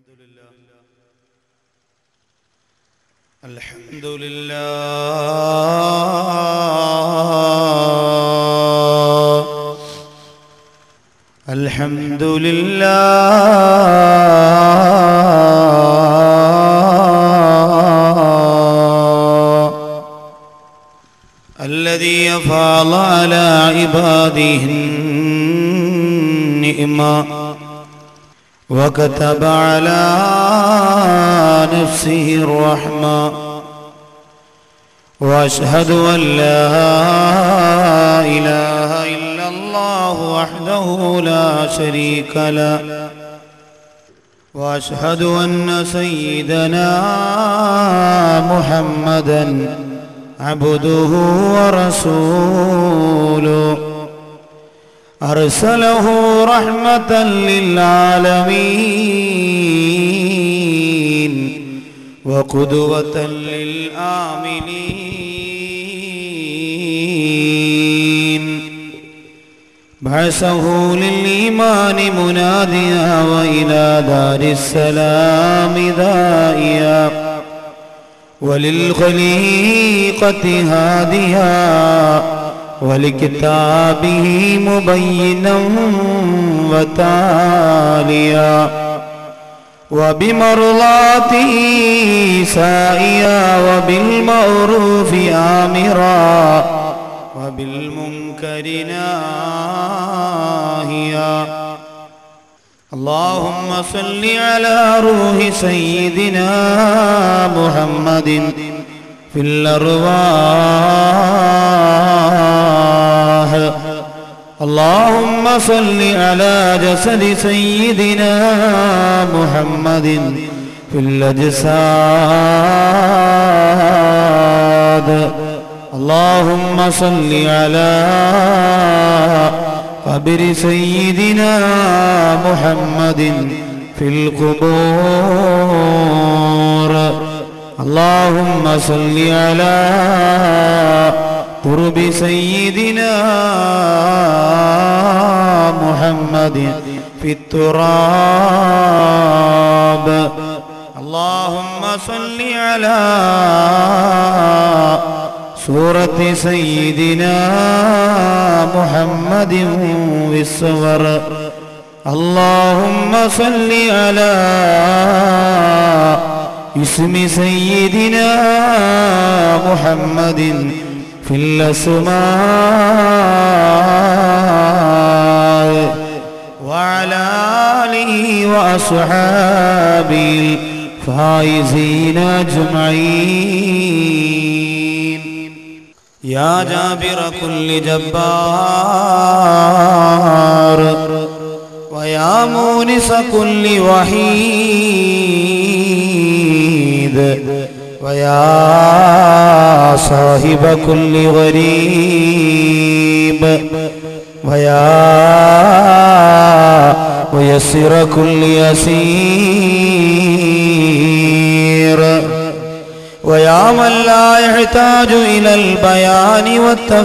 الحمد لله الحمد لله الحمد لله الذي يفعل على عباده النعمة وكتب على نفسه الرحمة وأشهد أن لا إله إلا الله وحده لا شريك له وأشهد أن سيدنا محمدا عبده ورسوله أرسله رحمة للعالمين وقدوة للآمنين بعثه للإيمان مناديا وإلى دار السلام دائيا وللخليقة هاديا ولكتابه مبينا وتاليا وبمرضاته سائيا وبالمعروف آمرا وبالمنكر ناهيا اللهم صل على روح سيدنا محمد في الأرواح اللهم صل على جسد سيدنا محمد في الأجساد اللهم صل على قبر سيدنا محمد في القبور اللهم صل على قرب سيدنا محمد في التراب اللهم صل على سورة سيدنا محمد في الصور اللهم صل على اسم سيدنا محمد في الأسماء وعلى آله وأصحابه الفائزين أجمعين يا جابر كل جبار ويا مونس كل وحيد ويا صاحب كل غريب ويا ميسر كل يسير ويا من لا يحتاج إلى البيان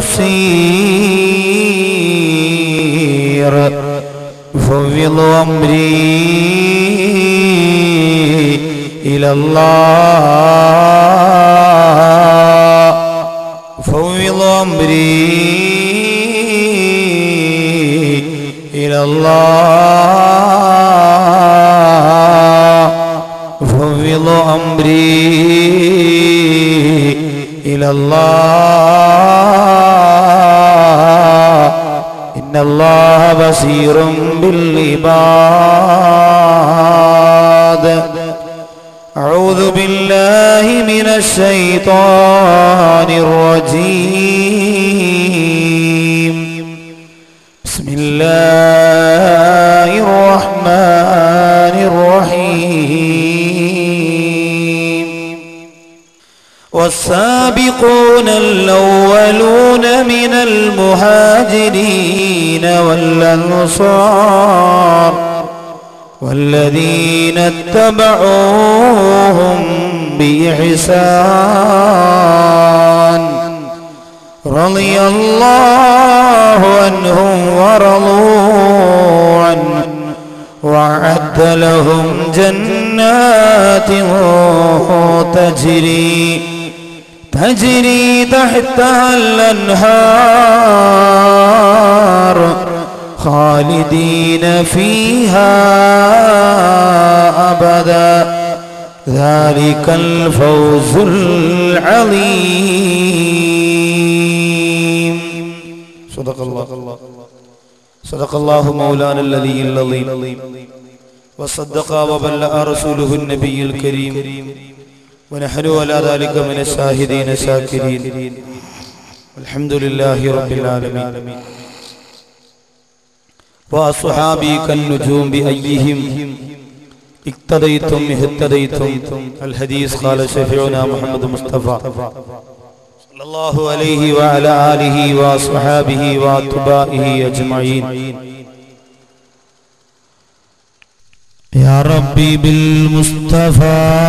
والتفسير فوض أمري إلى الله فوض أمري إلى الله فوض أمري إلى الله إن الله بصير بالعباد أعوذ بالله من الشيطان الرجيم بسم الله الرحمن الرحيم والسابقون الأولون من المهاجرين والأنصار والذين اتبعوهم بإحسان رضي الله عنهم ورضوا عنه وأعد لهم جنات جنات تجري تجري تحتها الأنهار خالدين فيها أبدا ذلك الفوز العظيم صدق الله صدق الله مولانا الذي العظيم وصدق وبلغ رسوله النبي الكريم ونحن على ذلك من الشاهدين الشاكرين الحمد لله رب العالمين وأصحابي كالنجوم بأيهم اقتديتم اهتديتم الحديث قال شفيعنا محمد مصطفى صلى الله عليه وعلى آله وأصحابه وأتباعه أجمعين يا ربي بالمصطفى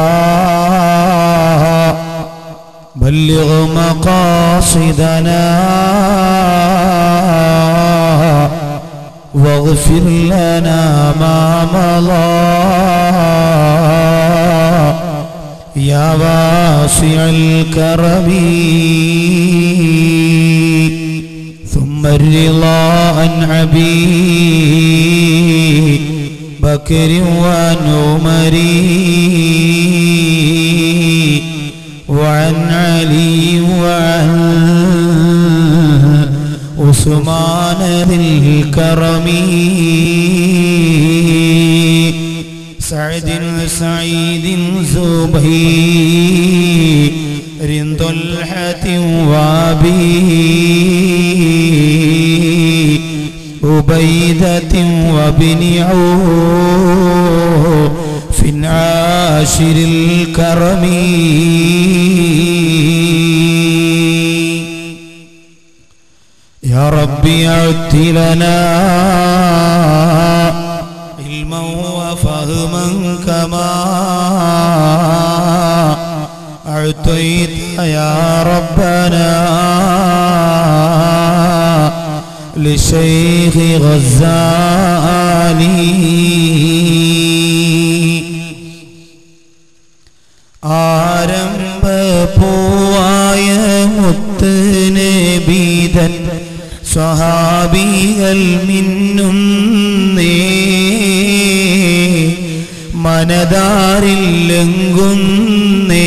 بلغ مقاصدنا واغفر لنا ما مضى يا واسع الكرم ثم الرضا عن عبيد بكر وعن عمر وعن علي وعن عثمان ذي الكرم سعد سعيد زبير طلحة وابي عبيدة وابن عوف عاشر الكرم يا ربي أعد لنا علما وفهما كما أعطيت يا ربنا للشيخ غزالي ആരംഭ പൂവായ മുത്ത് നബീതൻ സ്വഹാബികൾ മിന്നുന്നേ മനതാരില്ലെങ്കുന്നേ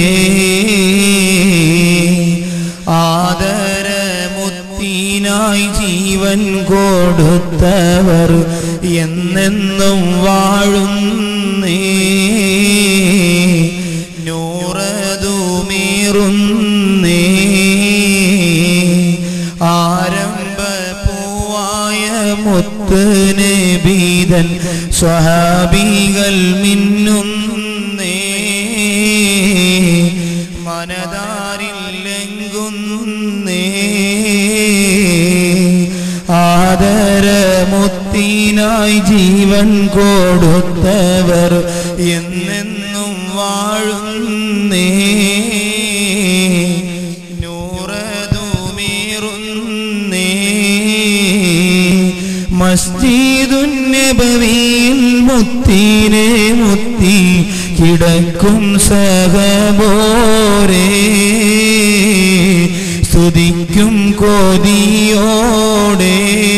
ആദരമുത്തിനായി ജീവൻ കൊടുത്തവർ എന്നെന്നും വാഴുന്നേ നൂറതുമീറുന്നേ ആരംഭ പൂവായ മുത്ത് നബീതൻ സ്വഹാബികൾ മിന്നുന്നേ മനതാരില്ലെങ്കുന്നേ ആദരമുത്തിനായി ജീവൻ കൊടുത്തവർ എന്നെന്നും വാഴുന്നേ നൂറതുമീറുന്നേ മസ്ജിദുന്നബവിയിൽ മുത്തിനെ മുത്തി കിടക്കും സഹബോരേ സ്തുതിക്കും കോതിയോടെ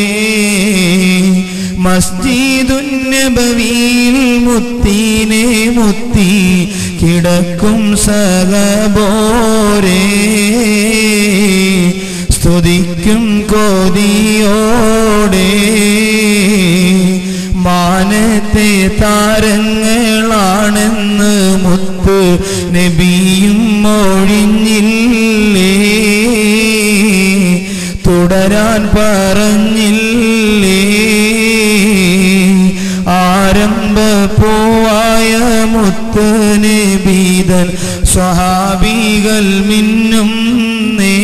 മസ്ജിദുന്നബവിയിൽ മുത്തിനെ മുത്തി കിടക്കും സഹബോരേ സ്തുതിക്കും കോതിയോടെ മാനത്തെ താരങ്ങളാണെന്ന് മുത്ത് നബിയും മൊഴിഞ്ഞില്ലേ തുടരാൻ പറഞ്ഞില്ലേ ആരംഭ പോവായ മുത്ത് നബീതൻ സ്വഹാബികൾ മിന്നും നേ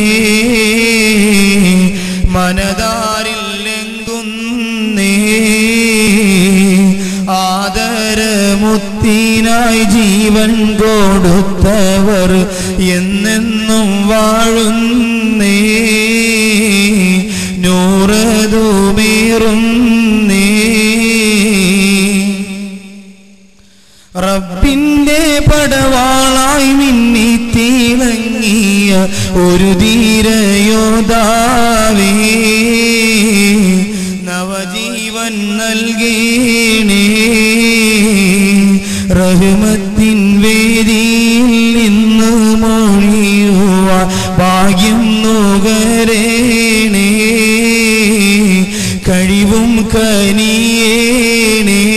മനതാരില്ലെങ്കുന്നേ ആദരമുത്തിനായി ജീവൻ കൊടുത്തവർ എന്നെന്നും വാഴുന്നേ നൂറതുമേറുന്നേ റബ്ബിൻ ജീവൻ നൽകീണേ റഹ്മത്തിൻ വേദിയിൽ നിന്ന് മൊഴിയുവാൻ ഭാഗ്യം നുകരേണേ കഴിവും കനിയേണേ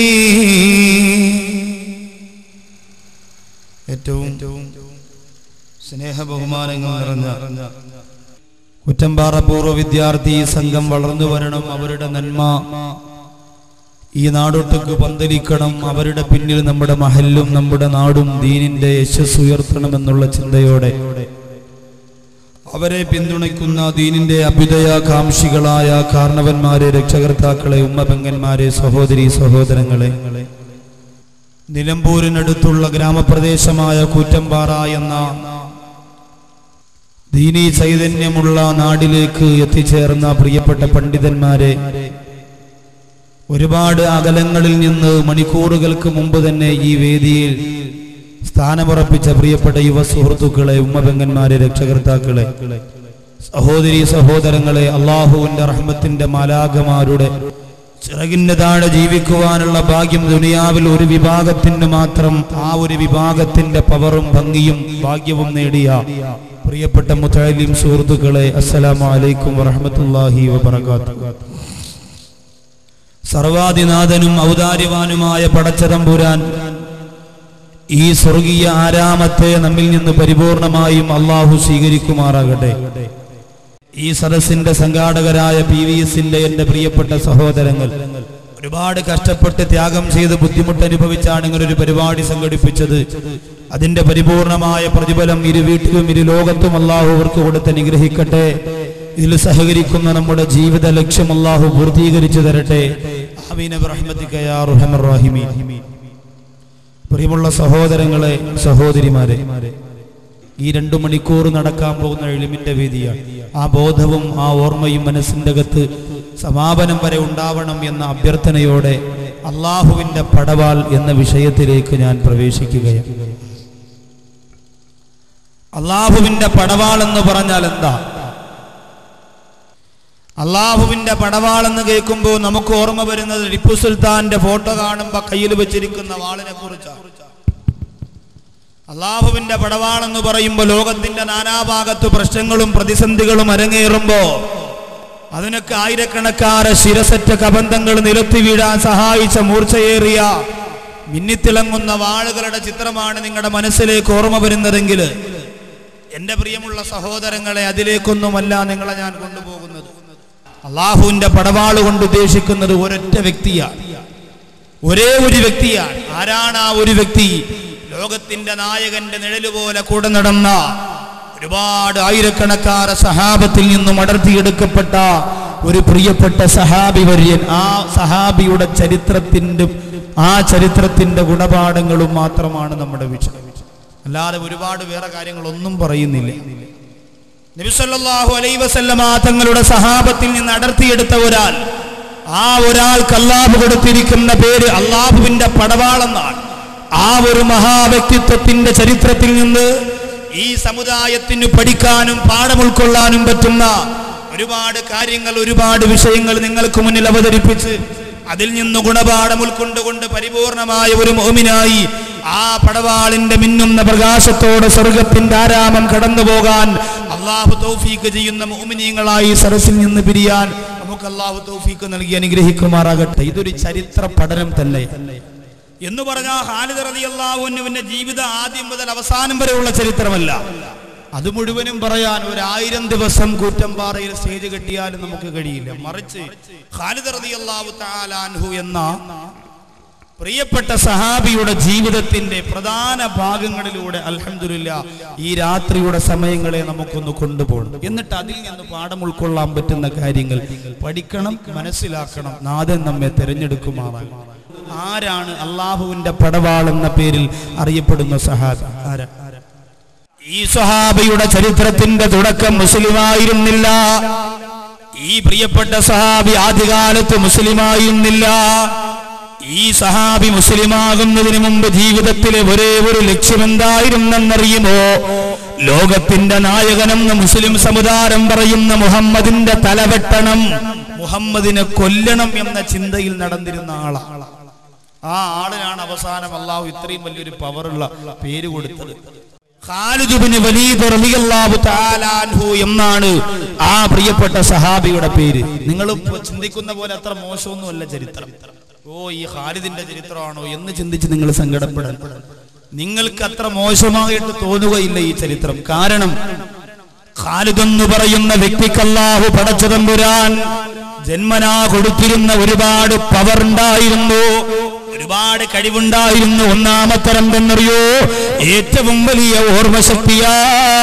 ഏറ്റവും സ്നേഹ ബഹുമാനങ്ങൾ നിറഞ്ഞ കുറ്റമ്പാറ പൂർവ്വ വിദ്യാർത്ഥി സംഘം വളർന്നു വരണം അവരുടെ നന്മ ഈ നാടൊട്ടുക്ക് പന്തലിക്കണം അവരുടെ പിന്നിൽ നമ്മുടെ മഹല്ലും നമ്മുടെ നാടും ദീനിന്റെ യശസ് ഉയർത്തണമെന്നുള്ള ചിന്തയോടെ അവരെ പിന്തുണയ്ക്കുന്ന ദീനിന്റെ അഭ്യുദയാകാംക്ഷികളായ കാരണവന്മാരെ രക്ഷകർത്താക്കളെ ഉമ്മപെങ്ങന്മാരെ സഹോദരി സഹോദരങ്ങളെ നിലമ്പൂരിനടുത്തുള്ള ഗ്രാമപ്രദേശമായ കൂറ്റമ്പാറ എന്ന ദീനീ ചൈതന്യമുള്ള നാടിലേക്ക് എത്തിച്ചേർന്ന പ്രിയപ്പെട്ട പണ്ഡിതന്മാരെ ഒരുപാട് അകലങ്ങളിൽ നിന്ന് മണിക്കൂറുകൾക്ക് മുമ്പ് തന്നെ ഈ വേദിയിൽ സ്ഥാനമുറപ്പിച്ച പ്രിയപ്പെട്ട യുവ സുഹൃത്തുക്കളെ ഉമ്മപെങ്ങന്മാരെ രക്ഷകർത്താക്കളെ സഹോദരി സഹോദരങ്ങളെ അള്ളാഹുവിന്റെ റഹ്മത്തിന്റെ മാലാകമാരുടെ ചിറകിന്റെ താഴെ ജീവിക്കുവാനുള്ള ഭാഗ്യം ദുനിയാവിൽ ഒരു വിഭാഗത്തിന് മാത്രം ആ ഒരു വിഭാഗത്തിന്റെ പവറും ഭംഗിയും ഭാഗ്യവും നേടിയ പ്രിയപ്പെട്ട മുത്തലിം സുഹൃത്തുക്കളെ അസ്സലാമു അലൈക്കും വറഹമത്തല്ലാഹി വബർക്കാത്തു സർവാധിനാഥനും ഔദാര്യവാനുമായ പടച്ചതമ്പുരാൻ ഈ സ്വർഗീയ ആരാമത്തെ നമ്മിൽ നിന്ന് പരിപൂർണമായും അള്ളാഹു സ്വീകരിക്കുമാറാകട്ടെ ഈ സദസ്സിന്റെ സംഘാടകരായ പി വി എസിന്റെ എന്റെ പ്രിയപ്പെട്ട സഹോദരങ്ങൾ ഒരുപാട് കഷ്ടപ്പെട്ട് ത്യാഗം ചെയ്ത് ബുദ്ധിമുട്ട് അനുഭവിച്ചാണ് ഇങ്ങനെ ഒരു പരിപാടി സംഘടിപ്പിച്ചത് അതിന്റെ പരിപൂർണമായ പ്രതിഫലം ഇരു വീട്ടിലും ഇരു ലോകത്തും അള്ളാഹു അവർക്ക് കൊടുത്ത് അനുഗ്രഹിക്കട്ടെ ഇതിൽ സഹകരിക്കുന്ന നമ്മുടെ ജീവിത ലക്ഷ്യം അള്ളാഹു പൂർത്തീകരിച്ചു തരട്ടെ ആമീൻ ബിറഹ്മതിക യാ അർഹമർ റഹീമീൻ. പ്രിയമുള്ള സഹോദരങ്ങളെ സഹോദരിമാരെ ഈ രണ്ടു മണിക്കൂർ നടക്കാൻ പോകുന്ന എളിമിന്റെ വേദിയാണ് ആ ബോധവും ആ ഓർമ്മയും മനസ്സിന്റെ അകത്ത് സമാപനം വരെ ഉണ്ടാവണം എന്ന അഭ്യർത്ഥനയോടെ അള്ളാഹുവിന്റെ പടവാൾ എന്ന വിഷയത്തിലേക്ക് ഞാൻ പ്രവേശിക്കുകയാണ് അള്ളാഹുവിന്റെ പടവാൾ എന്ന് പറഞ്ഞാൽ എന്താ അള്ളാഹുവിന്റെ പടവാൾ എന്ന് കേൾക്കുമ്പോൾ നമുക്ക് ഓർമ്മ വരുന്നത് ടിപ്പു സുൽത്താന്റെ ഫോട്ടോ കാണുമ്പോൾ കയ്യിൽ വെച്ചിരിക്കുന്ന വാളിനെ കുറിച്ചാണ് അള്ളാഹുവിന്റെ പടവാൾ എന്ന് പറയുമ്പോൾ ലോകത്തിന്റെ നാനാഭാഗത്ത് പ്രശ്നങ്ങളും പ്രതിസന്ധികളും അരങ്ങേറുമ്പോ അതിനൊക്കെ ആയിരക്കണക്കാറ് ശിരസറ്റ കബന്ധങ്ങൾ നിരത്തി വീഴാൻ സഹായിച്ച മൂർച്ചയേറിയ മിന്നിത്തിളങ്ങുന്ന വാളുകളുടെ ചിത്രമാണ് നിങ്ങളുടെ മനസ്സിലേക്ക് ഓർമ്മ വരുന്നതെങ്കിൽ എന്റെ പ്രിയമുള്ള സഹോദരങ്ങളെ അതിലേക്കൊന്നുമല്ല നിങ്ങളെ ഞാൻ കൊണ്ടുപോകുന്നത് അള്ളാഹുവിന്റെ പടവാള് കൊണ്ട് ഉദ്ദേശിക്കുന്നത് ഒരൊറ്റ വ്യക്തിയാണ് ഒരേ ഒരു വ്യക്തിയാണ് ആരാണ് ആ ഒരു വ്യക്തി ലോകത്തിന്റെ നായകന്റെ നിഴല് പോലെ കൂടെ നടന്ന ഒരുപാട് ആയിരക്കണക്കാര സഹാബത്തിൽ നിന്നും അടർത്തിയെടുക്കപ്പെട്ട ഒരു പ്രിയപ്പെട്ട സഹാബി വര്യൻ ആ സഹാബിയുടെ ചരിത്രത്തിന്റെ ആ ചരിത്രത്തിന്റെ ഗുണപാഠങ്ങളും മാത്രമാണ് നമ്മുടെ വിഷയം അല്ലാതെ ഒരുപാട് വേറെ കാര്യങ്ങളൊന്നും പറയുന്നില്ല നബിസല്ലാഹു അലൈ വസല്ലമ തങ്ങളുടെ സഹാബത്തിൽ നിന്ന് അടർത്തിയെടുത്ത ഒരാൾ ആ ഒരാൾക്ക് അള്ളാഹു കൊടുത്തിരിക്കുന്ന പേര് അള്ളാഹുവിന്റെ പടവാളെന്നാണ് ആ ഒരു മഹാവ്യക്തിത്വത്തിന്റെ ചരിത്രത്തിൽ നിന്ന് ഈ സമുദായത്തിന് പഠിക്കാനും പാഠം ഉൾക്കൊള്ളാനും പറ്റുന്ന ഒരുപാട് കാര്യങ്ങൾ ഒരുപാട് വിഷയങ്ങൾ നിങ്ങൾക്ക് മുന്നിൽ അവതരിപ്പിച്ച് അതിൽ നിന്ന് ഗുണപാഠം ഉൾക്കൊണ്ടുകൊണ്ട് പരിപൂർണമായ ഒരു മോമിനായി ആ പടവാളിന്റെ മിന്നുന്ന പ്രകാശത്തോടെ സ്വർഗത്തിന്റെ ആരാമം കടന്നു പോകാൻ അള്ളാഹു തൗഫീക്ക് ചെയ്യുന്ന മോമിനീങ്ങളായി സരസിൽ നിന്ന് പിരിയാൻ നമുക്ക് അള്ളാഹു തൗഫീക്ക് നൽകി അനുഗ്രഹിക്കുമാറാകട്ടെ ഇതൊരു ചരിത്ര പഠനം തന്നെ എന്ന് പറഞ്ഞാൽ ഹാലിദ് റതി അള്ളാഹുവിന്റെ ജീവിതം ആദ്യം മുതൽ അവസാനം വരെയുള്ള ചരിത്രമല്ല അത് മുഴുവനും പറയാൻ ഒരു ആയിരം ദിവസം കൂറ്റമ്പാറയിൽ സ്റ്റേജ് കെട്ടിയാലും നമുക്ക് കഴിയില്ല മറിച്ച് ഖാലിദ് റതി അള്ളാഹു താലാൻഹു എന്ന പ്രിയപ്പെട്ട സഹാബിയുടെ ജീവിതത്തിന്റെ പ്രധാന ഭാഗങ്ങളിലൂടെ അൽഹംദുലില്ല ഈ രാത്രിയുടെ സമയങ്ങളെ നമുക്കൊന്ന് കൊണ്ടുപോകണം എന്നിട്ട് അതിൽ നിന്ന് പാഠം ഉൾക്കൊള്ളാൻ പറ്റുന്ന കാര്യങ്ങൾ പഠിക്കണം മനസ്സിലാക്കണം നാഥൻ നമ്മെ തിരഞ്ഞെടുക്കുമാറാൻ ആരാണ് അള്ളാഹുവിന്റെ പടവാൾ എന്ന പേരിൽ അറിയപ്പെടുന്ന സഹാബി ആരാ ഈ സഹാബിയുടെ ചരിത്രത്തിന്റെ തുടക്കം മുസ്ലിമായിരുന്നില്ല ഈ പ്രിയപ്പെട്ട സഹാബി ആദ്യകാലത്ത് മുസ്ലിമായിരുന്നില്ല ഈ സഹാബി മുസ്ലിമാകുന്നതിന് മുമ്പ് ജീവിതത്തിലെ ഒരേ ഒരു ലക്ഷ്യമെന്തായിരുന്നെന്നറിയുമോ ലോകത്തിന്റെ നായകനെന്ന് മുസ്ലിം സമുദായം പറയുന്ന മുഹമ്മദിന്റെ തലവെട്ടണം മുഹമ്മദിനെ കൊല്ലണം എന്ന ചിന്തയിൽ നടന്നിരുന്ന ആളാണ് ആ ആളിനാണ് അവസാനം അള്ളാഹു ഇത്രയും വലിയൊരു പവറുള്ള പേര് കൊടുത്തത് ഖാലിദ് ബിൻ വലീദ് റളിയല്ലാഹു തആല അൻഹു എന്നാണ് ആ പ്രിയപ്പെട്ട സഹാബിയുടെ പേര് നിങ്ങൾ ചിന്തിക്കുന്ന പോലെ അത്ര മോശമൊന്നുമല്ല ചരിത്രം ഓ ഈ ഖാലിദിന്റെ ചരിത്രമാണോ എന്ന് ചിന്തിച്ച് നിങ്ങൾ സങ്കടപ്പെടാൻ നിങ്ങൾക്ക് അത്ര മോശമായിട്ട് തോന്നുകയില്ല ഈ ചരിത്രം കാരണം ഖാലിദ് എന്ന് പറയുന്ന വ്യക്തിക്ക് അല്ലാഹു പടച്ചതമ്പുരാൻ ജന്മനാ കൊടുത്തിരുന്ന ഒരുപാട് പവർ ഉണ്ടായിരുന്നു ഒരുപാട് കഴിവുണ്ടായിരുന്നു ഒന്നാമത്തെ എന്തെന്നറിയോ ഏറ്റവും വലിയ ഓർമ്മശക്തിയാ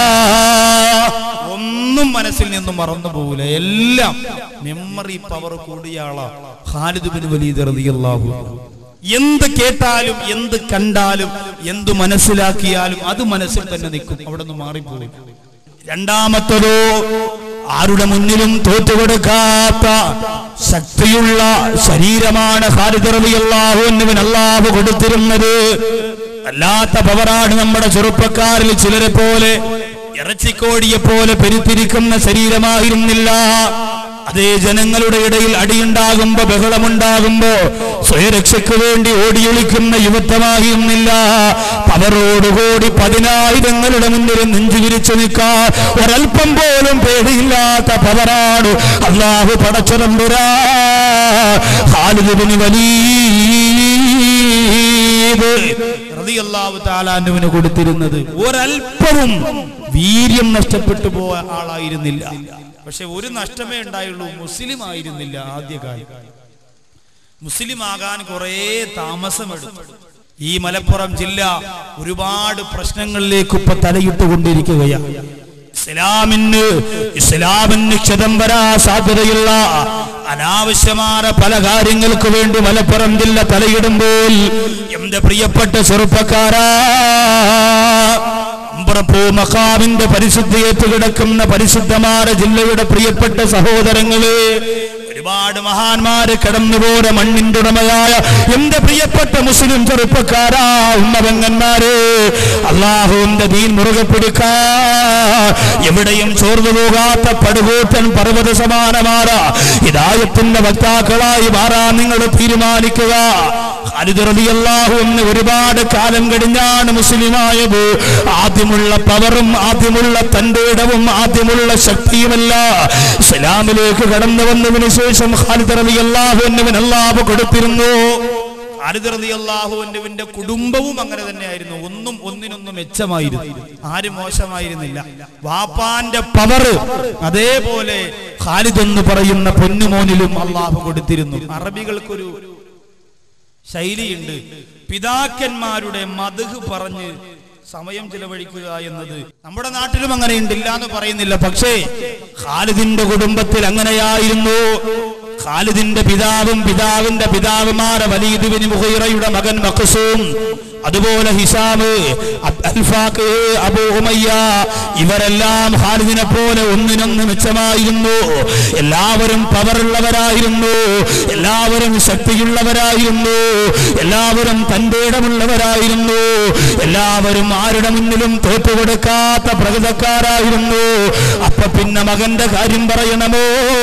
ഒന്നും മനസ്സിൽ നിന്നും മറന്നു പോകില്ല എല്ലാം മെമ്മറി പവർ കൂടിയ ആളാ ഖാലിദ് ബിൻ വലീദ് റളിയല്ലാഹു എന്ത് കേട്ടാലും എന്ത് കണ്ടാലും എന്ത് മനസ്സിലാക്കിയാലും അത് മനസ്സിൽ തന്നെ നിൽക്കും അവിടെ നിന്ന് മാറിപ്പോകും രണ്ടാമത്തതോ ആരുടെ മുന്നിലും തോറ്റുകൊടുക്കാത്ത ശക്തിയുള്ള ശരീരമാണ് ഖാലിദ് റളിയല്ലാഹു അൻഹുവിന് അല്ലാഹു കൊടുത്തിരുന്നത് അല്ലാത്ത പവറാണ് നമ്മുടെ ചെറുപ്പക്കാരിൽ ചിലരെ പോലെ ഇറച്ചിക്കോടിയെ പോലെ പെരുത്തിരിക്കുന്ന ശരീരമായിരുന്നില്ല അതേ ജനങ്ങളുടെ ഇടയിൽ അടിയുണ്ടാകുമ്പോ ബഹളമുണ്ടാകുമ്പോ സ്വയരക്ഷയ്ക്ക് വേണ്ടി ഓടിയൊളിക്കുന്ന യുവത്വമായിരുന്നില്ല പവറോടുകൂടി പതിനായിരങ്ങളുടെ മുന്നിൽ നെഞ്ചു വിരിച്ചു നിൽക്കാൻ ഒരൽപ്പം പോലും പേടിയില്ലാത്ത പവറാണ് അള്ളാഹു പടച്ചതമ്പുരാ ഖാലിദ് ബിൻ വലീദ് റളിയല്ലാഹു തആല അൻഹുവിന് കൊടുത്തിരുന്നത് ഒരൽപ്പവും വീര്യം നഷ്ടപ്പെട്ടു പോയ ആളായിരുന്നില്ല പക്ഷെ ഒരു നഷ്ടമേ ഉണ്ടായുള്ളൂ മുസ്ലിം ആയിരുന്നില്ല ആദ്യകാലം മുസ്ലിം ആകാൻ കുറേ താമസമെടുത്തു ഈ മലപ്പുറം ജില്ല ഒരുപാട് പ്രശ്നങ്ങളിലേക്ക് ഇപ്പൊ തലയിട്ടുകൊണ്ടിരിക്കുകയാണ് ഇസ്ലാമിന് ഇസ്ലാമിന് ക്ഷതം വരാ സാധ്യതയുള്ള അനാവശ്യമായ പല കാര്യങ്ങൾക്ക് വേണ്ടി മലപ്പുറം ജില്ല തലയിടുമ്പോൾ എന്റെ പ്രിയപ്പെട്ട ചെറുപ്പക്കാരാ അമ്പറപ്പൂ മക്കാവിന്റെ പരിശുദ്ധിയേറ്റ് കിടക്കുന്ന പരിശുദ്ധമായ ജില്ലയുടെ പ്രിയപ്പെട്ട സഹോദരങ്ങളെ ഒരുപാട് മഹാന്മാര് കടന്നുപോയ മണ്ണിന്റെ ഉടമയായ എന്റെ പ്രിയപ്പെട്ട മുസ്ലിം ചെറുപ്പക്കാരാ ഉമ്മവങ്ങന്മാര് അള്ളാഹുവിന്റെ ദീൻ മുറുകെ പിടിക്കാ എവിടെയും ചോർന്നു പോകാത്ത പടുകൂട്ടൻ പർവ്വത സമാനമാറ ഹിദായത്തിന്റെ വക്താക്കളായി മാറാൻ നിങ്ങൾ തീരുമാനിക്കുക അല്ലാഹു എന്ന് ഒരുപാട് കാലം കഴിഞ്ഞാണ് മുസ്ലിമായത് ആദ്യമുള്ള പവറും ആദ്യമുള്ള തന്റെ ഇടവും ആദ്യമുള്ള ശക്തിയുമല്ല ഇസ്ലാമിലേക്ക് കടന്നു വന്നതിന് ശേഷം ഖാലിദ് റബി അള്ളാഹു എന്നിവൻ അള്ളാഹു കൊടുത്തിരുന്നു ഖാലിദ് റബി അള്ളാഹുവിന്റെ കുടുംബവും അങ്ങനെ തന്നെയായിരുന്നു ഒന്നും ഒന്നിനൊന്നും മെച്ചമായിരുന്നു ആരും മോശമായിരുന്നില്ല വാപ്പാന്റെ പവർ അതേപോലെ ഖാലിദ് എന്ന് പറയുന്ന പൊന്നുമോനിലും അള്ളാഹു കൊടുത്തിരുന്നു അറബികൾക്കൊരു ശൈലിയുണ്ട് പിതാക്കന്മാരുടെ മധുഹ് പറഞ്ഞ് സമയം ചിലവഴിക്കുക എന്നത് നമ്മുടെ നാട്ടിലും അങ്ങനെയുണ്ട് ഇല്ല എന്ന് പറയുന്നില്ല പക്ഷേ ഖാലിദിന്റെ കുടുംബത്തിൽ അങ്ങനെയായിരുന്നു ഖാലിദിന്റെ പിതാവും പിതാവിന്റെ പിതാവുമാരെ വലീദുബിന് മുഹൈറയുടെ മകൻ മഖസൂം അതുപോലെ ഹിസാമ് അബ്- അൽഫാഖ് അബൂ ഉമയ്യ ഇവരെല്ലാം ഖാലിദിനെ പോലെ ഒന്നിനൊന്ന് മെച്ചമായിരുന്നു എല്ലാവരും പവറുള്ളവരായിരുന്നു എല്ലാവരും ശക്തിയുള്ളവരായിരുന്നു എല്ലാവരും തന്റെ ഇടമുള്ളവരായിരുന്നു എല്ലാവരും ആരുടെ മുന്നിലും തോറ്റുകൊടുക്കാത്ത പ്രകൃതക്കാരായിരുന്നു അപ്പൊ പിന്നെ മകന്റെ കാര്യം പറയണമോ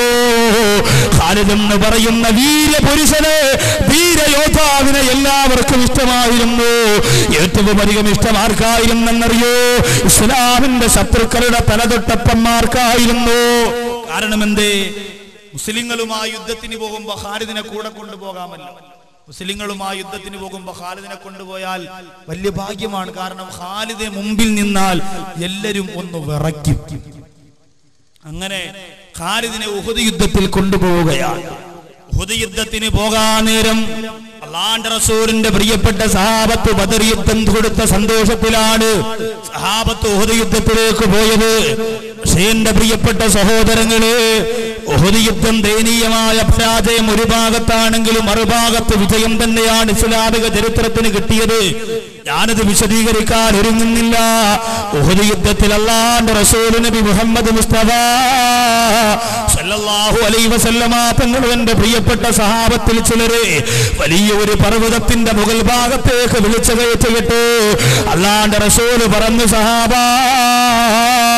ഖാലിദ് എന്ന് പറയുന്ന വീരപുരുഷനെ വീരയോദ്ധാവിനെ എല്ലാവർക്കും ഇഷ്ടമായിരുന്നു ഏറ്റവും അധികം ഇഷ്ടമാർക്കായിരുന്നെന്നറിയോ ഇസ്ലാമിന്റെ ശത്രുക്കളുടെ തലതൊട്ടപ്പന്മാർക്കായിരുന്നു കാരണം എന്തേ മുസ്ലിങ്ങളുമായി യുദ്ധത്തിന് പോകുമ്പോ ഖാലിദിനെ കൂടെ കൊണ്ടുപോകാമല്ലോ മുസ്ലിങ്ങളുമായി യുദ്ധത്തിന് പോകുമ്പോ ഖാലിദിനെ കൊണ്ടുപോയാൽ വലിയ ഭാഗ്യമാണ് കാരണം ഖാലിദെ മുമ്പിൽ നിന്നാൽ എല്ലാരും ഒന്ന് വിറയ്ക്കും അങ്ങനെ ഖാലിദിനെ ഉഹുദ് യുദ്ധത്തിൽ കൊണ്ടുപോവുകയാണ് ഉഹുദ് യുദ്ധത്തിന് പോകാൻ നേരം അള്ളാന്റെ റസൂലിന്റെ പ്രിയപ്പെട്ട സഹാബത്ത് ബദർ യുദ്ധം കൊടുത്ത സന്തോഷത്തിലാണ് സഹാബത്ത് ഉഹുദ് യുദ്ധത്തിലേക്ക് പോയത് പക്ഷേ എന്റെ പ്രിയപ്പെട്ട സഹോദരങ്ങളെ ഉഹുദ് യുദ്ധം ദയനീയമായ പരാജയം ഒരു ഭാഗത്താണെങ്കിലും മറുഭാഗത്ത് വിജയം തന്നെയാണ് ഇസ്ലാമിക ചരിത്രത്തിന് കിട്ടിയത് ഞാനത് വിശദീകരിക്കാൻ ഒരുങ്ങുന്നില്ല ഉഹുദ് യുദ്ധത്തിൽ അള്ളാന്റെ റസൂൽ നബി മുഹമ്മദ് മുസ്തഫ സല്ലല്ലാഹു അലൈഹി വസല്ലമ തങ്ങൾ എന്റെ പ്രിയപ്പെട്ട സഹാബത്തിൽ ചിലരെ വലിയ ഒരു പർവ്വതത്തിന്റെ മുകൾ ഭാഗത്തേക്ക് വിളിച്ചു കയറ്റിയിട്ട് അള്ളാന്റെ റസൂല് പറഞ്ഞു സഹാബ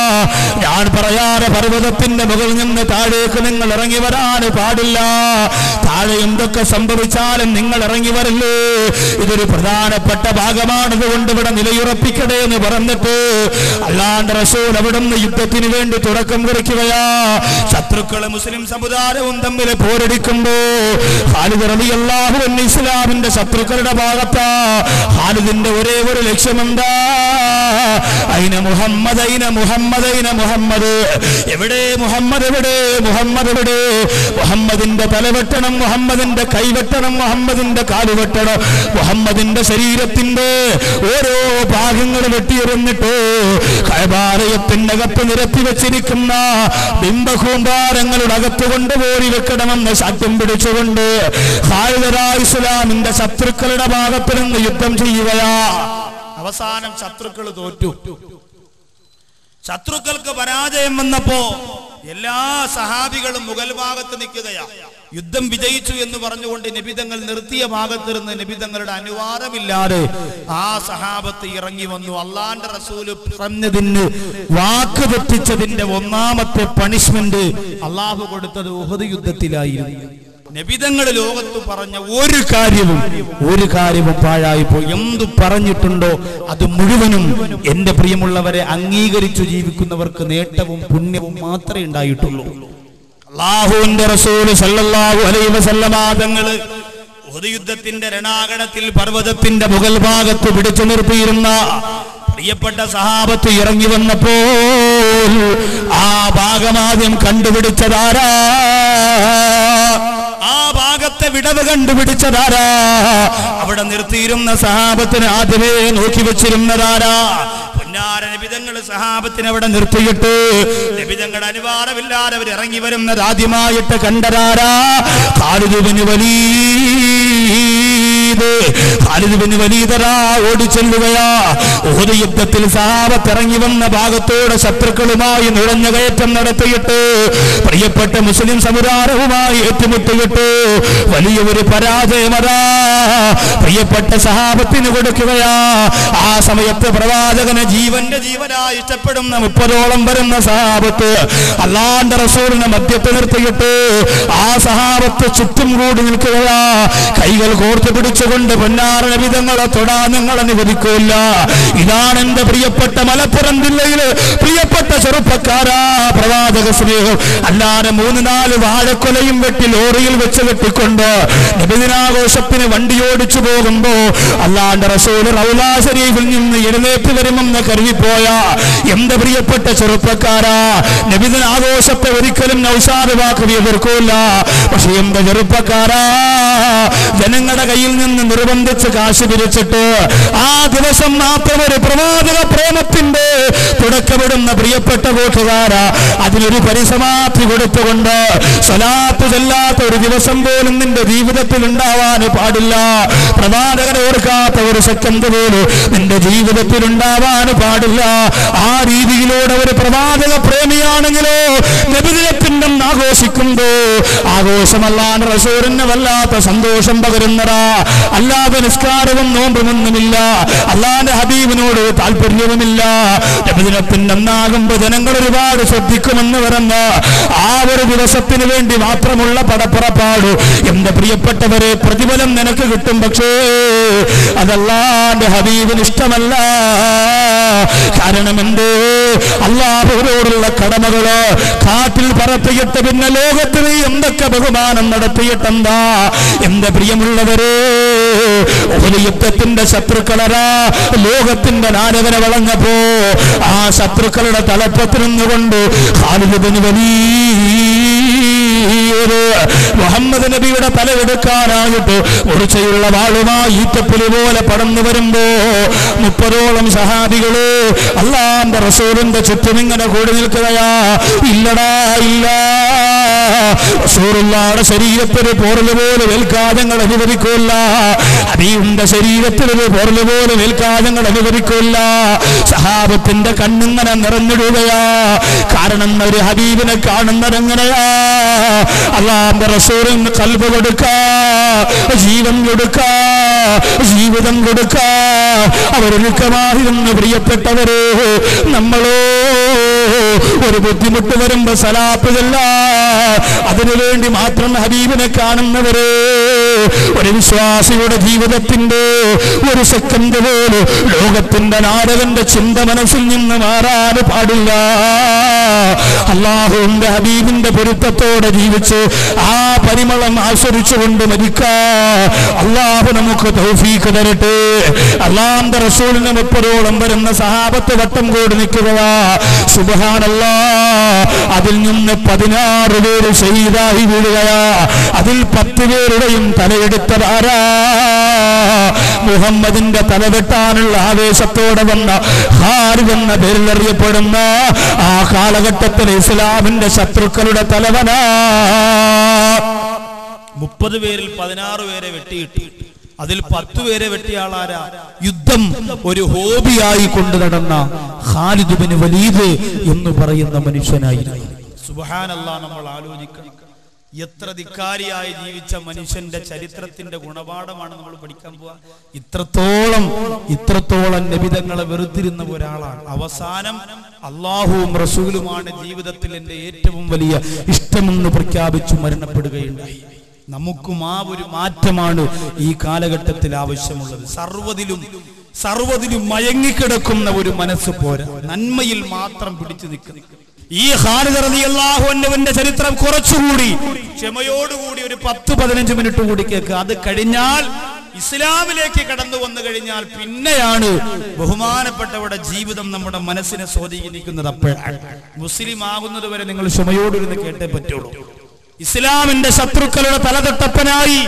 ഞാൻ പറയാതെ പർവ്വതത്തിന്റെ മുകളിൽ നിന്ന് താഴേക്ക് നിങ്ങൾ ഇറങ്ങി വരാൻ പാടില്ല താഴെ എന്തൊക്കെ സംഭവിച്ചാലും നിങ്ങൾ ഇറങ്ങി വരല്ലേ ഇതൊരു പ്രധാനപ്പെട്ട ഭാഗമാണത് കൊണ്ട് ഇവിടെ നിലയുറപ്പിക്കണേ എന്ന് പറഞ്ഞിട്ട് അല്ലാണ്ട് റസൂൽ അവിടുന്ന് യുദ്ധത്തിന് വേണ്ടി തുടക്കം കുറിക്കുകയാ ശത്രുക്കള് മുസ്ലിം സമുദായവും തമ്മിൽ പോരടിക്കുമ്പോ ഖാലിദ് റളിയല്ലാഹു അൻഹു ഇസ്ലാമിന്റെ ശത്രുക്കളുടെ ഭാഗത്താ ഖാലിദിന്റെ ഒരേ ഒരു ലക്ഷ്യമെന്താ അയിന മുഹമ്മദ് അയിന മുഹമ്മദ് അയിന മുഹമ്മദ് എവിടെ മുഹമ്മദ് എവിടെ മുഹമ്മദ് എവിടെ മുഹമ്മദിന്റെ തലവെട്ടണം മുഹമ്മദിന്റെ കൈവെട്ടണം മുഹമ്മദിന്റെ കാലുവെട്ടണം മുഹമ്മദിന്റെ ശരീരത്തിന്റെ ഓരോ ഭാഗങ്ങൾ വെട്ടിയെറിഞ്ഞിട്ട് കൈബാലയത്തിന്റെ അകത്ത് നിരത്തി വെച്ചിരിക്കുന്ന ബിംബകൂമ്പാരങ്ങളുടെ അകത്ത് കൊണ്ടുപോയി വെക്കണമെന്ന് ശാഠ്യം പിടിച്ചുകൊണ്ട് ഹായിദരാ ഇസ്ലാമിന്റെ ശത്രുക്കളുടെ ഭാഗത്ത് നിന്ന് യുദ്ധം ചെയ്യുകയാ അവസാനം ശത്രുക്കൾ തോറ്റു ശത്രുക്കൾക്ക് പരാജയം വന്നപ്പോ എല്ലാ സഹാബികളും മുഗൾ ഭാഗത്ത് നിൽക്കുകയാ യുദ്ധം വിജയിച്ചു എന്ന് പറഞ്ഞുകൊണ്ട് നിബിതങ്ങൾ നിർത്തിയ ഭാഗത്തിരുന്ന് നിബിതങ്ങളുടെ അനുവാദമില്ലാതെ ആ സഹാബത്ത് ഇറങ്ങി വന്നു അള്ളാന്റെ റസൂല് പറഞ്ഞതിന് വാക്ക് തെറ്റിച്ചതിന്റെ ഒന്നാമത്തെ പണിഷ്മെന്റ് അള്ളാഹു കൊടുത്തത് ഉഹദ് യുദ്ധത്തിലായിരുന്നു നബിതങ്ങൾ ലോകത്ത് പറഞ്ഞ ഒരു കാര്യവും ഒരു കാര്യവും പാഴായി പോയി എന്തു പറഞ്ഞിട്ടുണ്ടോ അത് മുഴുവനും എന്റെ പ്രിയമുള്ളവരെ അംഗീകരിച്ചു ജീവിക്കുന്നവർക്ക് നേട്ടവും പുണ്യവും മാത്രമേ ഉണ്ടായിട്ടുള്ളൂ അള്ളാഹുവിന്റെ റസൂല് സല്ലല്ലാഹു അലൈഹി വസല്ലമ തങ്ങള് ഉഹദ് യുദ്ധത്തിന്റെ രണാകണത്തിൽ പർവ്വതത്തിന്റെ മുകൾ ഭാഗത്ത് പിടിച്ചു നിർത്തിയിരുന്ന പ്രിയപ്പെട്ട സഹാബത്ത് ഇറങ്ങി വന്നപ്പോൾ ആ ഭാഗമാദ്യം കണ്ടുപിടിച്ചതാരാ ആ ഭാഗത്തെ വിടവ് കണ്ടുപിടിച്ചതാരാ അവിടെ നിർത്തിയിരുന്ന സഹാബത്തിന് ആദ്യമേ നോക്കി വെച്ചിരുന്നതാരാ പൊന്നാര നിബിതങ്ങൾ സഹാബത്തിന് അവിടെ നിർത്തിയിട്ട് നിബിതങ്ങളുടെ അനുവാദമില്ലാതെ അവർ ഇറങ്ങി വരുന്നത് ആദ്യമായിട്ട് കണ്ടതാരാ ഖാലിദുബിന് വലീദ് ഖാലിദുബിന് വലീദരാ ഓടിച്ചെല്ലുകയാ ഓരോ യുദ്ധത്തിൽ സഹാബത്ത് ഇറങ്ങി വന്ന ഭാഗത്തോടെ ശത്രുക്കളുമായി നുഴഞ്ഞ കയറ്റം നടത്തിയിട്ട് പ്രിയപ്പെട്ട മുസ്ലിം സമുദായവുമായി ഏറ്റുമുട്ടിയിട്ട് വലിയ ഒരു പരാജയമതാ പ്രിയപ്പെട്ട സഹാബത്തിന് കൊടുക്കുകയാ ആ സമയത്ത് പ്രവാചകനെ ജീവന്റെ ജീവനായി ഇഷ്ടപ്പെടുന്ന മുപ്പതോളം വരുന്ന സഹാബത്ത് അല്ലാന്റെ റസൂലിനെ മധ്യത്ത് നിർത്തിയിട്ട് ആ സഹാബത്ത് ചുറ്റും കൂടി നിൽക്കുകയാ കൈകൾ കോർത്തു പിടിച്ചുകൊണ്ട് പൊന്നാറ വിധങ്ങളെ തൊടാ നിങ്ങൾ അനുവദിക്കൂല ഇതാണ് എന്റെ പ്രിയപ്പെട്ട മലപ്പുറം ജില്ലയില് പ്രിയപ്പെട്ട ചെറുപ്പക്കാരാ പ്രവാചക സ്നേഹം അല്ലാതെ മൂന്ന് നാല് വാഴക്കൊലയും വെട്ടി ലോറിയിൽ വെച്ച് വെട്ടിക്കൊണ്ട് നബിദിനാഘോഷത്തിന് വണ്ടി ഓടിച്ചു പോകുമ്പോ അല്ലാണ്ട് റസൂൽ റൗലാ ശരീഫിൽ നിന്ന് എഴുന്നേറ്റ് വരുമെന്ന് കരുതിപ്പോയ എന്റെ പ്രിയപ്പെട്ട ചെറുപ്പക്കാരാ നബിദിനാഘോഷത്തെ ഒരിക്കലും നൗസാദ് വാക്ക് എതിർക്കൂല പക്ഷെ എന്റെ ചെറുപ്പക്കാരാ ജനങ്ങളുടെ കയ്യിൽ നിന്ന് നിർബന്ധിച്ച് കാശ് പിരിച്ചിട്ട് ആ ദിവസം മാത്രം ഒരു പ്രവാചക പ്രേമത്തിന്റെ തുടക്കമിടുന്ന പ്രിയപ്പെട്ട കൂട്ടുകാരാ അതിനൊരു പരിസമാപ്തി കൊടുത്തുകൊണ്ട് സ്വലാത്ത് ചെല്ലാത്ത ഒരു ദിവസം പോലും നിന്റെ ജീവിതത്തിൽ ഉണ്ടാവാൻ പാടില്ല പ്രവാചകനെ ഓർക്കാത്ത ഒരു സെക്കൻഡ് പോലും നിന്റെ ജീവിതത്തിൽ ഉണ്ടാവാൻ പാടില്ല ആ രീതിയിലൂടെ ഒരു പ്രവാചക പ്രേമിയാണെങ്കിലോ നബിദിനത്തിന്റെ ആഘോഷിക്കുമ്പോ ആഘോഷമല്ലാണ്ട് റസൂറിന് വല്ലാത്ത സന്തോഷം പകരുന്നതാ അല്ലാതെ നിസ്കാരവും നോമ്പുമൊന്നുമില്ല അല്ലാതെ ഹബീബിനോട് താല്പര്യവുമില്ല നബിദിനത്തിന്റെ ഒന്നാകുമ്പോ ജനങ്ങൾ ഒരുപാട് ശ്രദ്ധിക്കുമെന്ന് പറഞ്ഞ് ആ ഒരു ദിവസത്തിന് വേണ്ടി മാത്രമുള്ള പടപ്പുറപ്പാടു എന്റെ പ്രിയപ്പെട്ടവരെ പ്രതിഫലം നിനക്ക് കിട്ടും പക്ഷേ അതല്ലാന്റെ ഹബീബിന് ഇഷ്ടമല്ല കാരണം എന്തേ അള്ളാഹുവിനോടുള്ള കടമകള് കാറ്റിൽ പറത്തിയിട്ട് പിന്നെ ലോകത്ത് നീ എന്തൊക്കെ ബഹുമാനം നടത്തിയിട്ടെന്താ എന്റെ പ്രിയമുള്ളവരെ ഒരു യുദ്ധത്തിന്റെ ശത്രുക്കളരാ ലോകത്തിന്റെ നാരകന വളഞ്ഞപ്പോ ആ ശത്രുക്കളുടെ തലപ്പത്തിൽ നിന്നുകൊണ്ട് ഖാലിദിന് വലിയൊരു മുഹമ്മദ് നബിയുടെ തലയെടുക്കാനായിട്ട് ഉറച്ചയുള്ള വാളുമായി ഈറ്റപ്പുലി പോലെ പടന്നു വരുമ്പോ മുപ്പതോളം സഹാബികള് അള്ളാന്റെ റസൂലിന്റെ ചുറ്റും ഇങ്ങനെ കൂടി നിൽക്കുകയാ ഇല്ലടാ ഇല്ല റസൂറുള്ളാടെ ശരീരത്തിൽ പോറല് പോലും ഏൽക്കാതങ്ങൾ അനുവദിക്കൂല അബീന്റെ ശരീരത്തിൽ ഒരു പോറല് പോലും ഏൽക്കാതങ്ങൾ അനുവദിക്കൂല സഹാബത്തിന്റെ കണ്ണിങ്ങനെ നിറഞ്ഞിടുകയാ കാരണം ഒരു ഹബീബിനെ കാണുന്നതെങ്ങനെയാ അള്ളാന്റെ റസൂറിന് കൽബ് കൊടുക്ക ജീവൻ കൊടുക്ക ജീവിതം കൊടുക്ക അവരൊരുക്കമായിരുന്നു പ്രിയപ്പെട്ടവരെ നമ്മളോ ഒരു ബുദ്ധിമുട്ട് വരുമ്പോ സലാപ്പുകല്ല അതിനുവേണ്ടി മാത്രം ഹബീബിനെ കാണുന്നവര് ഒരു വിശ്വാസിയുടെ ജീവിതത്തിന്റെ ഒരു സെക്കൻഡ് പോലും ലോകത്തിന്റെ നാടകന്റെ ചിന്ത മനസ്സിൽ നിന്ന് മാറാൻ പാടില്ല അള്ളാഹുവിന്റെ ഹബീബിന്റെ പൊരുത്തത്തോടെ ജീവിച്ച് ആ പരിമളം ആസ്വദിച്ചുകൊണ്ട് മരിക്കാ അള്ളാഹു നമുക്ക് തൗഫീക്ക് തരട്ടെ അള്ളാന്റെ റസൂലിന് മുപ്പതോളം വരുന്ന സഹാബത്ത് വട്ടം കൂടി നിൽക്കുകയാ സുബഹാനല്ലാ അതിൽ നിന്ന് പതിനാറ് പേര് ഷഹീദായി വീഴുകയാ അതിൽ പത്ത് പേരുടെയും തലയെടുത്തതാരാ മുഹമ്മദിന്റെ തലവെട്ടാനുള്ള ആവേശത്തോടെ വന്ന ഹാരിദ് എന്ന പേരിൽ അറിയപ്പെടുന്ന ആ കാലഘട്ടത്തിൽ ഇസ്ലാമിന്റെ ശത്രുക്കളുടെ തലവനാ മുപ്പത് പേരിൽ പതിനാറ് പേരെ വെട്ടിയിട്ടു അതിൽ പത്ത് പേരെ വെട്ടിയ ആളാരാ യുദ്ധം ഒരു ഹോബിയായി കൊണ്ടു നടന്ന ഖാലിദ് ബിൻ വലീദ് എന്ന് പറയുന്ന മനുഷ്യനായിരുന്നു സുബഹാനല്ലാ നമ്മൾ ആലോചിക്കണം എത്ര ധിക്കാരിയായി ജീവിച്ച മനുഷ്യന്റെ ചരിത്രത്തിന്റെ ഗുണപാഠമാണ് നമ്മൾ പഠിക്കാൻ പോവാ ഇത്രത്തോളം ഇത്രത്തോളം നബിതങ്ങളെ വെറുത്തിരുന്ന ഒരാളാണ് അവസാനം അള്ളാഹുവും റസൂലുമാണ് ജീവിതത്തിൽ എന്റെ ഏറ്റവും വലിയ ഇഷ്ടമെന്ന് പ്രഖ്യാപിച്ചു മരണപ്പെടുകയുണ്ടായി നമുക്കും ആ ഒരു മാറ്റമാണ് ഈ കാലഘട്ടത്തിൽ ആവശ്യമുള്ളത് സർവ്വതിലും സർവ്വതിലും മയങ്ങിക്കിടക്കുന്ന ഒരു മനസ്സ് പോരാ നന്മയിൽ മാത്രം പിടിച്ചു നിൽക്കുന്നു ഈ ഹാരിതറിയാഹുവിന്റെ ചരിത്രം കുറച്ചുകൂടി ക്ഷമയോടുകൂടി ഒരു പത്ത് പതിനഞ്ച് മിനിറ്റ് കൂടി കേൾക്കുക അത് കഴിഞ്ഞാൽ ഇസ്ലാമിലേക്ക് കടന്നു വന്നു കഴിഞ്ഞാൽ പിന്നെയാണ് ബഹുമാനപ്പെട്ടവരുടെ ജീവിതം നമ്മുടെ മനസ്സിനെ സ്വാധീനിക്കുന്നത് അപ്പോഴാണ് മുസ്ലിം ആകുന്നത് വരെ നിങ്ങൾ ക്ഷമയോടിരുന്ന് കേട്ടേ പറ്റുള്ളൂ ഇസ്ലാമിന്റെ ശത്രുക്കളുടെ തലതൊട്ടപ്പനായി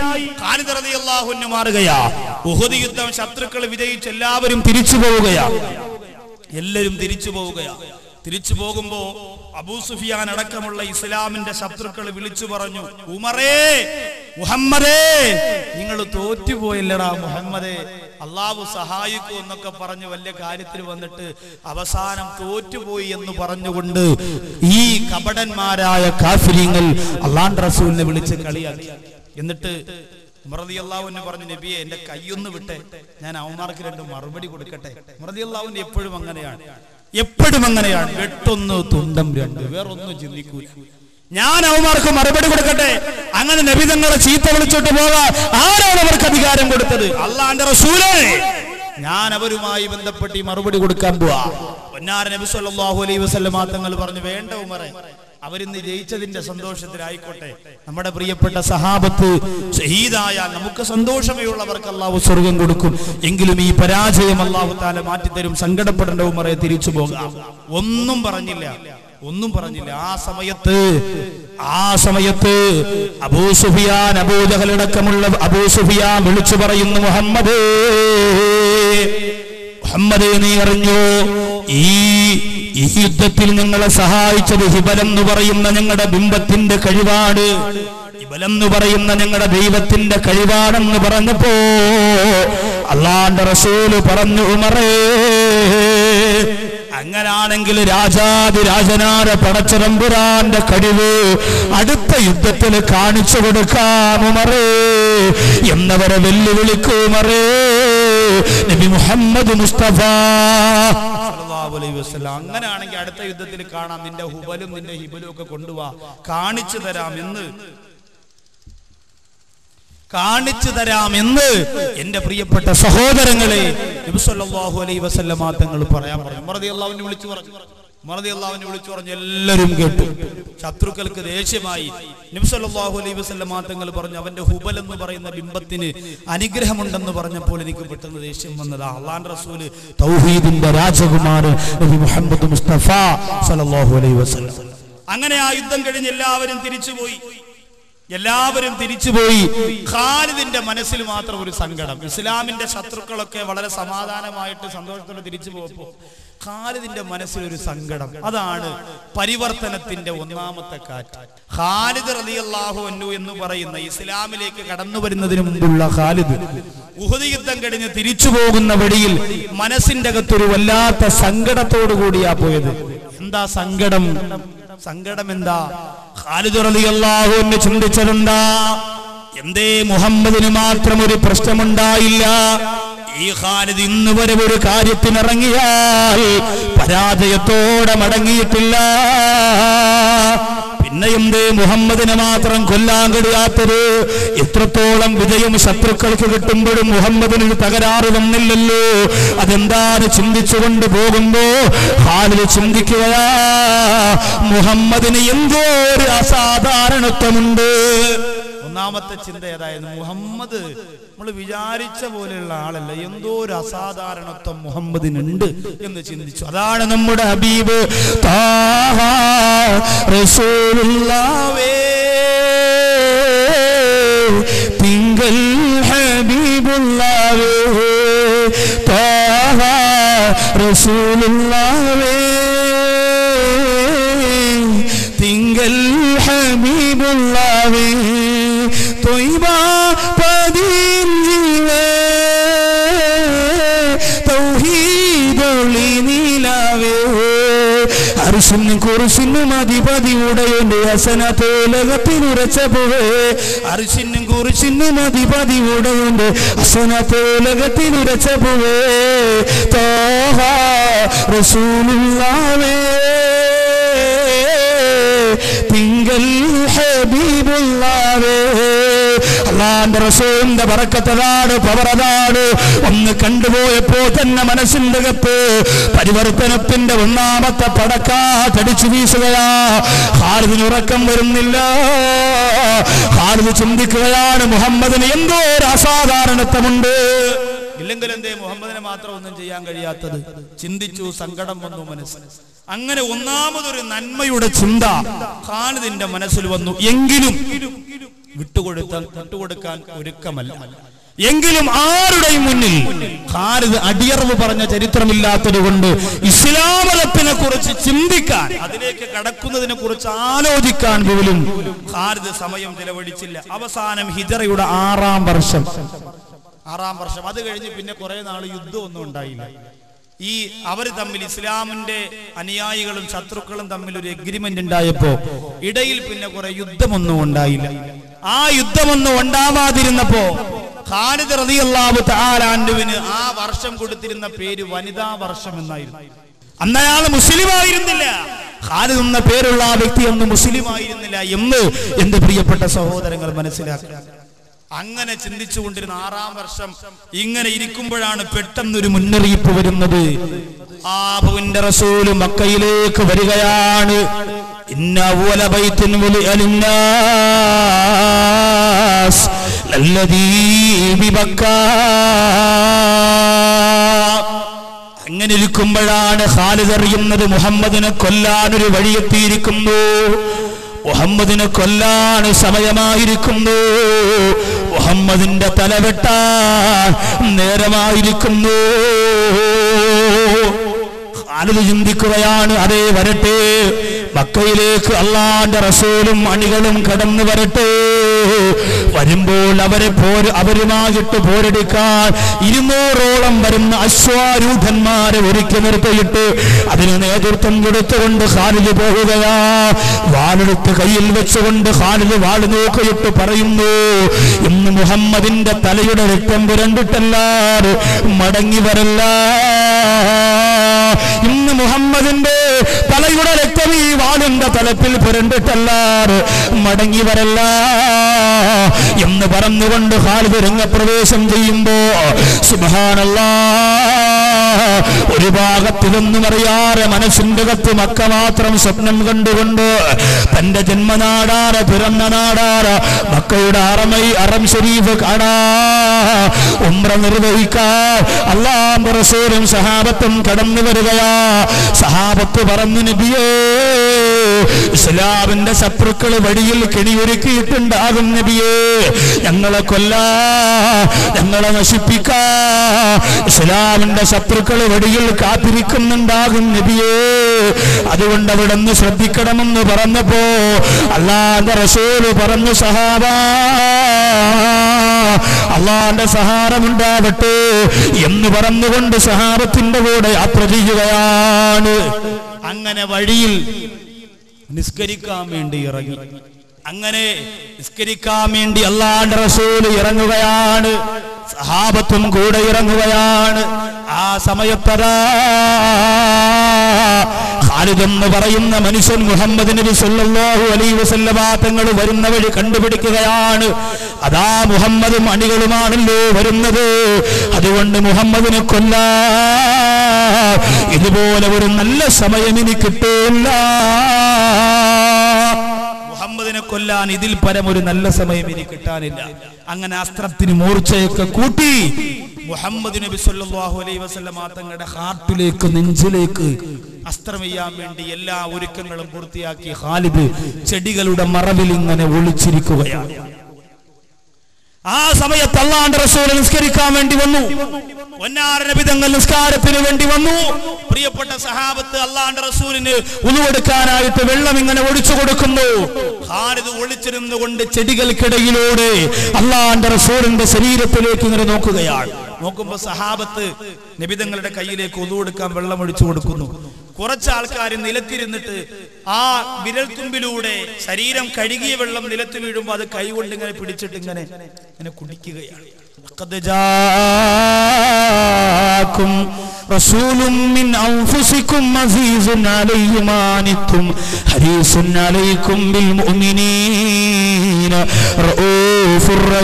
ഖാലിദ് മാറുകയാ ഉഹദ് യുദ്ധം ശത്രുക്കൾ വിജയിച്ച് എല്ലാവരും തിരിച്ചു പോവുകയാ എല്ലാവരും തിരിച്ചു പോവുകയാ തിരിച്ചു പോകുമ്പോ അബൂ സുഫിയാൻ അടക്കമുള്ള ഇസ്ലാമിന്റെ ശത്രുക്കൾ വിളിച്ചു പറഞ്ഞു ഉമറേ മുഹമ്മദേ നിങ്ങൾ തോറ്റുപോയില്ലടാ മുഹമ്മദേ അള്ളാഹു സഹായിക്കൂ എന്നൊക്കെ പറഞ്ഞു വലിയ കാര്യത്തിൽ വന്നിട്ട് അവസാനം തോറ്റുപോയി എന്ന് പറഞ്ഞുകൊണ്ട് ഈ കപടന്മാരായ കാഫിരിങ്ങൾ അള്ളാൻ റസൂലിനെ വിളിച്ച് കളിയാക്കി എന്നിട്ട് മറതി അള്ളാഹുവിന് പറഞ്ഞു നബിയെ എന്റെ കൈയൊന്ന് വിട്ടെ ഞാൻ അവന്മാർക്ക് രണ്ട് മറുപടി കൊടുക്കട്ടെ മറതി അള്ളാഹുവിന്റെ എപ്പോഴും അങ്ങനെയാണ് എപ്പോഴും അങ്ങനെയാണ് വെട്ടൊന്ന് തുണ്ടം രണ്ട് വേറൊന്നും ചിന്തിക്കൂല ഞാൻ അവന്മാർക്ക് മറുപടി കൊടുക്കട്ടെ അങ്ങനെ നബിതങ്ങളെ ചീത്ത വിളിച്ചോട്ട് പോകാൻ ആരാണ് അവർക്ക് അധികാരം കൊടുത്തത് അള്ളാന്റെ റസൂലേ ഞാൻ അവരുമായി ബന്ധപ്പെട്ട് ഈ മറുപടി കൊടുക്കാൻ പോവാ പൊന്നാര നബി സല്ലല്ലാഹു അലൈഹി വസല്ലമ തങ്ങൾ പറഞ്ഞു വേണ്ട ഉമറെ അവരിന്ന് ജയിച്ചതിന്റെ സന്തോഷത്തിലായിക്കോട്ടെ നമ്മുടെ പ്രിയപ്പെട്ട സഹാബത്ത് ഷഹീദായ നമുക്ക് സന്തോഷമേ ഉള്ളവർക്ക് അള്ളാഹു സ്വർഗം കൊടുക്കും എങ്കിലും ഈ പരാജയം അള്ളാഹു താല മാറ്റിത്തരും സങ്കടപ്പെടേണ്ട ഉമറെ തിരിച്ചു പോകാം ഒന്നും പറഞ്ഞില്ല ഒന്നും പറഞ്ഞില്ല ആ സമയത്ത് ആ സമയത്ത് അബൂ സുഫിയാൻ അബൂജഹലടക്കമുള്ള അബൂ സുഫിയാൻ വിളിച്ചു പറയുന്നു മുഹമ്മദ് മുഹമ്മദ് നീ അറിഞ്ഞോ ഈ ഈ യുദ്ധത്തിൽ നിങ്ങളെ സഹായിച്ചത് ഹിബലം എന്ന് പറയുന്ന ഞങ്ങളുടെ ബിംബത്തിന്റെ കഴിവാണ് ഹിബലം എന്ന് പറയുന്ന ഞങ്ങളുടെ ദൈവത്തിന്റെ കഴിവാണെന്ന് പറഞ്ഞപ്പോ അള്ളാന്റെ റസൂല് പറഞ്ഞു ഉമറേ അങ്ങനാണെങ്കിൽ രാജാതിരാജനാര പടച്ചറമ്പുരാന്റെ കഴിവ് അടുത്ത യുദ്ധത്തിൽ കാണിച്ചു കൊടുക്കാമുമറേ എന്നവരെ വെല്ലുവിളിക്കുമറേ നബി മുഹമ്മദ് മുസ്തഫ സല്ലല്ലാഹു അലൈഹി വസല്ലം. അങ്ങനെയാണെങ്കിൽ അടുത്ത യുദ്ധത്തിൽ കാണാം നിന്റെ ഹുബലും നിന്റെ ഹിബലും ഒക്കെ കൊണ്ടുപോവാ കാണിച്ചു തരാം എന്ന് കാണിച്ചു തരാം എന്ന് എന്റെ പ്രിയപ്പെട്ട സഹോദരങ്ങളെ നബി സല്ലല്ലാഹു അലൈഹി വസല്ലമ തങ്ങൾ പറയാൻ പറഞ്ഞു മറതി അള്ളാഹുവിനെ വിളിച്ചു പറഞ്ഞു മറതി അള്ളാഹുവിനെ വിളിച്ചു പറഞ്ഞു എല്ലാവരും കേട്ടു ശത്രുക്കൾക്ക് ദേഷ്യമായി നബി സല്ലല്ലാഹു അലൈഹി വസല്ലമ തങ്ങൾ പറഞ്ഞു അവന്റെ ഹുബൽ എന്ന് പറയുന്ന ബിംബത്തിന് അനുഗ്രഹമുണ്ടെന്ന് പറഞ്ഞപ്പോൾ എനിക്ക് പെട്ടെന്ന് ദേഷ്യം വന്നത് അള്ളാൻ റസൂല് തൗഹീദിന്റെ രാജകുമാരൻ നബി മുഹമ്മദ് മുസ്തഫ സല്ലല്ലാഹു അലൈഹി വസല്ലം അങ്ങനെ ആ യുദ്ധം കഴിഞ്ഞ് എല്ലാവരും തിരിച്ചുപോയി എല്ലാവരും തിരിച്ചുപോയി ഖാലിദിന്റെ മനസ്സിൽ മാത്രം ഒരു സങ്കടം ഇസ്ലാമിന്റെ ശത്രുക്കളൊക്കെ വളരെ സമാധാനമായിട്ട് സന്തോഷത്തോടെ തിരിച്ചു പോയപ്പോ ഖാലിദിന്റെ മനസ്സിൽ ഒരു സങ്കടം അതാണ് പരിവർത്തനത്തിന്റെ ഒന്നാമത്തെ കാറ്റ് ഖാലിദ് റളിയല്ലാഹു അൻഹു എന്ന് പറയുന്ന ഇസ്ലാമിലേക്ക് കടന്നു വരുന്നതിന് മുമ്പുള്ള ഖാലിദ് ഉഹദ് യുദ്ധം കഴിഞ്ഞ് തിരിച്ചു പോകുന്ന വഴിയിൽ മനസ്സിന്റെ അകത്തൊരു വല്ലാത്ത സങ്കടത്തോടു കൂടിയാ പോയത് എന്താ സങ്കടം സങ്കടം എന്താ ഖാലിദ് റളിയല്ലാഹു അൻഹു ചിന്തിച്ചതെന്താ എന്തേ മുഹമ്മദിന് മാത്രം ഒരു പ്രശ്നമുണ്ടായില്ല ഈ ഖാലിദ് ഇന്ന് വരെ ഒരു കാര്യത്തിനിറങ്ങിയാൽ പരാജയത്തോടെ മടങ്ങിയിട്ടില്ല പിന്നെ എന്ത് മുഹമ്മദിനെ മാത്രം കൊല്ലാൻ കഴിയാത്തത് എത്രത്തോളം വിജയം ശത്രുക്കൾക്ക് കിട്ടുമ്പോഴും മുഹമ്മദിന് ഒരു തകരാറ് വന്നില്ലല്ലോ അതെന്താണ് ചിന്തിച്ചുകൊണ്ട് പോകുമ്പോ ഹാലിൽ ചിന്തിക്കുകയാ മുഹമ്മദിന് എന്തോ ഒരു അസാധാരണത്വമുണ്ട് ഒന്നാമത്തെ ചിന്ത ഏതായിരുന്നു മുഹമ്മദ് നമ്മൾ വിചാരിച്ച പോലെയുള്ള ആളല്ല എന്തോ ഒരു അസാധാരണത്വം മുഹമ്മദിനുണ്ട് എന്ന് ചിന്തിച്ചു അതാണ് നമ്മുടെ ഹബീബ് താഹ റസൂലുള്ളാവേ തിങ്കൾ ഹബീബുള്ളാവേ താഹ റസൂലുള്ളാവേ തിങ്കൾ ഹബീബുള്ളാവേ തൊയ്ബ പതിഞ്ചിവേ തൗഹീദൊളി നീലാവേ അരിശിനും കുറിശിനും അധിപതിയുടെയുണ്ട് അസന തോലകത്തിനുരച്ച പോവേ അരിശിനും കുറിശിനും അധിപതിയുടെയുണ്ട് അസന തോലകത്തിനുരച്ച പോവേ തോഹ റസൂലുള്ളാവേ തിങ്കൾ ഹബീബുള്ളാവേ അള്ളാന്റെ റസൂലിന്റെ പറക്കത്തതാണ് പവറതാണ് ഒന്ന് കണ്ടുപോയപ്പോ തന്നെ മനസ്സിന്റെ അകത്ത് പരിവർത്തനത്തിന്റെ ഒന്നാമത്തെ പടക്കാ തടിച്ചു വീശുകയാ ഹാലിദിന് ഉറക്കം വരുന്നില്ല ഹാലിദ് ചിന്തിക്കുകയാണ് മുഹമ്മദിന് എന്തോ ഒരു അസാധാരണത്വമുണ്ട് ഇല്ലെങ്കിൽ എന്തേ മുഹമ്മദിനെ മാത്രം ഒന്നും ചെയ്യാൻ കഴിയാത്തത് ചിന്തിച്ചു സങ്കടം വന്നു മനസ്സിൽ അങ്ങനെ ഒന്നാമതൊരു നന്മയുടെ ചിന്ത ഖാലിദിന്റെ മനസ്സിൽ വന്നു എങ്കിലും വിട്ടുകൊടുത്താൽ വിട്ടുകൊടുക്കാൻ ഒരുക്കമല്ല എങ്കിലും ആരുടെയും മുന്നിൽ ഖാലിദ് അടിയറവ് പറഞ്ഞ ചരിത്രമില്ലാത്തത് കൊണ്ട് ഇസ്ലാമതത്തിനെ കുറിച്ച് ചിന്തിക്കാൻ അതിലേക്ക് കടക്കുന്നതിനെ കുറിച്ച് ആലോചിക്കാൻ പോലും ഖാലിദ് സമയം ചെലവഴിച്ചില്ല അവസാനം ഹിജറയുടെ ആറാം വർഷം ആറാം വർഷം അത് കഴിഞ്ഞ് പിന്നെ കുറെ നാൾ യുദ്ധമൊന്നും ഉണ്ടായില്ല ഈ അവർ തമ്മിൽ ഇസ്ലാമിന്റെ അനുയായികളും ശത്രുക്കളും തമ്മിൽ ഒരു എഗ്രിമെന്റ് ഉണ്ടായപ്പോ ഇടയിൽ പിന്നെ കുറെ യുദ്ധമൊന്നും ഉണ്ടായില്ല ആ യുദ്ധമൊന്നും ഉണ്ടാവാതിരുന്നപ്പോ ഖാലിദ് റളിയല്ലാഹു തആലാൻഡുവിന് ആ വർഷം കൊടുത്തിരുന്ന പേര് വനിതാ വർഷം എന്നായിരുന്നു അന്ന് അയാൾ മുസ്ലിം ആയിരുന്നില്ല ഖാലിദ് എന്ന പേരുള്ള ആ വ്യക്തി അന്ന് മുസ്ലിം ആയിരുന്നില്ല എന്ന് എന്റെ പ്രിയപ്പെട്ട സഹോദരങ്ങൾ മനസ്സിലാക്കുക അങ്ങനെ ചിന്തിച്ചുകൊണ്ടിരുന്ന ആറാം വർഷം ഇങ്ങനെ ഇരിക്കുമ്പോഴാണ് പെട്ടെന്നൊരു മുന്നറിയിപ്പ് വരുന്നത് ആബുവിന്റെ റസൂല് മക്കയിലേക്ക് വരികയാണ് ഇന്ന അവ്വല ബൈത്തിൻ വുലിഅ ലിന്നാസ് ലല്ലദീ ബിബക്കാ അങ്ങനെ ഇരിക്കുമ്പോഴാണ് ഖാലിദ് അറിയുന്നത് മുഹമ്മദിനെ കൊല്ലാൻ ഒരു വഴിയെത്തിയിരിക്കുന്നു മുഹമ്മദിനെ കൊല്ലാൻ സമയമായിരിക്കുന്നു മുഹമ്മദിന്റെ തലവെട്ടാൻ നേരമായിരിക്കുന്നു ഖാലിദ് ചിന്തിക്കുകയാണ് അതേ വരട്ടെ മക്കയിലേക്ക് അള്ളാന്റെ റസൂലും അണികളും കടന്നു വരട്ടെ വരുമ്പോൾ അവരെ പോര് അവരുമായിട്ട് പോരടിക്കാൻ ഇരുന്നൂറോളം വരുന്ന അശ്വാരൂഢന്മാരെ ഒരുക്കി നിർത്തിയിട്ട് അതിന് നേതൃത്വം കൊടുത്തുകൊണ്ട് ഖാലിദ് പോവുകയാ വാളെടുത്ത് കയ്യിൽ വെച്ചുകൊണ്ട് ഖാലിദ് വാള് നോക്കിയിട്ട് പറയുന്നു ഇന്ന് മുഹമ്മദിന്റെ തലയുടെ രക്തം പുരണ്ടിട്ടല്ലാതെ മടങ്ങി വരല്ല ഇന്ന് മുഹമ്മദിന്റെ തലയുടെ രക്തം ഈ വാളിന്റെ തലപ്പിൽ പുരണ്ടിട്ടല്ലാതെ മടങ്ങി വരല്ല എന്ന് പറഞ്ഞുകൊണ്ട് ഖാലിദ് രംഗപ്രവേശം ചെയ്യുമ്പോ സുബാനല്ലാ ഒരു ഭാഗത്തിലൊന്നും അറിയാതെ മനസ്സിന്റെ കത്ത് മക്ക മാത്രം സ്വപ്നം കണ്ടുകൊണ്ട് തന്റെ ജന്മനാടാറ് പിറന്ന നാടാറ് മക്കയുടെ അറമൈ അറം ഷരീഫ് കാണാ ഉംറ നിർവഹിക്കാൻ അള്ളാം റസൂലും സഹാബത്തും കടന്നു വരികയാ സഹാബത്ത് പറഞ്ഞു നബിയേ ഇസ്ലാമിന്റെ ശത്രുക്കൾ വഴിയിൽ കെണിയൊരുക്കിയിട്ടുണ്ടാകും നബിയേ ഞങ്ങളെ കൊല്ലാ ഞങ്ങളെ നശിപ്പിക്കാ ഇസ്ലാമിന്റെ ശത്രുക്കൾ വഴിയിൽ കാത്തിരിക്കുന്നുണ്ടാകും നബിയേ അതുകൊണ്ട് അവിടെ നിന്ന് ശ്രദ്ധിക്കണമെന്ന് പറഞ്ഞപ്പോ അള്ളാന്റെ റസൂല് പറഞ്ഞു സഹാബാ അള്ളാന്റെ സഹാരമുണ്ടാവട്ടെ എന്ന് പറഞ്ഞുകൊണ്ട് സഹാബത്തിന്റെ കൂടെ യാത്ര ചെയ്യുകയാണ് അങ്ങനെ വഴിയിൽ നിസ്കരിക്കാൻ വേണ്ടി ഇറങ്ങി അങ്ങനെ നിസ്കരിക്കാൻ വേണ്ടി അള്ളാന്റെ റസൂല് ഇറങ്ങുകയാണ് സഹാബത്തും കൂടെ ഇറങ്ങുകയാണ് ആ സമയത്തതാ ഖാലിദ് എന്ന് പറയുന്ന മനുഷ്യൻ മുഹമ്മദ് നബി സല്ലല്ലാഹു അലൈഹി വസല്ലമ തങ്ങൾ വരുന്ന വഴി കണ്ടുപിടിക്കുകയാണ് അതാ മുഹമ്മദും അണികളുമാണല്ലോ വരുന്നത് അതുകൊണ്ട് മുഹമ്മദിനെ കൊല്ലാ ഇതുപോലെ ഒരു നല്ല സമയം ഇനി കിട്ടില്ല മുഹമ്മദിനെ കൊല്ലാൻ ഇതിൽ പരം ഒരു നല്ല സമയം ഇനി കിട്ടാനില്ല അങ്ങനെ അസ്ത്രത്തിന് മൂർച്ചയൊക്കെ കൂട്ടി മുഹമ്മദ് നബി സല്ലല്ലാഹു അലൈഹി വസല്ലമ തങ്ങളുടെ ഹാർട്ടിലേക്ക് നെഞ്ചിലേക്ക് അസ്ത്രം ചെയ്യാൻ വേണ്ടി എല്ലാ ഒരുക്കങ്ങളും പൂർത്തിയാക്കി ഖാലിദ് ചെടികളുടെ മറവിൽ ഇങ്ങനെ ഒളിച്ചിരിക്കുകയാണ് ആ സമയത്ത് അള്ളാന്റെ റസൂൽ നിസ്കരിക്കാൻ വേണ്ടി വന്നു പൊന്നാര നബി തങ്ങൾ നിസ്കാരത്തിന് വേണ്ടി വന്നു പ്രിയപ്പെട്ട സഹാബത്ത് അള്ളാന്റെ റസൂലിന് ഉളുവെടുക്കാനായിട്ട് വെള്ളം ഇങ്ങനെ ഒഴിച്ചു കൊടുക്കുന്നു ഹാരിത് ഒളിച്ചിരുന്നുകൊണ്ട് ചെടികൾക്കിടയിലൂടെ അള്ളാന്റെ റസൂലിന്റെ ശരീരത്തിലേക്ക് ഇങ്ങനെ നോക്കുകയാണ് നോക്കുമ്പോ സഹാബത്ത് നബിതങ്ങളുടെ കയ്യിലേക്ക് ഒതുവെടുക്കാൻ വെള്ളം ഒഴിച്ചു കൊടുക്കുന്നു കുറച്ച് ആൾക്കാർ നിലത്തിരുന്നിട്ട് ആ വിരൽത്തുമ്പിലൂടെ ശരീരം കഴുകിയ വെള്ളം നിലത്ത് വീഴുമ്പോൾ അത് കൈകൊണ്ട് ഇങ്ങനെ പിടിച്ചിട്ട് ഇങ്ങനെ ഇങ്ങനെ കുടിക്കുകയാണ് لقد جاءكم رسول من أنفسكم عزيز عليه ما عنتم حريص عليكم بالمؤمنين رؤوف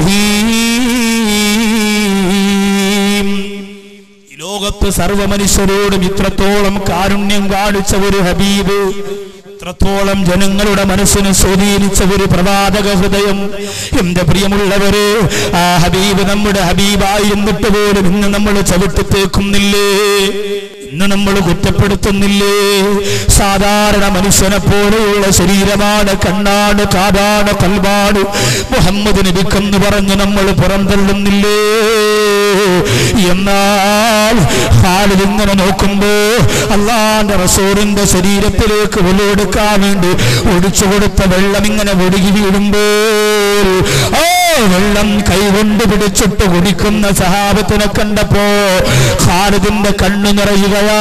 رحيم ഈ ലോകത്ത് സർവ മനുഷ്യരോടും ഇത്രത്തോളം കാരുണ്യം കാണിച്ച ഒരു ഹബീബ് ഇത്രത്തോളം ജനങ്ങളുടെ മനസ്സിനെ സ്വാധീനിച്ച ഒരു പ്രവാചക ഹൃദയം എന്റെ പ്രിയമുള്ളവര് ആ ഹബീബ് നമ്മുടെ ഹബീബായിരുന്നിട്ട് പോലും ഇന്ന് നമ്മൾ ചവിട്ടി തേക്കുന്നില്ലേ ഇന്ന് നമ്മൾ കുറ്റപ്പെടുത്തുന്നില്ലേ സാധാരണ മനുഷ്യനെ പോലെയുള്ള ശരീരമാണ് കണ്ണാണ് കാതാണ് കൽവാണ് മുഹമ്മദ് നബിക്കെന്ന് പറഞ്ഞ് നമ്മൾ പുറന്തള്ളുന്നില്ലേ എന്നാൽ ഖാലിദ് ഇങ്ങനെ നോക്കുമ്പോ അള്ളാന്റെ റസൂറിന്റെ ശരീരത്തിലേക്ക് ഒലെടുക്കാൻ വേണ്ടി ഒടിച്ചു കൊടുത്ത വെള്ളം ഇങ്ങനെ ഒഴുകി വീഴുമ്പോൾ ഓ വെള്ളം കൈകൊണ്ട് പിടിച്ചിട്ട് കുടിക്കുന്ന സഹാബത്തിനെ കണ്ടപ്പോ ഖാലിദിന്റെ കണ്ണു നിറയുകയാ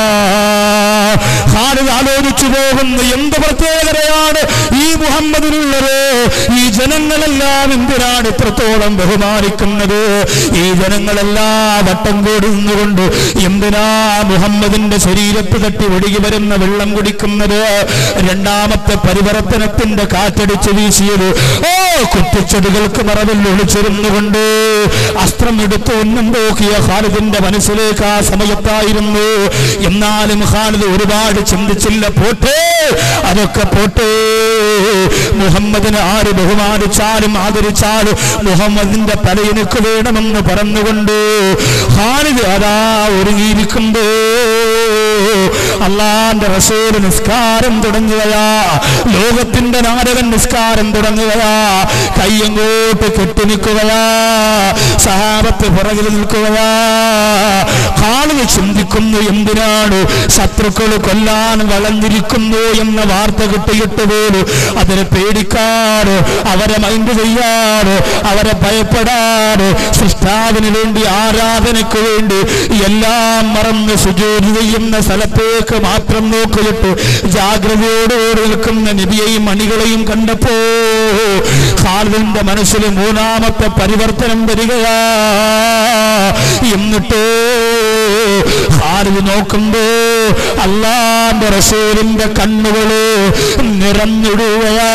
ഖാലിദ് ആലോചിച്ചു പോകുന്നു എന്ത് പ്രത്യേകതയാണ് ഈ മുഹമ്മദിനുള്ളത് ഈ ജനങ്ങളെല്ലാം എന്തിനാണ് ഇത്രത്തോളം ബഹുമാനിക്കുന്നത് ഈ ജനങ്ങളെല്ലാം വട്ടം കൂടുന്നുകൊണ്ട് എന്തിനാ മുഹമ്മദിന്റെ ശരീരത്ത് തട്ടി ഒഴുകി വരുന്ന വെള്ളം കുടിക്കുന്നത് രണ്ടാമത്തെ പരിവർത്തനത്തിന്റെ കാറ്റടിച്ച് വീശിയത് ഓ കുറ്റിച്ചെടികൾക്ക് മറവിൽ ഒളിച്ചിരുന്നുകൊണ്ട് അസ്ത്രം എടുത്ത് ഒന്നും നോക്കിയ ഖാലിദിന്റെ മനസ്സിലേക്ക് ആ സമയത്തായിരുന്നു എന്നാലും ഖാലിദ് ഒരുപാട് ചിന്തിച്ചില്ല പോട്ടെ അതൊക്കെ പോട്ടെ മുഹമ്മദിനെ ആര് ബഹുമാനിച്ചാലും ആദരിച്ചാലും മുഹമ്മദിന്റെ തല എനിക്ക് വേണമെന്ന് പറഞ്ഞുകൊണ്ട് ഖാലിദ് അതാ ഒരുങ്ങിയിരിക്കുമ്പോ അള്ളാന്റെ റസൂല് നിസ്കാരം തുടങ്ങുകയാ ലോകത്തിന്റെ നാടകൻ നിസ്കാരം തുടങ്ങുകയാ കയ്യങ്ങോട്ട് കെട്ടി നിൽക്കുകയാ സഹാബത്ത് പുറകിൽ നിൽക്കുകയാ കാളിന് ചിന്തിക്കുന്നു എന്തിനാണ് ശത്രുക്കൾ കൊല്ലാൻ വളഞ്ഞിരിക്കുന്നു എന്ന വാർത്ത കിട്ടിയിട്ട് പോലും അതിനെ പേടിക്കാറ് അവരെ മൈൻഡ് ചെയ്യാറ് അവരെ ഭയപ്പെടാറ് സൃഷ്ടാവിന് വേണ്ടി ആരാധനയ്ക്ക് വേണ്ടി എല്ലാം മറന്ന് സുജോതി ചെയ്യുന്ന സ്ഥലത്തേക്ക് മാത്രം നോക്കിയിട്ട് ജാഗ്രതയോടുകൂടി നിൽക്കുന്ന നബിയെയും മണികളെയും കണ്ടപ്പോ ഖാലിദിന്റെ മനസ്സിൽ മൂന്നാമത്തെ പരിവർത്തനം വരികയാ എന്നിട്ട് ഖാലിദ് നോക്കുമ്പോ അള്ളാന്റെ റസൂലിന്റെ കണ്ണുകള് നിറഞ്ഞിടുകയാ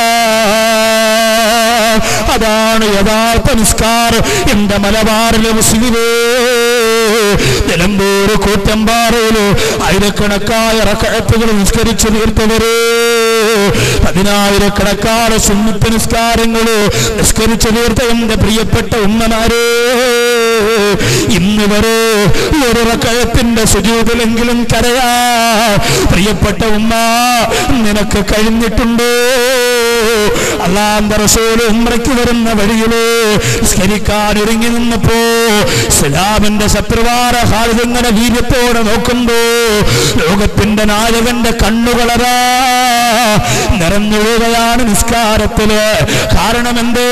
അതാണ് യഥാർത്ഥ നിസ്കാരം എന്റെ മലബാറിലെ മുസ്ലിമേ നിലമ്പൂര് കൂറ്റമ്പാറയില് ആയിരക്കണക്കായ റക്കഴത്തുകൾ നിസ്കരിച്ചു തീർത്തവര് പതിനായിരക്കണക്കാറ് സുന്നത്ത് നിസ്കാരങ്ങള് നിസ്കരിച്ചു തീർത്ത എന്റെ പ്രിയപ്പെട്ട ഉമ്മമാരെ ഇന്ന് വരെ ഒരു റക്കഴത്തിന്റെ സുജൂതിലെങ്കിലും കരയാ പ്രിയപ്പെട്ട ഉമ്മ നിനക്ക് കഴിഞ്ഞിട്ടുണ്ടോ അള്ളാന്റെ റസൂല് ഉമ്രയ്ക്ക് വരുന്ന വഴിയില് സ്കരിക്കാൻ ഒരുങ്ങി നിന്നപ്പോ ഇസ്ലാമിന്റെ ശത്രുവാര ഹാലിങ്ങനെ വീര്യത്തോടെ നോക്കുമ്പോ ലോകത്തിന്റെ നായകന്റെ കണ്ണുകളരാ നിറഞ്ഞൊഴുകയാണ് നിസ്കാരത്തില് കാരണം എന്തേ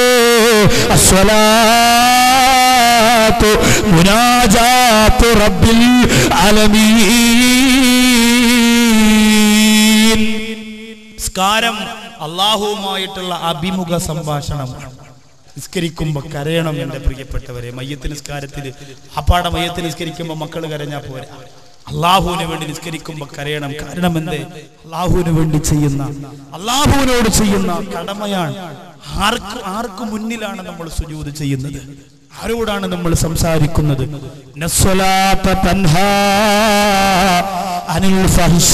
അസ്വലാത്തു മുനാജാത്തു റബ്ബിൽ അലമീൻ നിസ്കാരം അള്ളാഹുവുമായിട്ടുള്ള അഭിമുഖ സംഭാഷണമാണ് നിസ്കരിക്കുമ്പോ കരയണം എന്റെ പ്രിയപ്പെട്ടവരെ മയ്യത്ത് നിസ്കാരത്തിൽ അപ്പാടെ മയ്യത്ത് നിസ്കരിക്കുമ്പോ മക്കൾ കരഞ്ഞാ പോരാ അള്ളാഹുവിന് വേണ്ടി നിസ്കരിക്കുമ്പോ കരയണം കാരണം എന്തേ അള്ളാഹുവിന് വേണ്ടി ചെയ്യുന്ന അള്ളാഹുവിനോട് ചെയ്യുന്ന കടമയാണ് ആർക്ക് ആർക്ക് മുന്നിലാണ് നമ്മൾ സുജൂത് ചെയ്യുന്നത് ആരോടാണ് നമ്മൾ സംസാരിക്കുന്നത് നസ്വലാത്ത തൻഹാ അനിൽ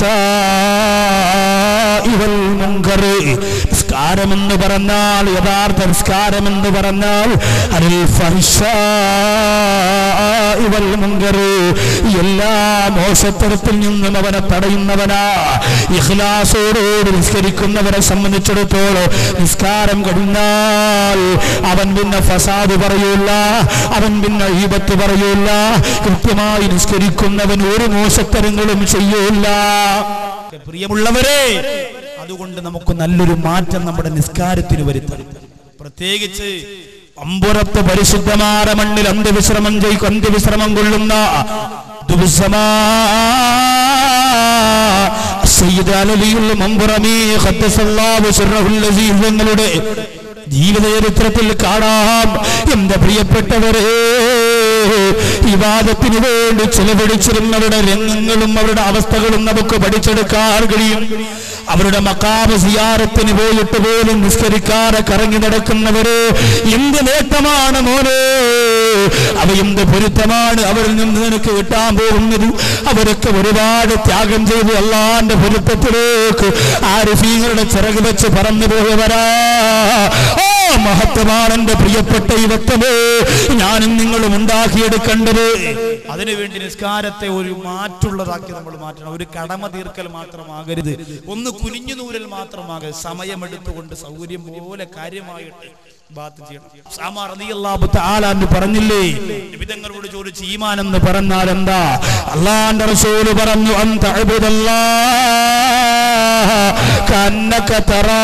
ഫഹ്ശാഇ വൽ മുൻകർ നിസ്കാരമെന്ന് പറഞ്ഞാൽ യഥാർത്ഥ നിസ്കാരമെന്ന് പറഞ്ഞാൽ അനിൽ ഫഹ്ശാഇ വൽ മുൻകർ എല്ലാ മോശത്തരത്തിൽ നിന്നും അവനെ തടയുന്നവനാ ഇഖ്ലാസോടുകൂടി നിസ്കരിക്കുന്നവരെ സംബന്ധിച്ചിടത്തോളം നിസ്കാരം കഴിഞ്ഞാൽ അവൻ പിന്നെ ഫസാദ് പറയൂല അവൻ പിന്നെ ഈപത്ത് പറയൂല കൃത്യമായി നിസ്കരിക്കുന്നവൻ ഒരു മോശത്തരങ്ങളും ചെയ്യൂല പ്രിയമുള്ളവരെ അതുകൊണ്ട് നമുക്ക് നല്ലൊരു മാറ്റം നമ്മുടെ നിസ്കാരത്തിന് വരുത്തണം പ്രത്യേകിച്ച് അമ്പുറത്ത് പരിശുദ്ധമായ മണ്ണിൽ അന്ത്യവിശ്രമം ചെയ്യും അന്ത്യവിശ്രമം കൊള്ളുന്ന ദിവസമാ സയ്യിദ് അലവിയുള്ള മമ്പുറമീ ഖദ്ദസല്ലാഹു സിർറഹുൽ അസീസ് തങ്ങളുടെ ജീവിത ചരിത്രത്തിൽ കാണാം എന്റെ പ്രിയപ്പെട്ടവരെ വിവാദത്തിന് വേണ്ടി ചെലവഴിച്ചിരുന്നവരുടെ രംഗങ്ങളും അവരുടെ അവസ്ഥകളും നമുക്ക് പഠിച്ചെടുക്കാൻ കഴിയും അവരുടെ മക്കാമ സിയാറത്തിന് പോയിട്ട് പോലും നിസ്കരിക്കാതെ കറങ്ങി നടക്കുന്നവര് എന്ത് നേട്ടമാണ് മോനെ അവ എന്ത് പൊരുത്തമാണ് അവരിൽ നിന്ന് നിനക്ക് കിട്ടാൻ പോകുന്നത് അവരൊക്കെ ഒരുപാട് ത്യാഗം ചെയ്ത് അള്ളാന്റെ പൊരുത്തത്തിലേക്ക് ആരിഫീങ്ങളുടെ ചിറക് വെച്ച് പറന്നു പോയവരാ ഓ മഹത്വമാണ് എന്റെ പ്രിയപ്പെട്ട യുവത്വമേ ഞാനും നിങ്ങളും ഉണ്ടാക്കിയെടുക്കേണ്ടത് അതിനുവേണ്ടി നിസ്കാരത്തെ ഒരു മാറ്റുള്ളതാക്കി നമ്മൾ മാറ്റണം ഒരു കടമ തീർക്കൽ മാത്രമാകരുത് ഒന്ന് കുനിഞ്ഞു നൂരൽ മാത്രമാകരുത് സമയമെടുത്തുകൊണ്ട് സൗകര്യം പോലെ കാര്യമായിട്ട് ബാത്ത് ചെയ്യണം സാമാ റളിയല്ലാഹു തആല എന്ന് പറഞ്ഞില്ലേ നിബിതങ്ങളോട് ചോദിച്ച് ഈമാൻ എന്ന് പറഞ്ഞാൽ എന്താ അള്ളാന്റെ റസൂല് പറഞ്ഞു അന്ത അബ്ദുല്ലാ കന്നക തറാ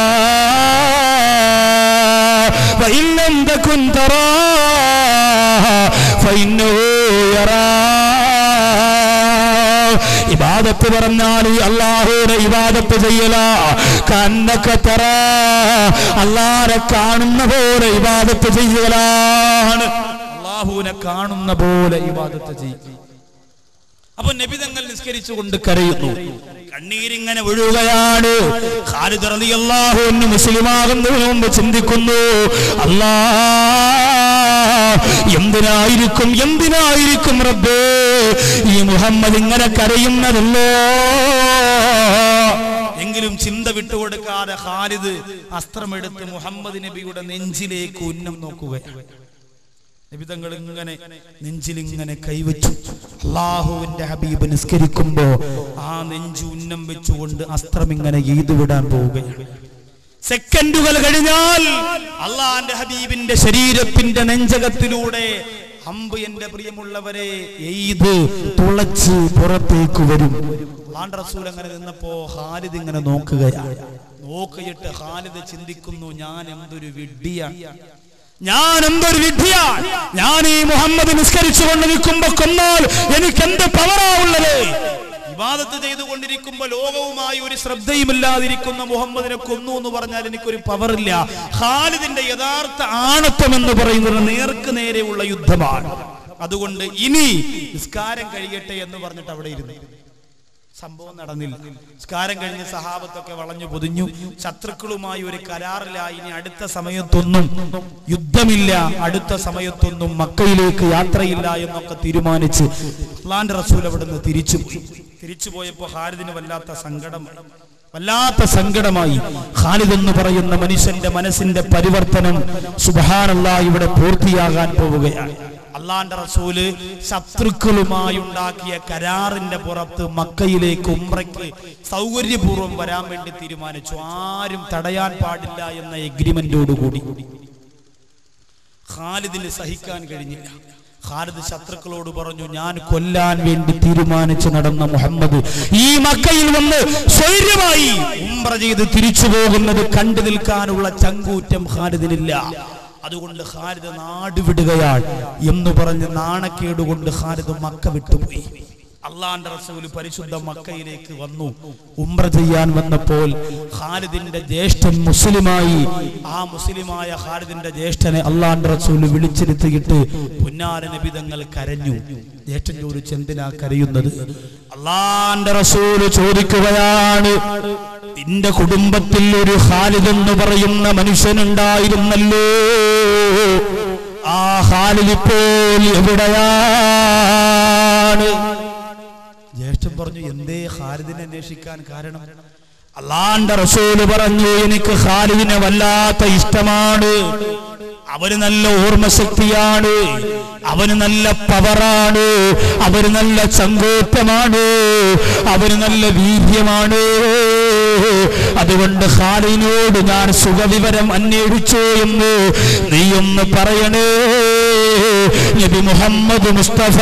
فإن لم تكن تراه فإنه يراك ഇബാദത്ത് പറഞ്ഞാൽ ഈ അള്ളാഹുവിനെ ഇബാദത്ത് ചെയ്യല കന്നൊക്കെ തറ അള്ളാഹനെ കാണുന്ന പോലെ ഇബാദത്ത് ചെയ്യലാണ് അള്ളാഹുവിനെ കാണുന്ന പോലെ ഇബാദത്ത് ചെയ്യും അപ്പൊ നബിതങ്ങൾ നിസ്കരിച്ചുകൊണ്ട് കരയുന്നു കണ്ണീരിങ്ങനെ ഒഴുകുകയാണ് ഖാലിദ് റളിയല്ലാഹു അൻഹു മുസ്ലിമാകുന്നതിന് മുമ്പ് ചിന്തിക്കുന്നു അല്ലാ എന്തിനായിരിക്കും എന്തിനായിരിക്കും റബ്ബേ ഈ മുഹമ്മദ് ഇങ്ങനെ കരയുന്നതല്ലോ എങ്കിലും ചിന്ത വിട്ടുകൊടുക്കാതെ ഖാലിദ് അസ്ത്രമെടുത്ത് മുഹമ്മദ് നബിയുടെ നെഞ്ചിലേക്ക് ഉന്നം നോക്കുകയാണ് നിബിതങ്ങൾ ഇങ്ങനെ നെഞ്ചിൽ ഇങ്ങനെ കൈവച്ചു അള്ളാഹുവിന്റെ ഹബീബ് നിസ്കരിക്കുമ്പോ ആ നെഞ്ചു ഉന്നം വെച്ചുകൊണ്ട് അസ്ത്രം ഇങ്ങനെ എയ്തു വിടാൻ പോവുകയാണ് സെക്കൻഡുകൾ കഴിഞ്ഞാൽ അള്ളാന്റെ ഹബീബിന്റെ ശരീരത്തിന്റെ നെഞ്ചകത്തിലൂടെ അമ്പ് എന്റെ പ്രിയമുള്ളവരെ എയ്ത് തുളച്ച് പുറത്തേക്ക് വരും അള്ളാന്റെ റസൂൽ അങ്ങനെ നിന്നപ്പോ ഹാലിദ് ഇങ്ങനെ നോക്കുകയാണ് നോക്കിയിട്ട് ഹാലിദ് ചിന്തിക്കുന്നു ഞാൻ എന്തൊരു വിഡ്ഢിയാണ് ഞാൻ എന്തൊരു വിഡ്ഢിയാണ് ഞാൻ ഈ മുഹമ്മദ് നിസ്കരിച്ചുകൊണ്ട് നിൽക്കുമ്പോ കൊന്നാൽ എനിക്ക് എന്ത് പവറാ ഉള്ളത് ഇബാദത്ത് ചെയ്തുകൊണ്ടിരിക്കുമ്പോ ലോകവുമായി ഒരു ശ്രദ്ധയുമില്ലാതിരിക്കുന്ന മുഹമ്മദിനെ കൊന്നു എന്ന് പറഞ്ഞാൽ എനിക്കൊരു പവറില്ല ഖാലിദിന്റെ യഥാർത്ഥ ആണത്വം എന്ന് പറയുന്നത് നേർക്ക് നേരെയുള്ള യുദ്ധമാണ് അതുകൊണ്ട് ഇനി നിസ്കാരം കഴിയട്ടെ എന്ന് പറഞ്ഞിട്ട് അവിടെ ഇരുന്നു സംഭവം നടന്നില്ല നിസ്കാരം കഴിഞ്ഞ് സഹാബത്തൊക്കെ വളഞ്ഞു പൊതിഞ്ഞു ശത്രുക്കളുമായി ഒരു കരാറിലായി ഇനി അടുത്ത സമയത്തൊന്നും യുദ്ധമില്ല അടുത്ത സമയത്തൊന്നും മക്കയിലേക്ക് യാത്രയില്ല എന്നൊക്കെ തീരുമാനിച്ച് അള്ളാന്റെ റസൂൽ അവിടുന്ന് തിരിച്ചുപോയി തിരിച്ചുപോയപ്പോ ഹാരിദിന് വല്ലാത്ത സങ്കടം വല്ലാത്ത സങ്കടമായി ഖാലിദ് എന്ന് പറയുന്ന മനുഷ്യന്റെ മനസ്സിന്റെ പരിവർത്തനം സുബാനല്ല ഇവിടെ പൂർത്തിയാകാൻ പോവുകയാണ് അള്ളാന്റെ റസൂല് ശത്രുക്കളുമായി ഉണ്ടാക്കിയ കരാറിന്റെ പുറത്ത് മക്കയിലേക്ക് ഉംറയ്ക്ക് സൗകര്യപൂർവ്വം വരാൻ വേണ്ടി തീരുമാനിച്ചു ആരും തടയാൻ പാടില്ല എന്ന എഗ്രിമെന്റോടുകൂടി ഖാലിദിന് സഹിക്കാൻ കഴിഞ്ഞില്ല ഖാലിദ് ശത്രുക്കളോട് പറഞ്ഞു ഞാൻ കൊല്ലാൻ വേണ്ടി തീരുമാനിച്ചു നടന്ന മുഹമ്മദ് ഈ മക്കയിൽ വന്ന് സ്വൈര്യമായി ഉംറ ചെയ്ത് തിരിച്ചു പോകുന്നത് കണ്ടു നിൽക്കാനുള്ള ചങ്കൂറ്റം ഖാലിദിനില്ല അതുകൊണ്ട് ഖാലിദ് നാട് വിടുകയാണ് എന്ന് പറഞ്ഞ് നാണക്കേട് കൊണ്ട് ഖാലിദ് മക്ക വിട്ടുപോയി അള്ളാന്റെ റസൂല് പരിശുദ്ധ മക്കയിലേക്ക് വന്നു ഉംറ ചെയ്യാൻ വന്നപ്പോൾ ഖാലിദിന്റെ ജ്യേഷ്ഠൻ മുസ്ലിമായി ആ മുസ്ലിമായ ഖാലിദിന്റെ ജ്യേഷ്ഠനെ അള്ളാന്റെ റസൂല് വിളിച്ചിരുത്തിയിട്ട് പുന്നാര നബിതങ്ങൾ കരഞ്ഞു ജ്യേഷ്ഠൻ ചോദിച്ചു എന്തിനാ കരയുന്നത് അള്ളാന്റെ റസൂല് ചോദിക്കുകയാണ് നിന്റെ കുടുംബത്തിൽ ഒരു ഖാലിദ് എന്ന് പറയുന്ന മനുഷ്യനുണ്ടായിരുന്നല്ലോ ആ ഖാലിദ് ഇപ്പോൾ എവിടെയാണ് ജ്യേഷ്ഠൻ പറഞ്ഞു എന്തേ ഖാലിദിനെ അന്വേഷിക്കാൻ കാരണം അള്ളാന്റെ റസൂല് പറഞ്ഞു എനിക്ക് ഖാലിദിനെ വല്ലാത്ത ഇഷ്ടമാണ് അവന് നല്ല ഓർമ്മശക്തിയാണ് അവന് നല്ല പവറാണ് അവന് നല്ല ചങ്കോറ്റമാണ് അവന് നല്ല വീര്യമാണ് അതുകൊണ്ട് ഖാലിനോട് ഞാൻ സുഖവിവരം അന്വേഷിച്ചു എന്ന് നീയൊന്ന് പറയണേ നബി മുഹമ്മദ് മുസ്തഫ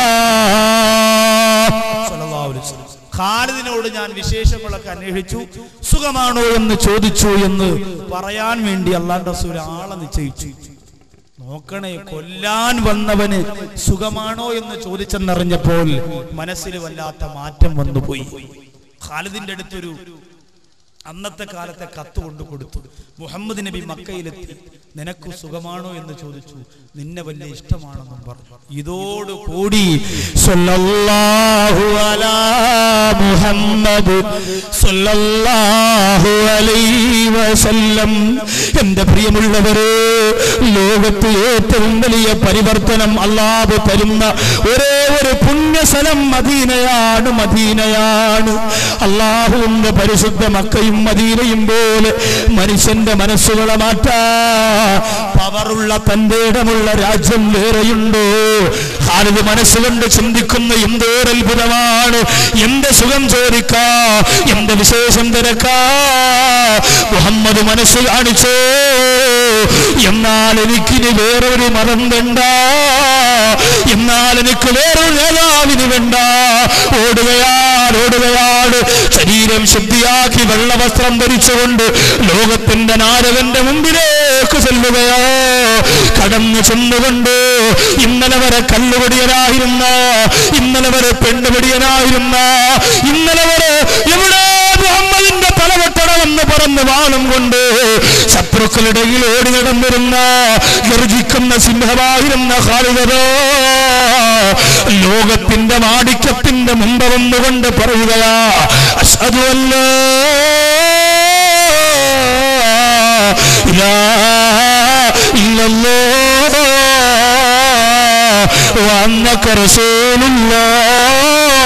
സല്ലല്ലാഹു അലൈഹി വസല്ലം. ഖാലിദിനോട് ഞാൻ വിശേഷങ്ങളൊക്കെ അന്വേഷിച്ചു സുഖമാണോ എന്ന് ചോദിച്ചു എന്ന് പറയാൻ വേണ്ടി അള്ളാഹ് റസൂൽ ആളെ നിശ്ചയിച്ചു നോക്കണേ കൊല്ലാൻ വന്നവന് സുഖമാണോ എന്ന് ചോദിച്ചെന്നറിഞ്ഞപ്പോൾ മനസ്സിൽ വല്ലാത്ത മാറ്റം വന്നുപോയി ഖാലിദിന്റെ അടുത്തൊരു അന്നത്തെ കാലത്തെ കത്ത് കൊണ്ട് കൊടുത്തു മുഹമ്മദ് നബി മക്കയിലെത്തി നിനക്ക് സുഖമാണോ എന്ന് ചോദിച്ചു നിന്നെ വലിയ ഇഷ്ടമാണെന്നും പറഞ്ഞു ഇതോടുകൂടി സല്ലല്ലാഹു അലാ മുഹമ്മദ് സല്ലല്ലാഹു അലൈഹി വസല്ലം എന്റെ പ്രിയമുള്ളവരെ ലോകത്ത് ഏറ്റവും വലിയ പരിവർത്തനം അള്ളാഹു തരുന്ന ഒരേ ഒരു പുണ്യസ്ഥലം മദീനയാണ് മദീനയാണ് അള്ളാഹുവിന്റെ പരിശുദ്ധ മക്കയും മദീനയും പോലെ മനുഷ്യന്റെ മനസ്സുകളെ മാറ്റാ പവറുള്ള തന്റെ ഇടമുള്ള രാജ്യം വേറെയുണ്ടോ ഹാരിത് മനസ്സുകൊണ്ട് ചിന്തിക്കുന്ന എന്തോർ അത്ഭുതമാണ് എന്റെ സുഖം ചോദിക്കാ എന്റെ വിശേഷം തിരക്കാ മുഹമ്മദ് മനസ്സ് കാണിച്ചോ എന്നാൽ എനിക്കിനി വേറൊരു മതം വേണ്ട എന്നാൽ എനിക്ക് വേറൊരു നേതാവിന് വേണ്ട ഓടുകയാണ് ഓടുകയാണ് ശരീരം ശുദ്ധിയാക്കി വെള്ളവസ്ത്രം ധരിച്ചുകൊണ്ട് ലോകത്തിന്റെ നാരകന്റെ മുമ്പിലേക്ക് ചെല്ലുകയോ കടന്നു ചെന്നുകൊണ്ട് ഇന്നലെ വരെ കല്ലുപടിയനായിരുന്ന ഇന്നലെ വരെ പെണ്ണുപടിയനായിരുന്ന ഇന്നലെ വരെ എവിടെ മുഹമ്മദിന്റെ തലവെട്ടണമെന്ന് പറഞ്ഞ് വാണം കൊണ്ട് ശത്രുക്കളുടെയിൽ ഓടി നടന്നിരുന്ന ഗർജിക്കുന്ന സിംഹമായിരുന്ന ഹാലികരോ ലോകത്തിന്റെ മാടിക്കത്തിന്റെ മുമ്പ് വന്നുകൊണ്ട് പറയുകയാ അഷദു അല്ലാ ഇലാഹ ഇല്ലല്ലാഹ് വഅന്നക റസൂലുള്ളാഹ്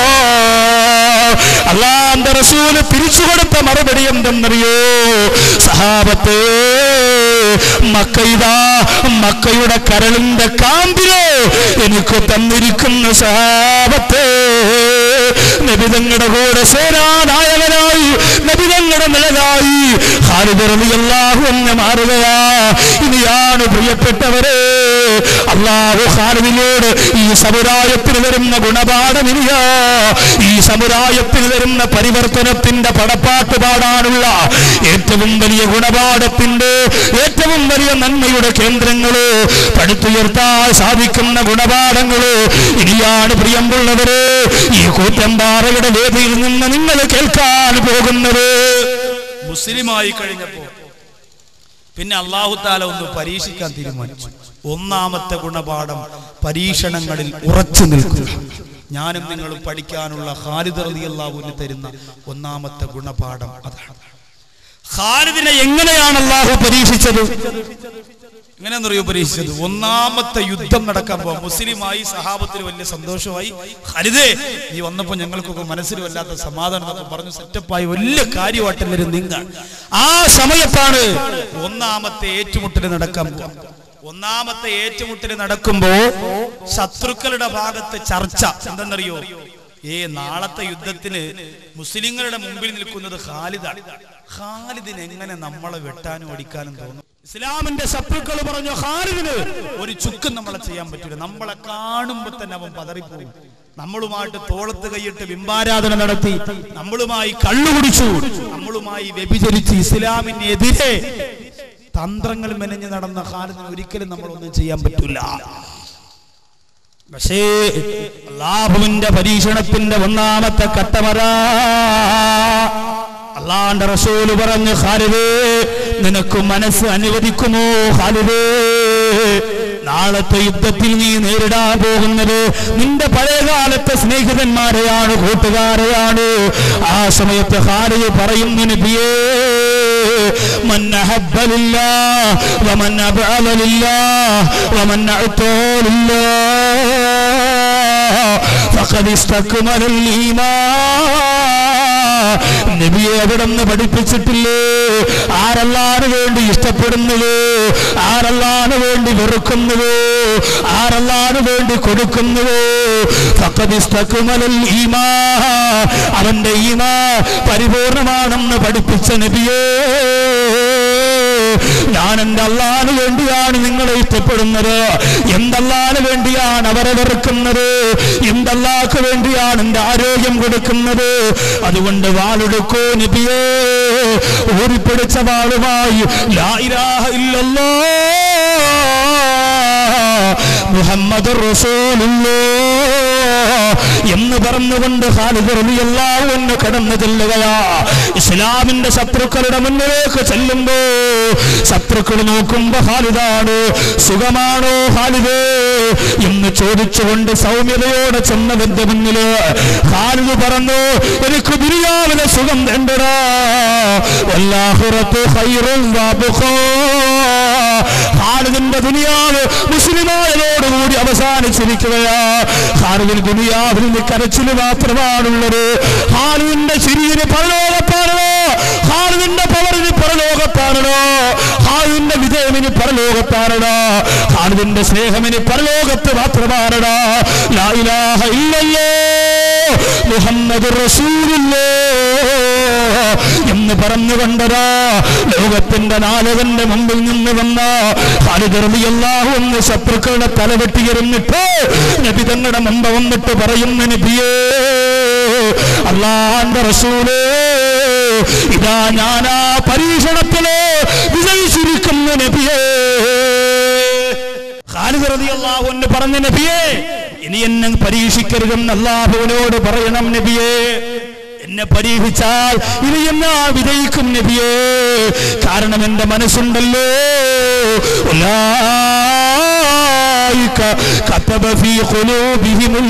അള്ളാന്റെ റസൂല് തിരിച്ചു കൊടുത്ത മറുപടി എന്തെന്നറിയോ സഹാബത്തെ മക്കയിതാ മക്കയുടെ കരളിന്റെ കാമ്പിലോ എനിക്ക് തന്നിരിക്കുന്ന സഹാബത്തെ നബിതങ്ങളുടെ കൂടെ സേനാനായകനായി നബിതങ്ങളുടെ നിഴലായി ഹാരിതറിയാഹു എന്ന് മാറുകയാ ഇനിയാണ് പ്രിയപ്പെട്ടവരെ അള്ളാഹു ഹാരിവിനോട് ഈ സമുദായത്തിന് വരുന്ന ഗുണപാഠം ഇനിയാ ഈ സമുദായത്തിൽ വരുന്ന പരിവർത്തനത്തിന്റെ പടപ്പാട്ട് പാടാനുള്ള ഏറ്റവും വലിയ ഗുണപാഠത്തിന്റെ ഏറ്റവും വലിയ നന്മയുടെ കേന്ദ്രങ്ങള് പടുത്തുയർത്താൻ സാധിക്കുന്ന ഗുണപാഠങ്ങള് ഇനിയാണ് പ്രിയമുള്ളവര് ഈ കൂറ്റമ്പാറയുടെ വേദിയിൽ നിന്ന് നിങ്ങൾ കേൾക്കാൻ പോകുന്നത് മുസ്ലിമായി കഴിഞ്ഞപ്പോ പിന്നെ അള്ളാഹു താല ഒന്ന് പരീക്ഷിക്കാൻ തീരുമാനിച്ചു ഒന്നാമത്തെ ഗുണപാഠം പരീക്ഷണങ്ങളിൽ ഉറച്ചു നിൽക്കുക ഞാനും നിങ്ങളും പഠിക്കാനുള്ള ഖാലിദ് റതി അള്ളാഹുവിന് തരുന്ന ഒന്നാമത്തെ ഗുണപാഠം അതാണ് ഖാലിദിനെ എങ്ങനെയാണ് അള്ളാഹു പരീക്ഷിച്ചത് എങ്ങനെയാണെന്നറിയോ പരീക്ഷിച്ചത് ഒന്നാമത്തെ യുദ്ധം നടക്കാൻ പോവാ മുസ്ലിമായി സഹാബത്തിന് വലിയ സന്തോഷമായി ഹരിതേ നീ വന്നപ്പോ ഞങ്ങൾക്കൊക്കെ മനസ്സിൽ വല്ലാത്ത സമാധാനം എന്നൊക്കെ പറഞ്ഞു സെറ്റപ്പായി വലിയ കാര്യമായിട്ടെല്ലാവരും നീങ്ങ ആ സമയത്താണ് ഒന്നാമത്തെ ഏറ്റുമുട്ടൽ നടക്കാൻ പോവാ ഒന്നാമത്തെ ഏറ്റുമുട്ടൽ നടക്കുമ്പോ ശത്രുക്കളുടെ ഭാഗത്ത് ചർച്ച എന്തെന്നറിയോ ഏ നാളത്തെ യുദ്ധത്തിന് മുസ്ലിങ്ങളുടെ മുമ്പിൽ നിൽക്കുന്നത് ഖാലിദാണ് ഖാലിദിന് എങ്ങനെ നമ്മളെ വെട്ടാനും അടിക്കാനും തോന്നും ഇസ്ലാമിന്റെ ശത്രുക്കൾ പറഞ്ഞു ഖാലിദിന് ഒരു ചുക്കും നമ്മളെ ചെയ്യാൻ പറ്റില്ല നമ്മളെ കാണുമ്പോ തന്നെ അവൻ പതറിപ്പോകും നമ്മളുമായിട്ട് തോളത്ത് കൈയിട്ട് ബിംബാരാധന നടത്തി നമ്മളുമായി കള്ളുകുടിച്ചു നമ്മളുമായി വ്യഭിചരിച്ച് ഇസ്ലാമിനെതിരെ തന്ത്രങ്ങൾ മെനഞ്ഞ് നടന്ന ഖാലിദിന് ഒരിക്കലും നമ്മളൊന്നും ചെയ്യാൻ പറ്റില്ല പക്ഷേ അള്ളാഹുവിന്റെ പരീക്ഷണത്തിന്റെ ഒന്നാമത്തെ കട്ടമര അള്ളാന്റെ റസൂല് പറഞ്ഞു ഖാലിദേ നിനക്ക് മനസ്സ് അനുവദിക്കുമോ ഖാലിദേ നാളത്തെ യുദ്ധത്തിൽ നീ നേരിടാൻ പോകുന്നത് നിന്റെ പഴയകാലത്തെ സ്നേഹിതന്മാരെയാണ് കൂട്ടുകാരെയാണ് ആ സമയത്ത് ഖാലിദ് പറയുന്നു നബിയേ من أحب لله ومن أبعد لله ومن أعطى لله فقد استكمل الإيمان നബിയെ അവിടെ നിന്ന് പഠിപ്പിച്ചിട്ടില്ലേ ആരല്ലാന് വേണ്ടി ഇഷ്ടപ്പെടുന്നത് ആരല്ലാന് വേണ്ടി വെറുക്കുന്നത് ആരല്ലാന് വേണ്ടി കൊടുക്കുന്നത് ഫഖദ് ഇസ്തക്മലൽ ഈമാൻ അവന്റെ ഈമാ പരിപൂർണമാണെന്ന് പഠിപ്പിച്ച നബിയേ ഞാൻ എന്റെ അള്ളാന് വേണ്ടിയാണ് നിങ്ങളെ ഇഷ്ടപ്പെടുന്നത് എന്തല്ലാന് വേണ്ടിയാണ് അവരെ വെറുക്കുന്നത് എന്തല്ലാക്ക് വേണ്ടിയാണ് എന്റെ ആരോഗ്യം കൊടുക്കുന്നത് അതുകൊണ്ട് വാളെടുക്കോ നബിയേ ഊരിപ്പിടിച്ച വാളുമായി ലാ ഇലാഹ ഇല്ലല്ലോ മുഹമ്മദ് റസൂലുള്ളോ എന്ന് പറഞ്ഞുകൊണ്ട് ഖാലിദ് റളിയല്ലാഹു അൻഹു കടന്നു ചെല്ലുകയാ ഇസ്ലാമിന്റെ ശത്രുക്കളുടെ മുന്നിലേക്ക് ചെല്ലുമ്പോ ശത്രുക്കൾ നോക്കുമ്പോ ഖാലിദാണ് സുഖമാണോ ഖാലിദേ എന്ന് ചോദിച്ചുകൊണ്ട് സൗമ്യതയോടെ ചെന്നവന്റെ മുന്നില് ഖാലിദ് പറഞ്ഞു എനിക്ക് ദുനിയാവിലെ സുഖം വേണ്ടടാ വല്ലാഹുറത്ത് ഖൈറും വാബുഖാ ഖാലിദിന്റെ ദുനിയാവ് മുസ്ലിമായതോടുകൂടി അവസാനിച്ചിരിക്കുകയാ ഖാലിദിൽ ദുനിയാവിൽ നിന്ന് കരച്ചിൽ മാത്രമാണുള്ളത് ഖാലിദിന്റെ ചിരിയിന് പരലോകത്താണോ ഖാലിദിന്റെ പവറിന് പരലോകത്താണോ ഖാലിദിന്റെ വിജയമിന് പരലോകത്താണോ ഖാലിദിന്റെ സ്നേഹമിന് പരലോകത്ത് മാത്രമാണടാ ലാ ഇലാഹ ഇല്ലല്ലോ മുഹമ്മദ് റസൂലുള്ളോ എന്ന് പറഞ്ഞുകൊണ്ടതാ ലോകത്തിന്റെ നാലകന്റെ മുമ്പിൽ നിന്ന് വന്ന ഖാലിദർമിയല്ലാഹു എന്ന് ശത്രുക്കളുടെ തലവെട്ടിയിരുന്നിട്ട് നബി തങ്ങളുടെ മുമ്പ് വന്നിട്ട് പറയുന്ന നബിയേ അള്ളാന്റെ റസൂലേ ഇതാ ഞാനാ പരീക്ഷണത്തില് വിജയിച്ചിരിക്കുന്ന നബിയേ ഖാലിദ് റളിയല്ലാഹു അൻഹു പറഞ്ഞ നബിയേ ഇനി എന്നെ പരീക്ഷിക്കരുതെന്ന് അള്ളാഹുവിനോട് പറയണം നബിയേ എന്നെ പരീക്ഷിച്ചാൽ ഇനി എന്നാ വിജയിക്കും നബിയേ കാരണം എന്റെ മനസ്സുണ്ടല്ലോ ഉലായിക കതബ ഫീ ഖുലൂബിഹിമുൽ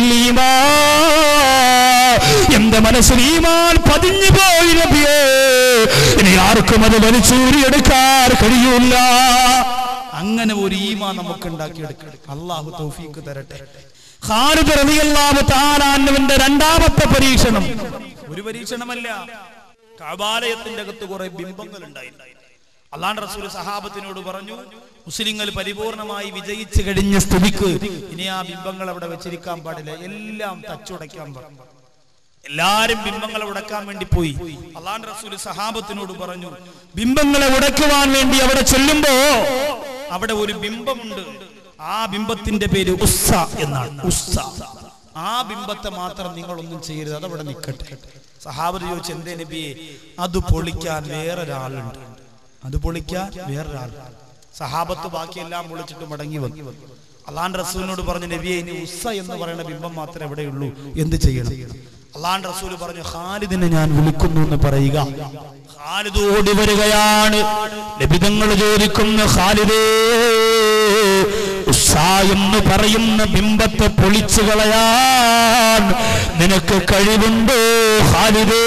ഈമാൻ എന്റെ മനസ്സിൽ ഈമാൻ പതിഞ്ഞു പോയി നബിയേ ഇനി ആർക്കും അത് വലിച്ചൂരിയെടുക്കാൻ കഴിയൂല അങ്ങനെ ഒരു ഈമാ നമുക്ക് ഉണ്ടാക്കിയെടുക്കണം അള്ളാഹു തൗഫീക്ക് തരട്ടെ ഖാലിദ് റളിയല്ലാഹു തആലാന്റെ രണ്ടാമത്തെ പരീക്ഷണം ഒരു പരീക്ഷണമല്ല കഅബാലയത്തിന്റെ അകത്ത് കുറെ ബിംബങ്ങൾ ഉണ്ടായിരുന്നു അള്ളാഹ് റസൂൽ സഹാബത്തിനോട് പറഞ്ഞു മുസ്ലിങ്ങൾ പരിപൂർണമായി വിജയിച്ചു കഴിഞ്ഞ സ്ഥിതിക്ക് ഇനി ആ ബിംബങ്ങൾ അവിടെ വെച്ചിരിക്കാൻ പാടില്ല എല്ലാം തച്ചുടയ്ക്കാൻ പറഞ്ഞു എല്ലാരും ബിംബങ്ങളെ ഉടക്കാൻ വേണ്ടി പോയി അള്ളാഹ് റസൂൽ സഹാബത്തിനോട് പറഞ്ഞു ബിംബങ്ങളെ ഉടക്കുവാൻ വേണ്ടി അവിടെ ചെല്ലുമ്പോ അവിടെ ഒരു ബിംബമുണ്ട് ആ ബിംബത്തിന്റെ പേര് ഉസ്സ എന്നാണ് ഉസ്സ ആ ബിംബത്തെ മാത്രം നിങ്ങളൊന്നും ചെയ്യരുത് അതവിടെ നിൽക്കട്ടെ സഹാബത്ത് ചോദിച്ചു എന്തേ നബിയെ അത് പൊളിക്കാൻ വേറൊരാളുണ്ട് അത് പൊളിക്കാൻ വേറൊരാൾ സഹാബത്ത് ബാക്കിയെല്ലാം പൊളിച്ചിട്ട് മടങ്ങി വന്നു അള്ളാൻ റസൂലിനോട് പറഞ്ഞു നബിയെ ഇനി ഉസ്സ എന്ന് പറയുന്ന ബിംബം മാത്രമേ എവിടെയുള്ളൂ എന്ത് ചെയ്യണം അള്ളാൻ റസൂൽ പറഞ്ഞു ഖാലിദിനെ ഞാൻ വിളിക്കുന്നു എന്ന് പറയുക ഖാലിദ് ഓടി വരികയാണ് ലഭിതങ്ങൾ ചോദിക്കുന്നു ഖാലിദേ ഉസ്സ എന്ന് പറയുന്ന ബിംബത്തെ പൊളിച്ചു കളയാൻ നിനക്ക് കഴിവുണ്ടോ ഖാലിദേ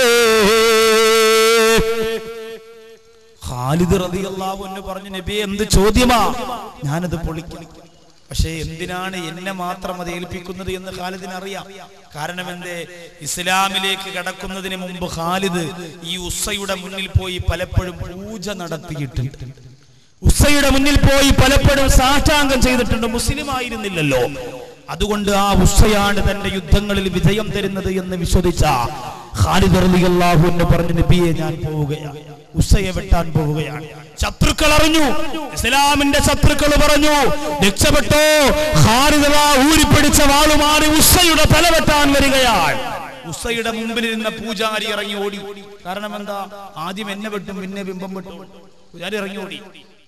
ഖാലിദ് റളിയല്ലാഹു അൻഹു പറഞ്ഞു നബി എന്ത് ചോദ്യമാ ഞാനത് പൊളിക്കും പക്ഷേ എന്തിനാണ് എന്നെ മാത്രം അത് ഏൽപ്പിക്കുന്നത് എന്ന് ഖാലിദിന് അറിയാം കാരണം എന്തേ ഇസ്ലാമിലേക്ക് കടക്കുന്നതിന് മുമ്പ് ഖാലിദ് ഈ ഉസ്സയുടെ മുന്നിൽ പോയി പലപ്പോഴും പൂജ നടത്തിയിട്ടുണ്ട് ഉസ്സയുടെ മുന്നിൽ പോയി പലപ്പോഴും സാഷ്ടാംഗം ചെയ്തിട്ടുണ്ട് മുസ്ലിം ആയിരുന്നില്ലല്ലോ അതുകൊണ്ട് ആ ഉസ്സയാണ് തന്റെ യുദ്ധങ്ങളിൽ വിജയം തരുന്നത് എന്ന് വിശ്വസിച്ച ഖാലിദ് റളിയല്ലാഹു അൻഹു പറഞ്ഞു നബിയെ ഞാൻ പോവുകയാണ് ഉസ്സയെ വെട്ടാൻ പോവുകയാണ് ശത്രുക്കൾ അറിഞ്ഞു ഇസ്ലാമിന്റെ ശത്രുക്കൾ പറഞ്ഞു രക്ഷപ്പെട്ടോ ഖാലിദ് ഊരിപ്പിടിച്ച വാളുമാറി ഉസ്സയുടെ തല വെട്ടാൻ വരികയാണ് ഉസ്സയുടെ മുമ്പിലിരുന്ന പൂജാരി ഇറങ്ങി ഓടി കാരണം എന്താ ആദ്യം എന്നെ വെട്ടും പിന്നെ ബിംബം വെട്ടും പൂജാരി ഇറങ്ങി ഓടി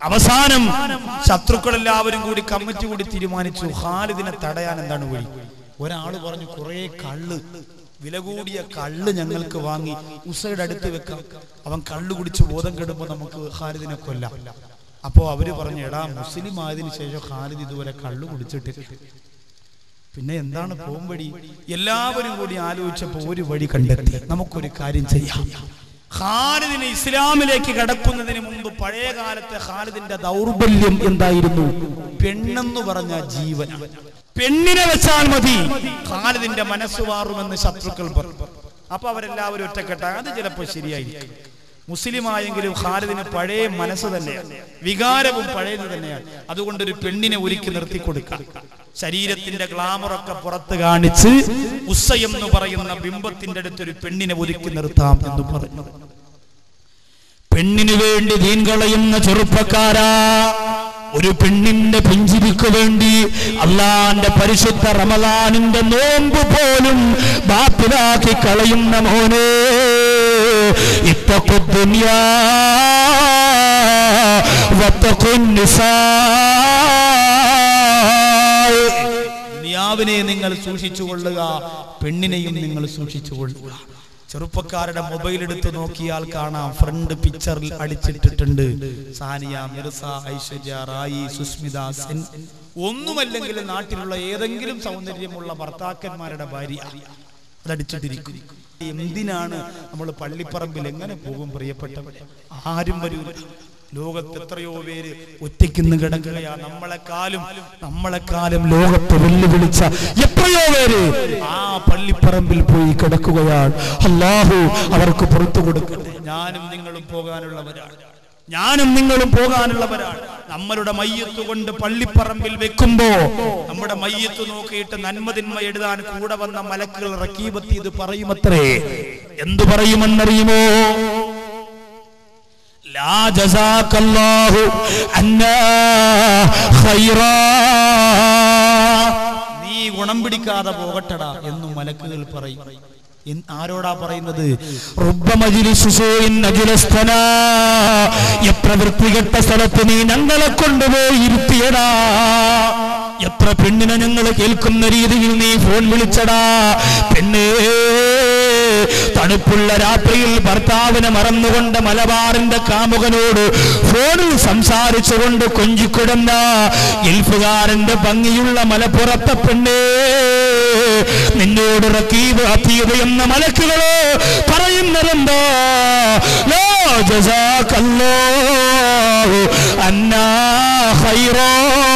അവസാനം ശത്രുക്കൾ എല്ലാവരും കൂടി കമ്മിറ്റി കൂടി തീരുമാനിച്ചു ഖാലിദിനെ തടയാൻ എന്താണ് വഴി ഒരാള് പറഞ്ഞു കുറെ കള്ള് വില കൂടിയ കള്ള് ഞങ്ങൾക്ക് വാങ്ങി ഉസയുടെ അടുത്ത് വെക്കാം അവൻ കള്ള് കുടിച്ച് ബോധം കെടുമ്പോ നമുക്ക് ഖാലിദിനെ കൊല്ലാം അപ്പോ അവര് പറഞ്ഞു എടാ മുസ്ലിം ആയതിനു ശേഷം ഖാലിദ് ഇതുവരെ കള്ളു കുടിച്ചിട്ടില്ല പിന്നെ എന്താണ് പോകുംവഴി എല്ലാവരും കൂടി ആലോചിച്ചപ്പോ ഒരു വഴി കണ്ടെത്തി നമുക്കൊരു കാര്യം ചെയ്യാം ഖാലിദിന് ഇസ്ലാമിലേക്ക് കടക്കുന്നതിന് മുമ്പ് പഴയ കാലത്തെ ഖാലിദിന്റെ ദൗർബല്യം എന്തായിരുന്നു പെണ്ണെന്ന് പറഞ്ഞ ജീവൻ പെണ്ണിനെ വെച്ചാൽ മതി ഖാലിദിന്റെ മനസ്സ് മാറുമെന്ന് ശത്രുക്കൾ പറഞ്ഞു അപ്പൊ അവരെല്ലാവരും ഒറ്റക്കെട്ടാണ് അത് ചിലപ്പോ ശരിയായിരിക്കും മുസ്ലിമായെങ്കിലും ഖാലിദിന് പഴയ മനസ്സ് തന്നെയാണ് വികാരവും പഴയത് തന്നെയാണ് അതുകൊണ്ട് ഒരു പെണ്ണിനെ ഒരുക്കി നിർത്തി കൊടുക്കാം ശരീരത്തിന്റെ ഗ്ലാമറൊക്കെ പുറത്ത് കാണിച്ച് ഉസ്സ എന്ന് പറയുന്ന ബിംബത്തിന്റെ അടുത്ത് ഒരു പെണ്ണിനെ ഒരുക്കി നിർത്താം എന്ന് പറഞ്ഞു പെണ്ണിന് വേണ്ടി ദീൻ കളയുന്ന ചെറുപ്പക്കാരാ ഒരു പെണ്ണിന്റെ പുഞ്ചിരിക്ക് വേണ്ടി അള്ളാന്റെ പരിശുദ്ധ റമലാനിന്റെ നോമ്പ് പോലും ബാപ്പിലാക്കി കളയുന്ന മോനെ ഇത്തക്കു ദുനിയാ വത്തക്കു നിസാ ദുനിയാവിനെ നിങ്ങൾ സൂക്ഷിച്ചു കൊള്ളുക പെണ്ണിനെയും നിങ്ങൾ സൂക്ഷിച്ചു കൊള്ളുക ചെറുപ്പക്കാരുടെ മൊബൈൽ എടുത്ത് നോക്കിയാൽ കാണാം ഫ്രണ്ട് പിക്ചറിൽ അടിച്ചിട്ടിട്ടുണ്ട് സാനിയ മിർസ ഐശ്വര്യ റായി സുസ്മിത സെൻ ഒന്നുമല്ലെങ്കിൽ നാട്ടിലുള്ള ഏതെങ്കിലും സൗന്ദര്യമുള്ള ഭർത്താക്കന്മാരുടെ ഭാര്യ അതടിച്ചിട്ടിരിക്കും എന്തിനാണ് നമ്മൾ പള്ളിപ്പറമ്പിൽ എങ്ങനെ പോകും പ്രിയപ്പെട്ടവരെ ആരും വരൂല ലോകത്ത് എത്രയോ പേര് ഒറ്റയ്ക്കുന്ന് കിടക്കുകയാ നമ്മളെക്കാളും നമ്മളെക്കാളും ലോകത്ത് വെല്ലുവിളിച്ച എത്രയോ പേര് ആ പള്ളിപ്പറമ്പിൽ പോയി കിടക്കുകയാണ് അള്ളാഹു അവർക്ക് പുറത്തു കൊടുക്കട്ടെ ഞാനും നിങ്ങളും പോകാനുള്ളവരാണ് ഞാനും നിങ്ങളും പോകാനുള്ളവരാണ് നമ്മളുടെ മയ്യത്ത് കൊണ്ട് പള്ളിപ്പറമ്പിൽ വെക്കുമ്പോ നമ്മുടെ മയ്യത്ത് നോക്കിയിട്ട് നന്മതിന്മ എഴുതാൻ കൂടെ വന്ന മലക്കുകൾ റക്കീബത്ത് ഇത് പറയുമത്രേ എന്തു പറയുമെന്നറിയുമോ لا جزاك الله عنا خيرا നീ ഗുണം പിടിക്കാതെ പോകട്ടടാ എന്നും മലക്കുകൾ പറയും എൻ- ആരോടാ പറയുന്നത് റുബ്ബ മജ്ലിസു സൂഇൻ അജ്ലസ്തനാ. എത്ര വൃത്തികെട്ട സ്ഥലത്ത് നീ ഞങ്ങളെ കൊണ്ടുപോയി ഇരുത്തിയടാ എത്ര പെണ്ണിനെ ഞങ്ങൾ കേൾക്കുന്ന രീതിയിൽ നീ ഫോൺ വിളിച്ചടാ പെണ്ണേ തണുപ്പുള്ള രാത്രിയിൽ ഭർത്താവിനെ മറന്നുകൊണ്ട് മലബാറിന്റെ കാമുകനോട് ഫോണിൽ സംസാരിച്ചുകൊണ്ട് കൊഞ്ചിക്കുടന്ന ഗൾഫുകാരന്റെ ഭംഗിയുള്ള മലപ്പുറത്തെ പെണ്ണേ നിന്നോട് റക്കീബ് അതീബ് എന്ന മലക്കുകളോ പറയുന്നതെന്താ ലോ ജസാക്കല്ലാഹു അന്നാ ഖൈറാ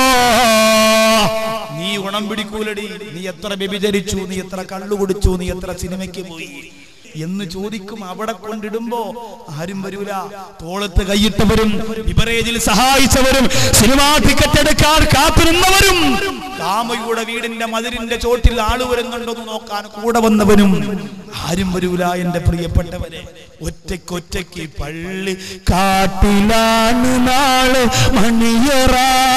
നീ ഗുണം പിടിക്കൂലടി നീ എത്ര വ്യഭിചരിച്ചു നീ എത്ര കള്ളു കുടിച്ചു നീ എത്ര സിനിമയ്ക്ക് പോയി എന്ന് ചോദിക്കും അവിടെ കൊണ്ടിടുമ്പോ ആരും വരൂല തോളത്ത് കൈയിട്ടവരും ബിബറേജിൽ സഹായിച്ചവരും സിനിമാ ടിക്കറ്റ് എടുക്കാൻ കാത്തിരുന്നവരും കാമയുടെ വീടിന്റെ മതിലിന്റെ ചോട്ടിൽ ആള് വരുന്നുണ്ടോന്ന് നോക്കാൻ കൂടെ വന്നവനും ആരും വരൂല എന്റെ പ്രിയപ്പെട്ടവരെ ഒറ്റയ്ക്കൊറ്റയ്ക്ക് പള്ളി കാട്ടിലാണ് നാള് മണിയറ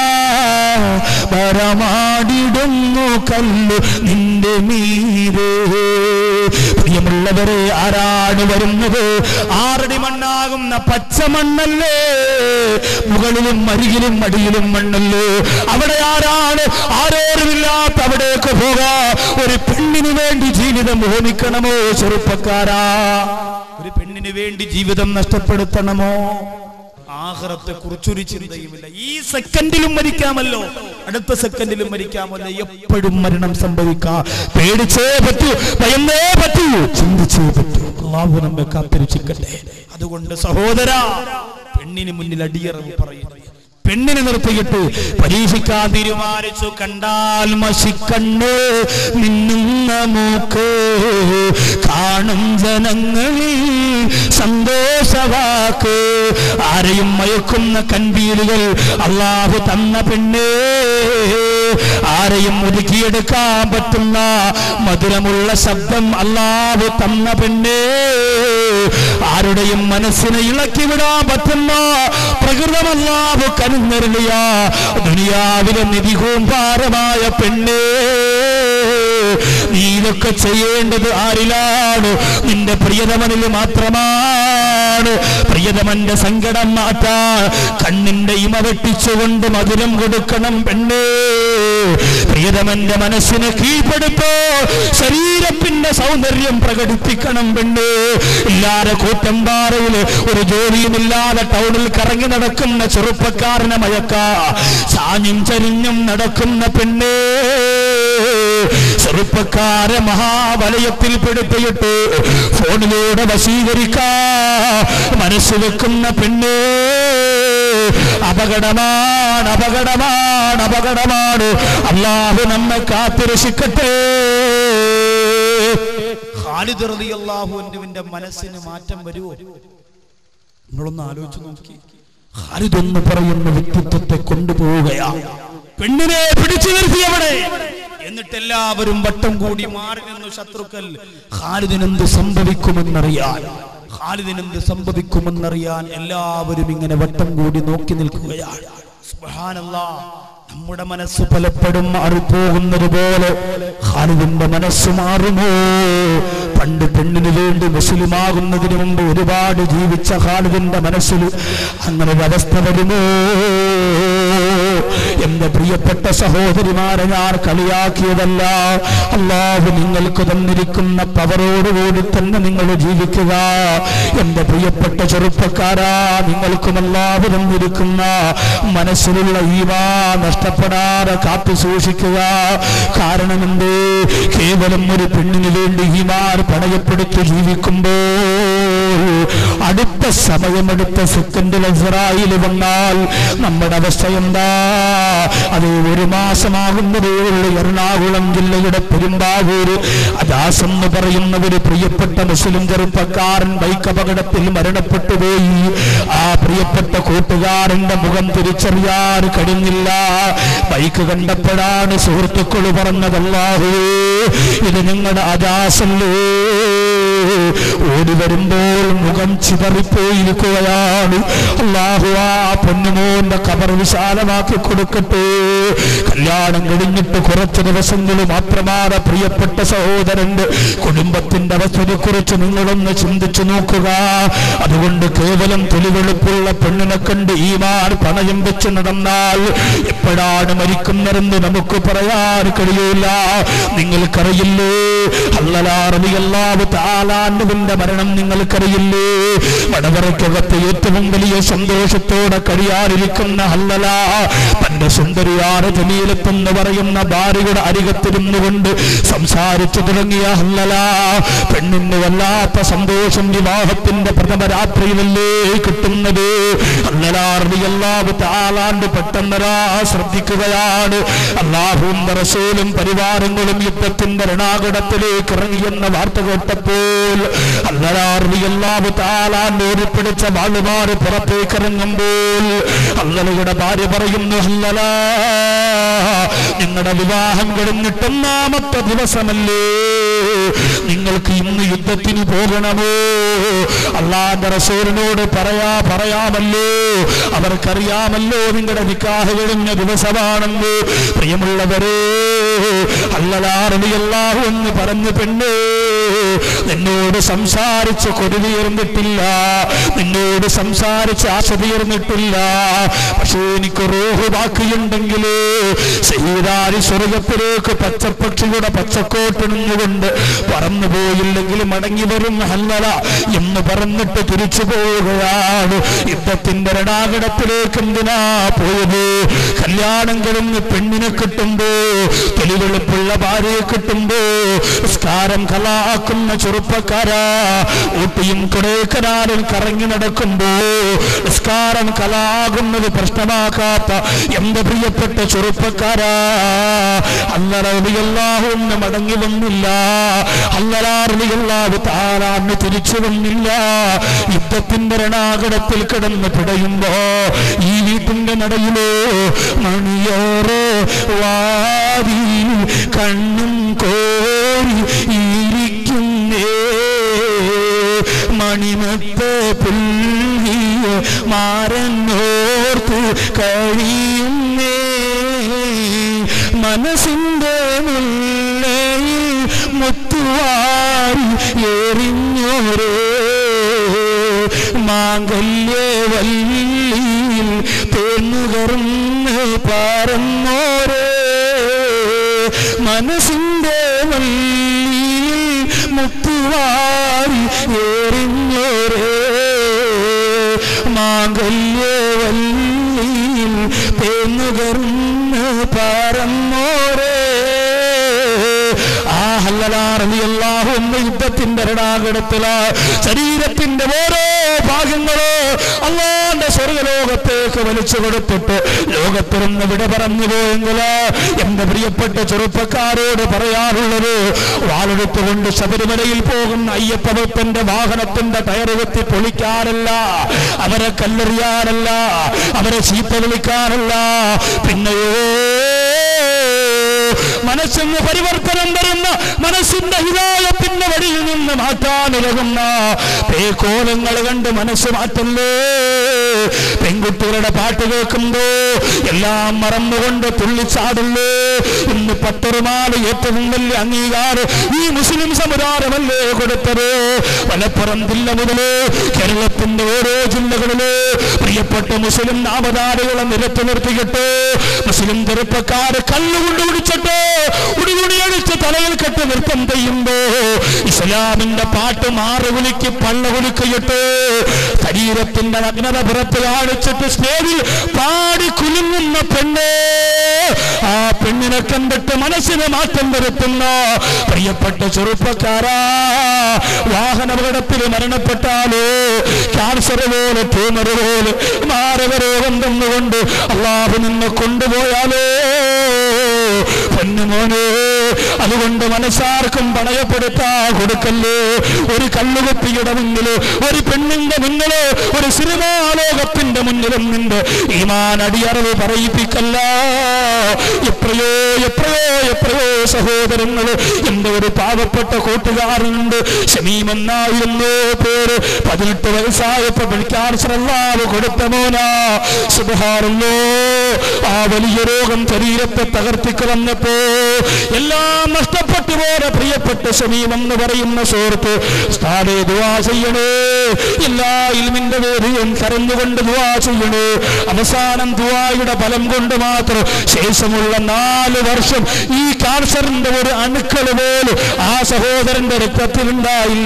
വരമാടിടുന്നു കല്ലു നിന്റെ മീരേ പ്രിയമുള്ളവരെ ആരാണ് വരുന്നത് ആറടി മണ്ണാകുന്ന പച്ച മണ്ണല്ലേ മുകളിലും അരികിലും അടിയിലും മണ്ണല്ലേ അവിടെ ആരാണ് ആരോരുമില്ലാത്ത അവിടേക്ക് പോകാ ഒരു പെണ്ണിന് വേണ്ടി ജീവിതം ഹോമിക്കണമോ ചെറുപ്പക്കാരാ ഒരു പെണ്ണിന് വേണ്ടി ജീവിതം നഷ്ടപ്പെടുത്തണമോ ആഹ്റത്തെ കുറിച്ചൊരു ചിന്തയുമില്ല ഈ സെക്കൻഡിലും മരിക്കാമല്ലോ അടുത്ത സെക്കൻഡിലും മരിക്കാമല്ലോ എപ്പോഴും മരണം സംഭവിക്കാം പേടിച്ചേ പറ്റൂ ഭയന്നേ പറ്റൂ ചിന്തിച്ചേ പറ്റൂ അള്ളാഹു നമ്മെ കാത്തിരിച്ചിക്കട്ടെ അതുകൊണ്ട് സഹോദര പെണ്ണിന് മുന്നിൽ അടിയറവ് പറയുന്നു പെണ്ണിനെ നിർത്തിയിട്ട് പരീക്ഷിക്കാൻ തീരുമാനിച്ചു കണ്ടാൽ മഷിക്കണ്ണ് മിന്നുന്ന മൂക്ക് കാണും ജനങ്ങളിൽ സന്തോഷവാക്ക് ആരെയും മയക്കുന്ന കൺപീലുകൾ അള്ളാഹു തന്ന പെണ്ണേ ആരെയും ഒതുക്കിയെടുക്കാൻ പറ്റുന്ന മധുരമുള്ള ശബ്ദം അള്ളാഹു തന്ന പെണ്ണേ ആരുടെയും മനസ്സിനെ ഇളക്കി വിടാൻ പറ്റുന്ന പ്രകൃതമല്ലാഹു കനുന്നരുളിയ ദുനിയാവിലെ നിധികൂമ്പാരമായ പെണ്ണേ നീ ഇതൊക്കെ ചെയ്യേണ്ടത് ആരിലാണ് നിന്റെ പ്രിയതമനിൽ മാത്രമാണ് പ്രിയതമന്റെ സങ്കടം മാറ്റാ കണ്ണിന്റെ ഇമ വെട്ടിച്ചുകൊണ്ട് മധുരം കൊടുക്കണം പെണ്ണേ പ്രിയതമന്റെ മനസ്സിനെ കീഴ്പ്പെടുത്തോ ശരീരത്തിന്റെ സൗന്ദര്യം പ്രകടിപ്പിക്കണം പെണ്ണേ ഇല്ലാതെ കൂറ്റമ്പാറയിൽ ഒരു ജോലിയുമില്ലാതെ ടൗണിൽ കറങ്ങി നടക്കുന്ന ചെറുപ്പക്കാരനെ മയക്ക സാഞ്ഞും ചരിഞ്ഞും നടക്കുന്ന പെണ്ണേ ചെറുപ്പക്കാരെ മഹാവലയത്തിൽ പെടുത്തിയിട്ട് ഫോണിലൂടെ വശീകരിക്കാ മനസ്സ് വെക്കുന്ന പെണ്ണേ അപകടമാണ് അപകടമാണ് അപകടമാണ് അള്ളാഹു നമ്മെ കാത്തുരക്ഷിക്കട്ടെ ഖാലിദ് റളിയല്ലാഹുവിന്റെ മനസ്സിന് മാറ്റം വരുമോ നിങ്ങളൊന്ന് ആലോചിച്ച് നോക്കി ഖാലിദ് എന്ന് പറയുന്ന വ്യക്തിത്വത്തെ കൊണ്ടുപോവുകയാ പെണ്ണിനെ പിടിച്ചു നിർത്തിയവിടെ എന്നിട്ട് എല്ലാവരും വട്ടം കൂടി മാറി നിന്നു ശത്രുക്കൾ ഖാലിദിനെന്ത് സംഭവിക്കുമെന്നറിയാൻ ഖാലിദിനെന്ത് സംഭവിക്കുമെന്നറിയാൻ എല്ലാവരും ഇങ്ങനെ വട്ടം കൂടി നോക്കി നിൽക്കുകയാണ് സുബ്ഹാനല്ലാഹ് നമ്മുടെ മനസ്സ് പലപ്പോഴും മാറിപ്പോകുന്നത് പോലെ ഖാലിദിന്റെ മനസ്സ് മാറുമോ പണ്ട് പെണ്ണിന് വേണ്ടി മുസ്ലിമാകുന്നതിന് മുമ്പ് ഒരുപാട് ജീവിച്ച ഖാലിദിന്റെ മനസ്സിൽ അങ്ങനെ ഒരു അവസ്ഥ വരുമോ എന്റെ പ്രിയപ്പെട്ട സഹോദരിമാരെ ഞാൻ കളിയാക്കിയതല്ല അള്ളാഹു നിങ്ങൾക്ക് തന്നിരിക്കുന്ന പവറോടുകൂടി തന്നെ നിങ്ങൾ ജീവിക്കുക എന്റെ പ്രിയപ്പെട്ട ചെറുപ്പക്കാരാ നിങ്ങൾക്കും അള്ളാഹു തന്നിരിക്കുന്ന മനസ്സിലുള്ള ഈവാ നഷ്ടപ്പെടാതെ കാത്തു സൂക്ഷിക്കുക കാരണം എന്ത് കേവലം ഒരു പെണ്ണിന് വേണ്ടി ഈമാർ പണയപ്പെടുത്തി ജീവിക്കുമ്പോൾ അടുത്ത സമയമെടുത്ത സെക്കൻഡിൽ ഇസ്രായേൽ വന്നാൽ നമ്മുടെ അവസ്ഥ എന്താ അത് ഒരു മാസമാകുന്നതേ ഉള്ളൂ എറണാകുളം ജില്ലയുടെ പെരുമ്പാവൂര് അദാസ് എന്ന് പറയുന്ന ഒരു പ്രിയപ്പെട്ട മുസ്ലിം ചെറുപ്പക്കാരൻ ബൈക്ക് അപകടത്തിൽ മരണപ്പെട്ടു പോയി ആ പ്രിയപ്പെട്ട കൂട്ടുകാരന്റെ മുഖം തിരിച്ചറിയാൻ കഴിഞ്ഞില്ല ബൈക്ക് കണ്ടപ്പോഴാണ് സുഹൃത്തുക്കൾ പറഞ്ഞതല്ലാഹുവേ ഇത് നിങ്ങളുടെ അദാസല്ലേ ഓടി വരുമ്പോൾ മുഖം ചിതറിപ്പോയിരിക്കുകയാണ് അള്ളാഹു ആ പൊന്നുമോന്റെ കബർ വിശാലമാക്കി കൊടുക്കട്ടെ കല്യാണം കഴിഞ്ഞിട്ട് കുറച്ച് ദിവസങ്ങൾ മാത്രമാണ് പ്രിയപ്പെട്ട സഹോദരന്റെ കുടുംബത്തിന്റെ അവസ്ഥയെ കുറിച്ച് നിങ്ങളൊന്ന് ചിന്തിച്ചു നോക്കുക അതുകൊണ്ട് കേവലം തൊലിവെളുപ്പുള്ള പെണ്ണിനെ കണ്ട് ഈ മാർ പണയം വെച്ച് നടന്നാൽ എപ്പോഴാണ് മരിക്കുന്നതെന്ന് നമുക്ക് പറയാൻ കഴിയൂല നിങ്ങൾക്കറിയില്ലേ അല്ലലാറിയല്ലാവ് താലാണ്ടുവിന്റെ മരണം നിങ്ങൾക്കറിയില്ലേ മടവറയ്ക്കകത്ത് ഏറ്റവും വലിയ സന്തോഷത്തോടെ കഴിയാതിരിക്കുന്ന അല്ലല തന്റെ സുന്ദരിയാറ് ജമീലത്തെന്ന് പറയുന്ന ഭാര്യയുടെ അരികത്തിരുന്നു കൊണ്ട് സംസാരിച്ചു തുടങ്ങിയ അല്ലല പെണ്ണിന് വല്ലാത്ത സന്തോഷം വിവാഹത്തിന്റെ പ്രഥമ രാത്രിയിലല്ലേ കിട്ടുന്നത് അല്ലലാറിയല്ലാവ് താലാണ്ട് പെട്ടെന്നരാ ശ്രദ്ധിക്കുകയാണ് അള്ളാഹുവും റസൂലും പരിവാരങ്ങളും യുദ്ധത്തിന്റെ രണാകടത്തിലേക്ക് ഇറങ്ങിയെന്ന വാർത്ത കേട്ടപ്പോൾ അല്ലലാറിയല്ലാവ് താലാണ്ട് ഓടിപ്പിടിച്ച വാളുമാര് പുറത്തേക്ക് ഇറങ്ങുമ്പോൾ അല്ലലയുടെ ഭാര്യ പറയുന്നു അല്ലല നിങ്ങളുടെ വിവാഹം കഴിഞ്ഞിട്ട് ഒന്നാമത്തെ ദിവസമല്ലേ നിങ്ങൾക്ക് ഇന്ന് യുദ്ധത്തിന് പോകണമോ അള്ളാന്റെ റസൂലിനോട് പറയാ പറയാമല്ലോ അവർക്കറിയാമല്ലോ നിങ്ങളുടെ നിക്കാഹ് കഴിഞ്ഞ ദിവസമാണെന്ന് പ്രിയമുള്ളവരെ അല്ലലാറിയല്ലാഹു എന്ന് പറഞ്ഞു പെണ്ണേ നിന്നോട് സംസാരിച്ച് കൊടിതീർന്നിട്ടില്ല നിന്നോട് സംസാരിച്ച് ആശ തീർന്നിട്ടില്ല പക്ഷേ എനിക്ക് റോഹ് ബാക്കിയുണ്ടെങ്കിൽ സീതാരി സ്വർഗത്തിലേക്ക് പച്ചപ്പക്ഷിയുടെ പച്ചക്കോട്ടിണുകൊണ്ട് പറന്നു പോയില്ലെങ്കിൽ മടങ്ങി വരും ഹല്ലല എന്ന് പറഞ്ഞിട്ട് തിരിച്ചു പോവുകയാണ് യുദ്ധത്തിന്റെ രണാകടത്തിലേക്ക് എന്തിനാ പോയത് കല്യാണം കഴിഞ്ഞ് പെണ്ണിനെ കിട്ടുമ്പോ തെളിവെളുപ്പുള്ള ഭാര്യയെ കിട്ടുമ്പോ നിസ്കാരം കലാക്കുന്ന ചെറുപ്പക്കാരാ ഊട്ടിയും കൊടേക്കനാലും കറങ്ങി നടക്കുമ്പോ നിസ്കാരം കലാകുന്നത് പ്രശ്നമാക്കാത്ത എന്റെ പ്രിയപ്പെട്ട ചെറുപ്പക്കാരാ അല്ലറിയല്ലാഹു ഒന്ന് മടങ്ങി വന്നില്ല അല്ലലാറിയല്ലാഹു താരാന്ന് തിരിച്ചു വന്നില്ല യുദ്ധത്തിന്റെ രണാകടത്തിൽ കിടന്ന് പിടയുമ്പോ ഈ വീട്ടിന്റെ നടയിലോ മണിയോറോ വാരി കണ്ണും കോരി ഇരിക്കുന്നേ മണിമത്ത് പുല്ലിയ മാറന്നോർത്ത് കഴിയുന്നേ മനസ്സിന്റെ മുല്ലയിൽ മുത്തുവാരി എറിഞ്ഞോരേ മാംഗല്യവല്ലിയിൽ തേന്നുകർന്ന് പറന്നോരേ മനസ്സിന്റെ വല്ലിയിൽ മുത്തുവാരി എറിഞ്ഞോരേ മാംഗല്യവല്ലിയിൽ തേന്നുകർന്ന് പറന്നോരേ ആ ഹല്ലലാറിയല്ലാഹു എന്ന യുദ്ധത്തിന്റെ രണാകടത്തില ശരീരത്തിന്റെ ഓരോ ഭാഗങ്ങളോ അള്ളാന്റെ സ്വർഗലോകത്തേക്ക് വലിച്ചു കൊടുത്തിട്ട് ലോകത്തിൽ നിന്ന് വിട പറഞ്ഞു പോയെങ്കില് എന്റെ പ്രിയപ്പെട്ട ചെറുപ്പക്കാരോട് പറയാറുള്ളത് വാളെടുത്തുകൊണ്ട് ശബരിമലയിൽ പോകുന്ന അയ്യപ്പവപ്പന്റെ വാഹനത്തിന്റെ ടയറ് കുത്തി പൊളിക്കാനല്ല അവരെ കല്ലെറിയാനല്ല അവരെ ചീത്ത വിളിക്കാനല്ല പിന്നെയോ മനസ്സിന് പരിവർത്തനം വരുന്ന മനസ്സിന്റെ ഹിതായത്തിന്റെ വഴിയിൽ നിന്ന് മാറ്റാനിറങ്ങുന്ന പേക്കോലങ്ങൾ കണ്ട് മനസ്സ് മാറ്റല്ലേ പെൺകുട്ടികളുടെ പാട്ട് കേൾക്കുമ്പോ എല്ലാം മറന്നുകൊണ്ട് തുള്ളിച്ചാടില്ലേ ഇന്ന് പത്തൊരുമാല് ഏറ്റവും വലിയ അംഗീകാരം ഈ മുസ്ലിം സമുദായമല്ലേ കൊടുത്തത് മലപ്പുറം ജില്ല മുതല് കേരളത്തിന്റെ ഓരോ ജില്ലകളില് പ്രിയപ്പെട്ട മുസ്ലിം നാമധാരികളെ നിരത്തി നിർത്തിയിട്ട് മുസ്ലിം ചെറുപ്പക്കാര് കല്ലുകൊണ്ട് കുടിച്ചിട്ട് ഉടികുടിയടിച്ച് തലയിൽ കെട്ട് നൃത്തം ചെയ്യുമ്പോ ഇസ്ലാമിന്റെ പാട്ട് മാറി വിളിക്ക് പള്ള കുലുക്കിയിട്ട് ശരീരത്തിന്റെ നഗ്നത പുറത്ത് കാണിച്ചിട്ട് സ്റ്റേജിൽ പാടി കുലുങ്ങുന്ന പെണ്ണ് ആ പെണ്ണിനെ കണ്ടിട്ട് മനസ്സിന് മാറ്റം വരുത്തുന്ന പ്രിയപ്പെട്ട ചെറുപ്പക്കാരാ വാഹനാപകടത്തിൽ മരണപ്പെട്ടാലോ ക്യാൻസർ പോലെ ട്യൂമർ പോലെ മാരകരോഗം തന്നുകൊണ്ട് അള്ളാഹു നിന്നെ കൊണ്ടുപോയാലോ പൊന്നുമോനെ അതുകൊണ്ട് മനസ്സാർക്കും പണയപ്പെടുത്താ കൊടുക്കല്ലേ ഒരു കല്ലുകുപ്പിയുടെ മുന്നില് ഒരു പെണ്ണിന്റെ മുന്നില് ഒരു സിനിമാ ലോകത്തിന്റെ മുന്നിലും നിന്റെ ഈമാൻ അടിയറവ് പറയിപ്പിക്കല്ല എത്രയോ എത്രയോ എത്രയോ സഹോദരങ്ങള് എന്റെ ഒരു പാവപ്പെട്ട കൂട്ടുകാരനുണ്ട് ഷമീമെന്നായിരുന്നു പേര് പതിനെട്ട് വയസ്സായപ്പോ ക്യാൻസറല്ലാതെ കൊടുത്ത മോനാ സുബഹാറല്ലോ ആ വലിയ രോഗം ശരീരത്തെ തകർത്തിക്ക് വന്നപ്പോ എല്ലാം നഷ്ടപ്പെട്ടു പോലെ പ്രിയപ്പെട്ട ഷമീം എന്ന് പറയുന്ന സുഹൃത്ത് സ്ഥാനെ ദുവാ ചെയ്യണേ എല്ലാ ഇൽമിന്റെ വേദിയും കരഞ്ഞുകൊണ്ട് ദുവാ ചെയ്യണേ അവസാനം ദുവായുടെ ഫലം കൊണ്ട് മാത്രം ശേഷമുള്ള നാല് വർഷം ഈ ക്യാൻസറിന്റെ ഒരു അണുക്കൾ പോലും ആ സഹോദരന്റെ രക്തത്തിലുണ്ടായില്ല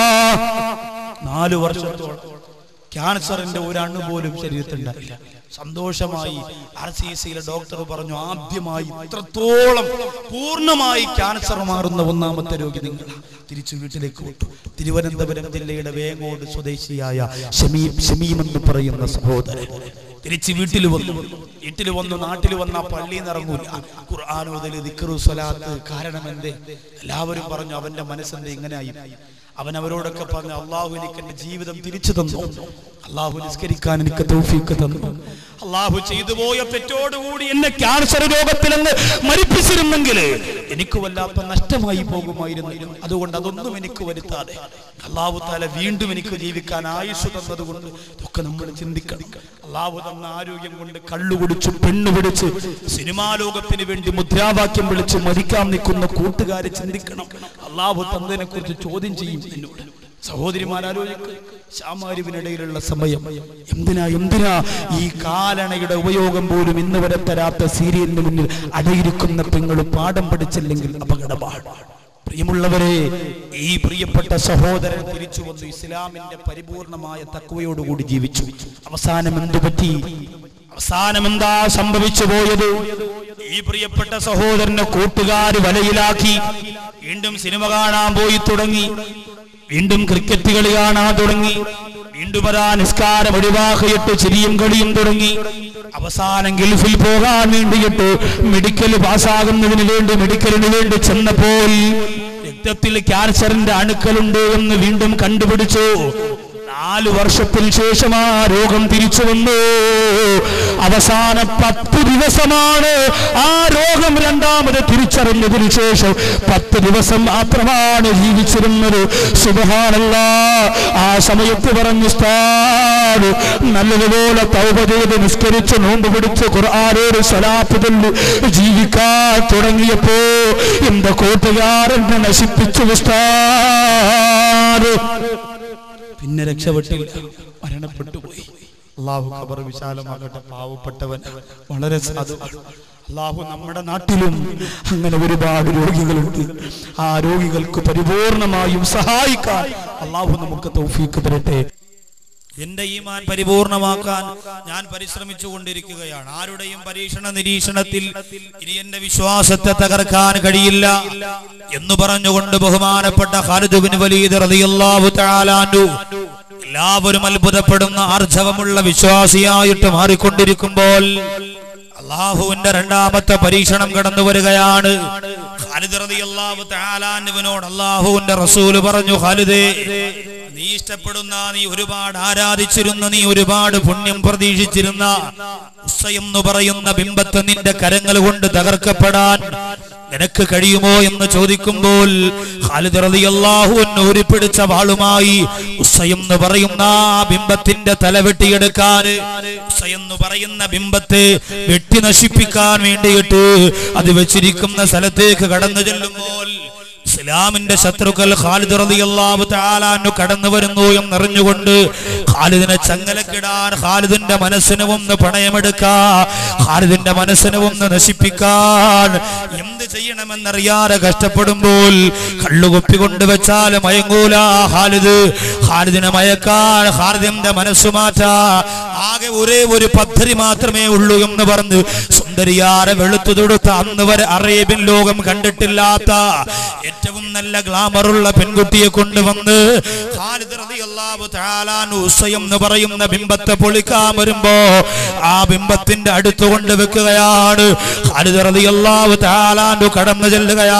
നാല് വർഷത്തോളം ക്യാൻസറിന്റെ ഒരു അണു പോലും ശരീരത്തിലുണ്ടായില്ല സന്തോഷമായി ആർ സി സിയിലെ ഡോക്ടർ പറഞ്ഞു ആദ്യമായി ഇത്രത്തോളം പൂർണ്ണമായി ക്യാൻസർ മാറുന്ന ഒന്നാമത്തെ രോഗി നിങ്ങൾ തിരിച്ചു വീട്ടിലേക്ക് വിട്ടു തിരുവനന്തപുരം ജില്ലയുടെ വേങ്ങോട് സ്വദേശിയായ ഷമീം ഷമീം എന്ന് പറയുന്ന സഹോദരൻ തിരിച്ച് വീട്ടിൽ വന്നു വീട്ടിൽ വന്നു നാട്ടിൽ വന്ന പള്ളിയിൽ നിന്ന് ഇറങ്ങൂല ഖുർആാനോദല് ദിക്റു സ്വലാത്ത് കാരണം എന്തേ എല്ലാവരും പറഞ്ഞു അവന്റെ മനസ്സെന്ത് ഇങ്ങനെയായി അവൻ അവരോടൊക്കെ പറഞ്ഞു അള്ളാഹു എനിക്ക് എന്റെ ജീവിതം തിരിച്ചു തന്നു അള്ളാഹു നിസ്കരിക്കാൻ എനിക്ക് തൗഫീക്ക് തന്നു അള്ളാഹു ചെയ്തു പോയ തെറ്റോടുകൂടി എന്നെ ക്യാൻസർ രോഗത്തിൽ നിന്ന് മരിപ്പിച്ചിരുന്നെങ്കിൽ എനിക്ക് വല്ലാത്ത നഷ്ടമായി പോകുമായിരുന്നു അതുകൊണ്ട് അതൊന്നും എനിക്ക് വരുത്താതെ അള്ളാഹു താല വീണ്ടും എനിക്ക് ജീവിക്കാൻ ആയുസ് തന്നതുകൊണ്ട് ഇതൊക്കെ നമ്മൾ ചിന്തിക്കണം അള്ളാഹു തന്ന ആരോഗ്യം കൊണ്ട് കള്ളു കുടിച്ചു പെണ്ണു പിടിച്ച് സിനിമാ ലോകത്തിന് വേണ്ടി മുദ്രാവാക്യം വിളിച്ച് മരിക്കാൻ നിൽക്കുന്ന കൂട്ടുകാരെ ചിന്തിക്കണം അള്ളാഹു തന്നതിനെ കുറിച്ച് ചോദ്യം ചെയ്യും എന്നോട് സഹോദരിമാരാലോചിക്ക് ശാമാരുവിനിടയിലുള്ള സമയം എന്തിനാ എന്തിനാ ഈ കാലണയുടെ ഉപയോഗം പോലും ഇന്ന് വരെ തരാത്ത സീരിയലിന് മുന്നിൽ അടയിരിക്കുന്ന പെങ്ങൾ പാഠം പഠിച്ചില്ലെങ്കിൽ അപകടമാണ് പ്രിയമുള്ളവരെ ഈ പ്രിയപ്പെട്ട സഹോദരൻ തിരിച്ചു വന്നു ഇസ്ലാമിന്റെ പരിപൂർണമായ തക്കവയോടുകൂടി ജീവിച്ചു അവസാനം എന്തു പറ്റി അവസാനം എന്താ സംഭവിച്ചു പോയത് ഈ പ്രിയപ്പെട്ട സഹോദരനെ കൂട്ടുകാര് വലയിലാക്കി വീണ്ടും സിനിമ കാണാൻ പോയി തുടങ്ങി വീണ്ടും ക്രിക്കറ്റ് കളി കാണാൻ തുടങ്ങി വീണ്ടും അതാ നിസ്കാരം ഒഴിവാക്കിയിട്ട് ചിരിയും കളിയും തുടങ്ങി അവസാനം ഗൾഫിൽ പോകാൻ വേണ്ടിയിട്ട് മെഡിക്കൽ പാസ്സാകുന്നതിന് വേണ്ടി മെഡിക്കലിന് വേണ്ടി ചെന്നപ്പോൾ രക്തത്തിൽ ക്യാൻസറിന്റെ അണുക്കളുണ്ട് എന്ന് വീണ്ടും കണ്ടുപിടിച്ചു നാല് വർഷത്തിന് ശേഷം ആ രോഗം തിരിച്ചു വന്നു അവസാന പത്ത് ദിവസമാണ് ആ രോഗം രണ്ടാമത് തിരിച്ചറിഞ്ഞതിന് ശേഷം പത്ത് ദിവസം മാത്രമാണ് ജീവിച്ചിരുന്നത് സുബഹാനല്ല ആ സമയത്ത് പറഞ്ഞു സ്ഥാട് നല്ലതുപോലെ തൗബ ചെയ്ത് നിസ്കരിച്ച് നോമ്പ് പിടിച്ച് ഖുർആാനോട് സലാപ്പ് തല്ലി ജീവിക്കാൻ തുടങ്ങിയപ്പോ എന്റെ കൂട്ടുകാരനെ നശിപ്പിച്ചു ഉസ്താദ് പിന്നെ രക്ഷപ്പെട്ടില്ല മരണപ്പെട്ടു പോയി അള്ളാഹു ഖബർ വിശാലമാകട്ടെ പാവപ്പെട്ടവൻ വളരെ സാധു അള്ളാഹു നമ്മുടെ നാട്ടിലും അങ്ങനെ ഒരുപാട് രോഗികളുണ്ട് ആ രോഗികൾക്ക് പരിപൂർണമായും സഹായിക്കാൻ അള്ളാഹു നമുക്ക് തൗഫീക്ക് തരട്ടെ എന്റെ ഈമാൻ പരിപൂർണമാക്കാൻ ഞാൻ പരിശ്രമിച്ചു കൊണ്ടിരിക്കുകയാണ് ആരുടെയും പരീക്ഷണ നിരീക്ഷണത്തിൽ ഇനി എന്റെ വിശ്വാസത്തെ തകർക്കാൻ കഴിയില്ല എന്ന് പറഞ്ഞുകൊണ്ട് ബഹുമാനപ്പെട്ട ഖാലിദ് ബിൻ വലീദ് റളിയല്ലാഹു തആല അൻഹു എല്ലാവരും അത്ഭുതപ്പെടുന്ന ആർജവമുള്ള വിശ്വാസിയായിട്ട് മാറിക്കൊണ്ടിരിക്കുമ്പോൾ അള്ളാഹുവിന്റെ രണ്ടാമത്തെ പരീക്ഷണം കടന്നു വരികയാണ് ഖാലിദ് റളിയല്ലാഹു തആല അൻഹുവിനോട് അള്ളാഹുവിന്റെ റസൂല് പറഞ്ഞു ഖാലിദേ നീ ഇഷ്ടപ്പെടുന്ന നീ ഒരുപാട് ആരാധിച്ചിരുന്ന നീ ഒരുപാട് പുണ്യം പ്രതീക്ഷിച്ചിരുന്ന ഉസ്സ എന്ന് പറയുന്ന ബിംബത്തെ നിന്റെ കരങ്ങൾ കൊണ്ട് തകർക്കപ്പെടാൻ നിനക്ക് കഴിയുമോ എന്ന് ചോദിക്കുമ്പോൾ ഖാലിദ് റളിയല്ലാഹു അൻഹു ഉരുപ്പിടിച്ച വാളുമായി ഉസ്സ എന്ന് പറയുന്ന ആ ബിംബത്തിന്റെ തല വെട്ടിയെടുക്കാൻ ഉസ്സ എന്ന് പറയുന്ന ബിംബത്തെ വെട്ടി നശിപ്പിക്കാൻ വേണ്ടിയിട്ട് അത് വെച്ചിരിക്കുന്ന സ്ഥലത്തേക്ക് കടന്നു ചെല്ലുമ്പോൾ ഇസ്ലാമിന്റെ ശത്രുക്കൾ ഖാലിദ് റളിയല്ലാഹു തആല അൻഹു കടന്നു വരുന്നു എന്നറിഞ്ഞുകൊണ്ട് ഖാലിദിനെ ചങ്ങലക്കിടാൻ ഖാലിദിന്റെ മനസ്സിനെ ഒന്ന് പണയമെടുക്കാ ഖാലിദിന്റെ മനസ്സിനെ ഒന്ന് നശിപ്പിക്കാൻ എന്ത് ചെയ്യണമെന്നറിയാതെ കഷ്ടപ്പെടുമ്പോൾ കള്ളുകുപ്പി കൊണ്ടുവച്ചാൽ മയങ്ങൂല ഖാലിദ് ഖാലിദിനെ മയക്കാൻ ഖാലിദിന്റെ മനസ്സു മാറ്റാ ആകെ ഒരേ ഒരു പദ്ധതി മാത്രമേ ഉള്ളൂ എന്ന് പറഞ്ഞ് സുന്ദരിയാരെ വെളുത്തു തൊടുത്ത അന്ന് വരെ അറേബ്യൻ ലോകം കണ്ടിട്ടില്ലാത്ത ഏറ്റവും നല്ല ഗ്ലാമറുള്ള പെൺകുട്ടിയെ കൊണ്ടുവന്ന് ഖാലിദ് റളിയല്ലാഹു തആല അൻഹു ഉസ്സ എന്ന് പറയുന്ന ബിംബത്തെ പൊളിക്കാൻ വരുമ്പോ ആ ബിംബത്തിന്റെ അടുത്ത് കൊണ്ട് വെക്കുകയാണ് ഖാലിദ് റളിയല്ലാഹു തആല അൻഹു കടന്നു ചെല്ലുകയാ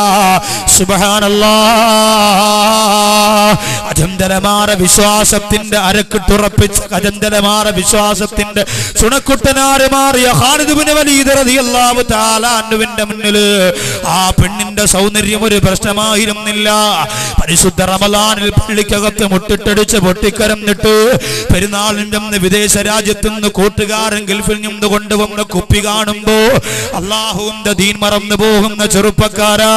സുബ്ഹാനല്ലാഹ് അജന്തരമാര വിശ്വാസത്തിന്റെ അരക്കിട്ടുറപ്പിച്ച അജന്തരമാര വിശ്വാസത്തിന്റെ ചുണക്കുട്ടനാരെ മാറിയ ഖാലിദ് ബിൻ വലീദ് റളിയല്ലാഹു തആല അൻഹുവിന്റെ മുന്നിൽ ആ പെണ്ണിന്റെ സൗന്ദര്യം ഒരു പ്രശ്നമായിരുന്നില്ല പരിശുദ്ധ റമലാനിൽ പള്ളിക്കകത്ത് മുട്ടിട്ടടിച്ച് പൊട്ടിക്കരന്നിട്ട് പെരുന്നാളിന്റെ അന്ന് വിദേശ രാജ്യത്ത് നിന്ന് കൂട്ടുകാരൻ ഗൾഫിൽ നിന്ന് കൊണ്ടുവന്ന കുപ്പി കാണുമ്പോ അള്ളാഹുവിന്റെ ദീൻ മറന്നു പോകുന്ന ചെറുപ്പക്കാരാ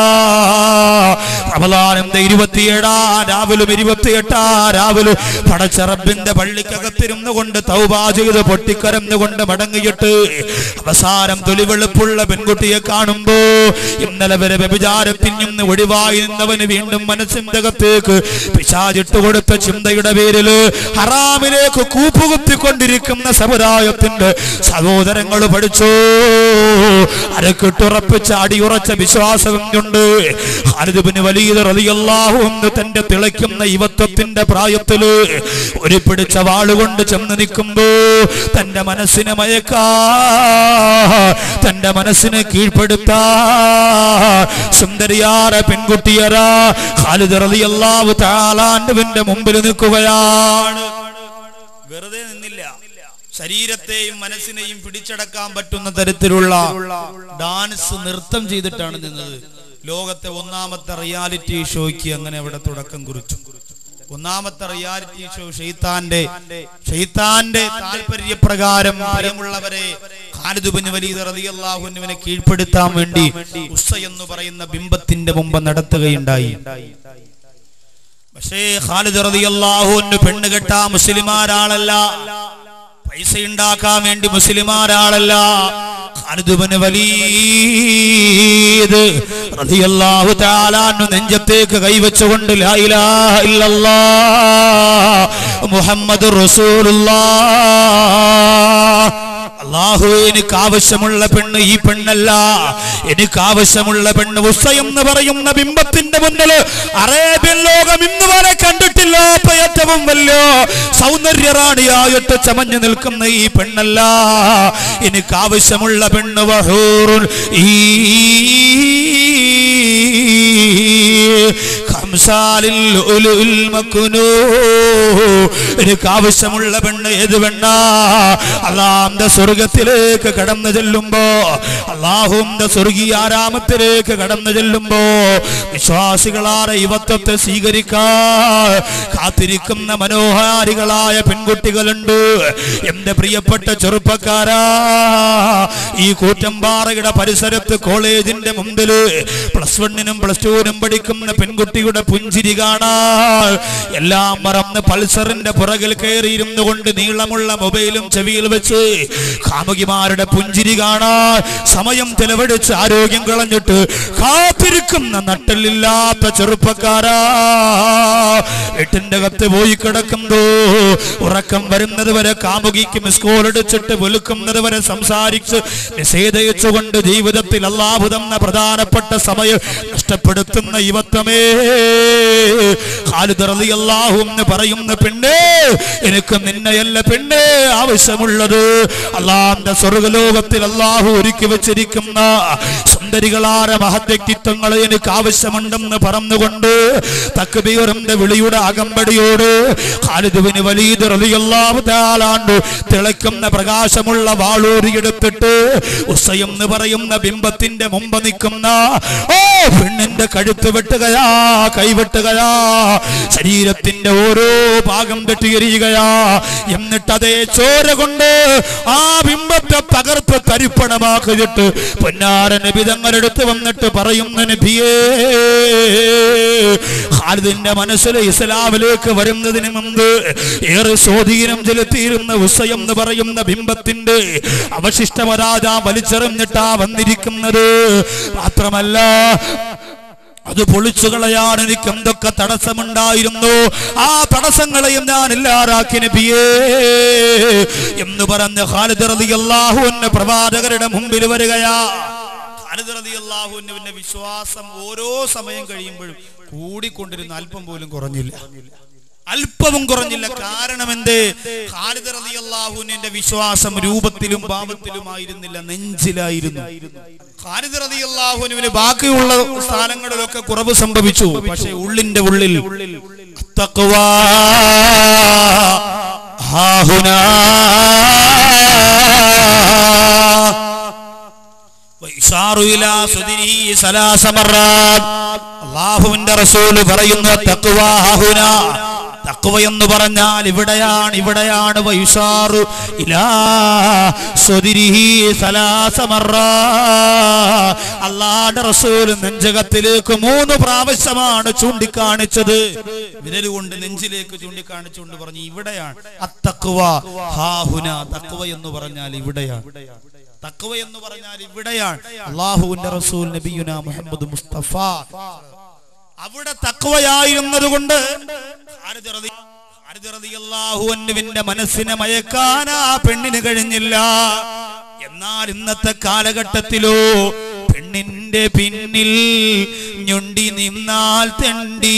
റമലാനിന്റെ ഇരുപത്തിയേഴാ രാവിലും ഇരുപത്തിയെട്ടാ രാവിലെ പടച്ചറബിന്റെ പള്ളിക്കകത്തിരുന്നു കൊണ്ട് തൗബാ ചെയ്ത് പൊട്ടിക്കരന്നുകൊണ്ട് മടങ്ങിയിട്ട് അവസാനം തൊലിവെളുപ്പുള്ള പെൺകുട്ടിയെ കാണുമ്പോ ഇന്നലെ വരെ വ്യഭിചാരത്തിൽ നിന്ന് ഒഴിവായി നിന്നവന് വീണ്ടും മനസ്സിന്റെ അകത്തേക്ക് പിശാചിട്ട് കൊടുത്ത ചിന്തയുടെ പേരില് ഹറാമിലേക്ക് കൂപ്പുകുത്തിക്കൊണ്ടിരിക്കുന്ന സമുദായത്തിന്റെ സഹോദരങ്ങൾ പഠിച്ചു അരക്കിട്ടുറപ്പിച്ച അടിയുറച്ച വിശ്വാസം കൊണ്ട് ഖാലിദ് വലിയ റളിയല്ലാഹു അൻഹു തന്റെ തിളയ്ക്കുന്ന യുവത്വത്തിന്റെ പ്രായത്തില് ഒരു പിടിച്ച വാളുകൊണ്ട് ചെന്ന് നിൽക്കുമ്പോ തന്റെ മനസ്സിനെ മയക്കാ തന്റെ മനസ്സിനെ കീഴ്പ്പെടുത്താ സുന്ദരിയാര പെൺകുട്ടിയരാ ഖാലിദ് റളിയല്ലാഹു തആലാന്റെ മുമ്പിൽ നിൽക്കുകയാണ് വെറുതെ നിന്നില്ല ശരീരത്തെയും മനസ്സിനെയും പിടിച്ചടക്കാൻ പറ്റുന്ന തരത്തിലുള്ള ഡാൻസ് നൃത്തം ചെയ്തിട്ടാണ് നിന്നത് ലോകത്തെ ഒന്നാമത്തെ റിയാലിറ്റി ഷോയ്ക്ക് അങ്ങനെ അവിടെ തുടക്കം കുറിച്ചു ഒന്നാമത്തെ റിയാലിറ്റി ഷോ ഷെയ്ത്താന്റെ ഷെയ്ത്താന്റെ താല്പര്യപ്രകാരം ഭയമുള്ളവരെ ഖാലിദുബിന് വലിയ റളിയല്ലാഹുവിനെ കീഴ്പ്പെടുത്താൻ വേണ്ടി ഉസ്സ എന്ന് പറയുന്ന ബിംബത്തിന്റെ മുമ്പ് നടത്തുകയുണ്ടായി പക്ഷേ ഖാലിദ് റളിയല്ലാഹുവിന് പെണ്ണ് കെട്ടാ മുസ്ലിമാരാളല്ല പൈസ ഉണ്ടാക്കാൻ വേണ്ടി മുസ്ലിമാരാളല്ല ഖാലിദുബിന് വലീദ് റളിയല്ലാഹു തആല അൻഹു നെഞ്ചത്തേക്ക് കൈവച്ചുകൊണ്ട് ലാ ഇലാഹ ഇല്ലല്ലാഹ് മുഹമ്മദുർ റസൂലുള്ളാഹ് അള്ളാഹു എനിക്ക് ആവശ്യമുള്ള പെണ്ണ് ഈ പെണ്ണല്ല എനിക്ക് ആവശ്യമുള്ള പെണ്ണ് ഉസ്സ എന്ന് പറയുന്ന ബിംബത്തിന്റെ മുന്നിൽ അറേബ്യൻ ലോകം ഇന്ന് വരെ കണ്ടിട്ടില്ലാത്ത ഏറ്റവും വലിയ സൗന്ദര്യറാണിയായിട്ട് ചമഞ്ഞു നിൽക്കുന്ന ഈ പെണ്ണല്ല എനിക്ക് ആവശ്യമുള്ള പെണ്ണ് വഹൂറുൻ ഈ കംസാലിൽ ലുഅ്ലുഉൽ മക്നൂ. എനിക്ക് ആവശ്യമുള്ള പെണ്ണ് ഏത് പെണ്ണ അള്ളാന്റെ സ്വർഗത്തിലേക്ക് കടന്നു ചെല്ലുമ്പോ അള്ളാഹുന്റെ സ്വർഗീയ ആരാമത്തിലേക്ക് കടന്നു ചെല്ലുമ്പോ വിശ്വാസികളാരെ യുവത്വത്തെ സ്വീകരിക്കാൻ കാത്തിരിക്കുന്ന മനോഹാരികളായ പെൺകുട്ടികളുണ്ട് എന്റെ പ്രിയപ്പെട്ട ചെറുപ്പക്കാരാ ഈ കൂറ്റമ്പാറയുടെ പരിസരത്ത് കോളേജിന്റെ മുമ്പില് പ്ലസ് വണ്ണിനും പ്ലസ് ടുവിനും പഠിക്കുന്ന പെൺകുട്ടിയുടെ പുഞ്ചിരി കാണാൻ എല്ലാം മറന്ന് പൾസറിന്റെ പുറകിൽ കയറിയിരുന്നു കൊണ്ട് നീളമുള്ള മൊബൈലും ചെവിയിൽ വെച്ച് കാമുകിമാരുടെ പുഞ്ചിരി കാണാൻ സമയം ചെലവഴിച്ച് ആരോഗ്യം കളഞ്ഞിട്ട് കാത്തിരിക്കുന്ന നട്ടലില്ലാത്ത ചെറുപ്പക്കാരാ വീട്ടിന്റെ കത്ത് പോയി കിടക്കുന്നു ഉറക്കം വരുന്നത് വരെ കാമുകിക്ക് മിസ് കോൾ അടിച്ചിട്ട് വെളുക്കുന്നത് വരെ സംസാരിച്ച് മെസ്സേജ് അയച്ചുകൊണ്ട് ജീവിതത്തിൽ അള്ളാഹു തന്ന പ്രധാനപ്പെട്ട സമയം നഷ്ടപ്പെടുത്തുന്ന യുവത്വമേ ഖാലിദ് റളിയല്ലാഹു എന്ന് പറയുന്ന പെണ്ണേ എനിക്ക് നിന്നെയല്ല പെണ്ണേ ആവശ്യമുള്ളത് അള്ളാന്റെ സ്വർഗലോകത്തിൽ അള്ളാഹു ഒരുക്കി വെച്ചിരിക്കുന്ന സുന്ദരികളായ മഹത് വ്യക്തിത്വങ്ങളെ എനിക്ക് ആവശ്യമുണ്ടെന്ന് പറഞ്ഞുകൊണ്ട് തക്ബീറിന്റെ വിളിയുടെ അകമ്പടിയോട് ഖാലിദുവിന് വലീദ് റളിയല്ലാഹു തആലാണ്ട് തിളക്കുന്ന പ്രകാശമുള്ള വാളൂരിയെടുത്തിട്ട് ഉസയം എന്ന് പറയുന്ന ബിംബത്തിന്റെ മുമ്പ് നിൽക്കുന്ന ഓ പെണ്ണിന്റെ കഴുത്ത് വെട്ടുകയാ കൈവെട്ടുകയാ ശരീരത്തിന്റെ ഓരോ ഭാഗം വെട്ടിയെരിയുകയാ എന്നിട്ട് അതേ ചോര കൊണ്ട് ആ ബിംബത്തെ തകർത്ത് തരിപ്പണമാക്കിയിട്ട് പൊന്നാര നബി തങ്ങളെടുത്ത് വന്നിട്ട് പറയുന്ന നബിയേ ഖാലിദിന്റെ മനസ്സിൽ ഇസ്ലാമിലേക്ക് വരുന്നതിന് മുമ്പ് ഏറെ സ്വാധീനം ചെലുത്തിയിരുന്ന ഉസയം എന്ന് പറയുന്ന ബിംബത്തിന്റെ അവശിഷ്ടമരാജ വലിച്ചെറിഞ്ഞിട്ടാ വന്നിരിക്കുന്നത് മാത്രമല്ല അത് പൊളിച്ചു കളയാൻ എനിക്ക് എന്തൊക്കെ തടസ്സമുണ്ടായിരുന്നു ആ തടസ്സങ്ങളെയും ഞാൻ ഇല്ലാതാക്കി നബിയേ എന്ന് പറഞ്ഞ് ഖാലിദ് റളിയല്ലാഹു അൻഹു പ്രവാചകരുടെ മുമ്പിൽ വരികയാ ഖാലിദ് റളിയല്ലാഹു അൻഹുവിന്റെ വിശ്വാസം ഓരോ സമയം കഴിയുമ്പോഴും കൂടിക്കൊണ്ടിരുന്ന അല്പം പോലും കുറഞ്ഞില്ല അല്പവും കുറഞ്ഞില്ല കാരണം എന്ത് ഖാലിദ് റളിയല്ലാഹുവിന്റെ വിശ്വാസം രൂപത്തിലും ഭാവത്തിലുമായിരുന്നില്ല നെഞ്ചിലായിരുന്നു ഖാലിദ് റളിയല്ലാഹുവിന് ബാക്കിയുള്ള സ്ഥാനങ്ങളിലൊക്കെ കുറവ് സംഭവിച്ചു പക്ഷേ ഉള്ളിന്റെ ഉള്ളിൽ തഖ്വാ ഹാഹുനാ വൈസാറു ഇലാ സുദിരിഹി സലാസ മർറാത്ത്. അള്ളാഹുവിന്റെ റസൂല് പറയുന്നു തഖ്വാ ഹാഹുനാ തഖ്വ എന്ന് പറഞ്ഞാൽ ഇവിടെയാണ് ഇവിടെയാണ് വൈസാറു ഇലാ സുദിരിഹി സലാസ മർറാത്ത്. അള്ളാഹുവിന്റെ റസൂല് നെഞ്ചകത്തിലേക്ക് മൂന്ന് പ്രാവശ്യമാണ് ചൂണ്ടിക്കാണിച്ചത് വിരലുകൊണ്ട് നെഞ്ചിലേക്ക് ചൂണ്ടിക്കാണിച്ചുകൊണ്ട് പറഞ്ഞു ഇവിടെയാണ് അത്തക്വ ഹാഹുന തക്വ എന്ന് പറഞ്ഞാൽ ഇവിടെയാണ് തക്വ എന്ന് പറഞ്ഞാൽ ഇവിടെയാണ് അള്ളാഹുവിന്റെ റസൂൽ നബിയുന മുഹമ്മദ് മുസ്തഫ അവിടെ തക്വയായിരുന്നത് കൊണ്ട് അള്ളാഹുവിന്റെ മനസ്സിനെ മയക്കാൻ ആ പെണ്ണിന് കഴിഞ്ഞില്ല എന്നാൽ ഇന്നത്തെ കാലഘട്ടത്തിലോ പെണ്ണിന്റെ പിന്നിൽ ഞൊണ്ടി നിന്നാൽ തെണ്ടി